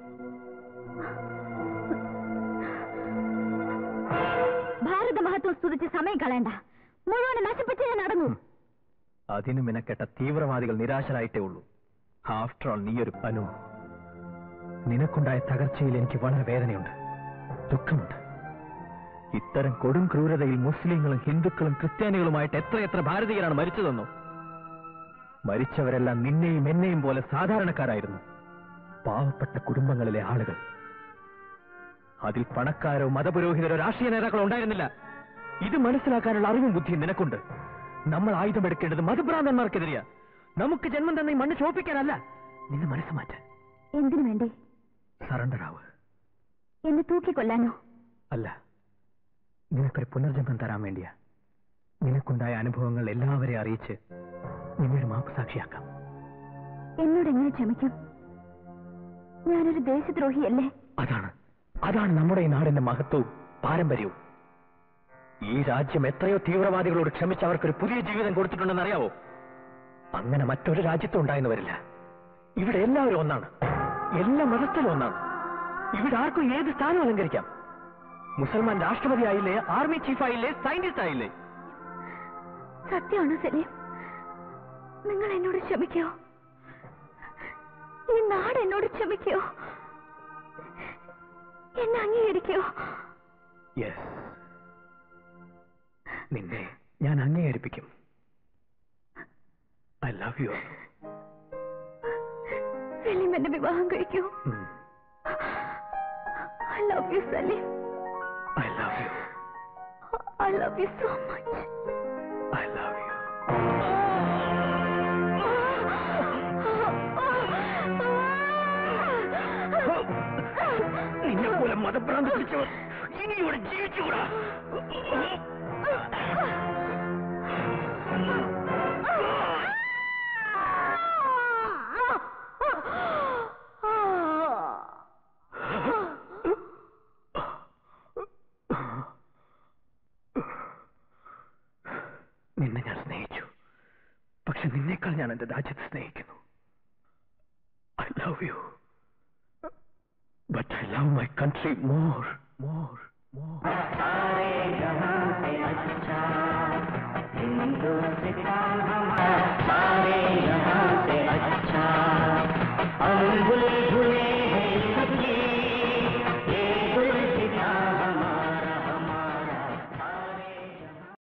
ഭാരത മഹത്വം സ്തുതിച്ച് സമയം കളയണ്ട മുഴുവൻ നശിപ്പിച്ച് ഞാൻ നടന്നു അതിനു മിനക്കെട്ട തീവ്രവാദികൾ നിരാശരായിട്ടേ ഉള്ളൂ ആഫ്റ്റർ ഓൾ നീയൊരു അനു നിനക്കുണ്ടായ തകർച്ചയിൽ എനിക്ക് വളരെ വേദനയുണ്ട് ദുഃഖമുണ്ട് ഇത്തരം കൊടും ക്രൂരതയിൽ മുസ്ലിങ്ങളും ഹിന്ദുക്കളും ക്രിസ്ത്യാനികളുമായിട്ട് എത്രയെത്ര ഭാരതീയരാണ് മരിച്ചതെന്നോ മരിച്ചവരെല്ലാം നിന്നെയും എന്നെയും പോലെ സാധാരണക്കാരായിരുന്നു പാവപ്പെട്ട കുടുംബങ്ങളിലെ ആളുകൾ അതിൽ പണക്കാരോ മതപുരോഹിതരോ രാഷ്ട്രീയ നേതാക്കളോ ഉണ്ടായിരുന്നില്ല ഇത് മനസ്സിലാക്കാനുള്ള അറിവും ബുദ്ധിയും നിനക്കുണ്ട് നമ്മൾ ആയുധമെടുക്കേണ്ടത് മതഭ്രാന്തന്മാർക്കെതിരെയാ നമുക്ക് ജന്മം തന്നെ ഈ മണ്ണ് ചോപ്പിക്കാനല്ല നിന്നെ മനസ്സ് മാറ്റാൻ എന്തിനു വേണ്ടി സറണ്ടർ ആവ് എന്നെ തൂക്കിക്കൊല്ലാനോ അല്ല നിനക്കൊരു പുനർജന്മം തരാൻ വേണ്ടിയാ നിനക്കുണ്ടായ അനുഭവങ്ങൾ എല്ലാവരെയും അറിയിച്ച് നിന്നെ ഒരു മാപ്പ് സാക്ഷിയാക്കാം എന്നോട് എങ്ങനെ ക്ഷമിക്കും ഞാനൊരു ദേശദ്രോഹിയല്ലേ അതാണ് അതാണ് നമ്മുടെ ഈ നാടിന്റെ മഹത്വവും പാരമ്പര്യവും ഈ രാജ്യം എത്രയോ തീവ്രവാദികളോട് ക്ഷമിച്ച് അവർക്കൊരു പുതിയ ജീവിതം കൊടുത്തിട്ടുണ്ടെന്ന് അറിയാവോ അങ്ങനെ മറ്റൊരു രാജ്യത്തും ഉണ്ടായെന്ന് വരില്ല ഇവിടെ എല്ലാവരും ഒന്നാണ് എല്ലാ മതസ്ഥരും ഒന്നാണ് ഇവിടെ ആർക്കും ഏത് സ്ഥാനം അലങ്കരിക്കാം മുസൽമാൻ രാഷ്ട്രപതി ആയില്ലേ ആർമി ചീഫ് ആയില്ലേ സയന്റിസ്റ്റ് ആയില്ലേ സത്യമാണ് സലീം നിങ്ങൾ എന്നോട് ക്ഷമിക്കോ ഈ നാട് എന്നോട് ക്ഷമിക്കോ എന്നെ അംഗീകരിക്കോ യെസ് നിന്നെ ഞാൻ അംഗീകരിപ്പിക്കും ഐ ലവ് യു സലീം എന്നെ വിവാഹം കഴിക്കൂ I love you Salim I love you I love you so much I love you നിന്നെ പോലെ മതഭ്രാന്തി പിടിച്ചവർ ഇനി ഇവിടെ ജീവിച്ചുകൂടാ നിന്നെ ഞാൻ സ്നേഹിച്ചു പക്ഷെ നിന്നേക്കാൾ ഞാൻ എന്റെ രാജ്യത്തെ സ്നേഹിക്കുന്നു I love you but I love my country more more more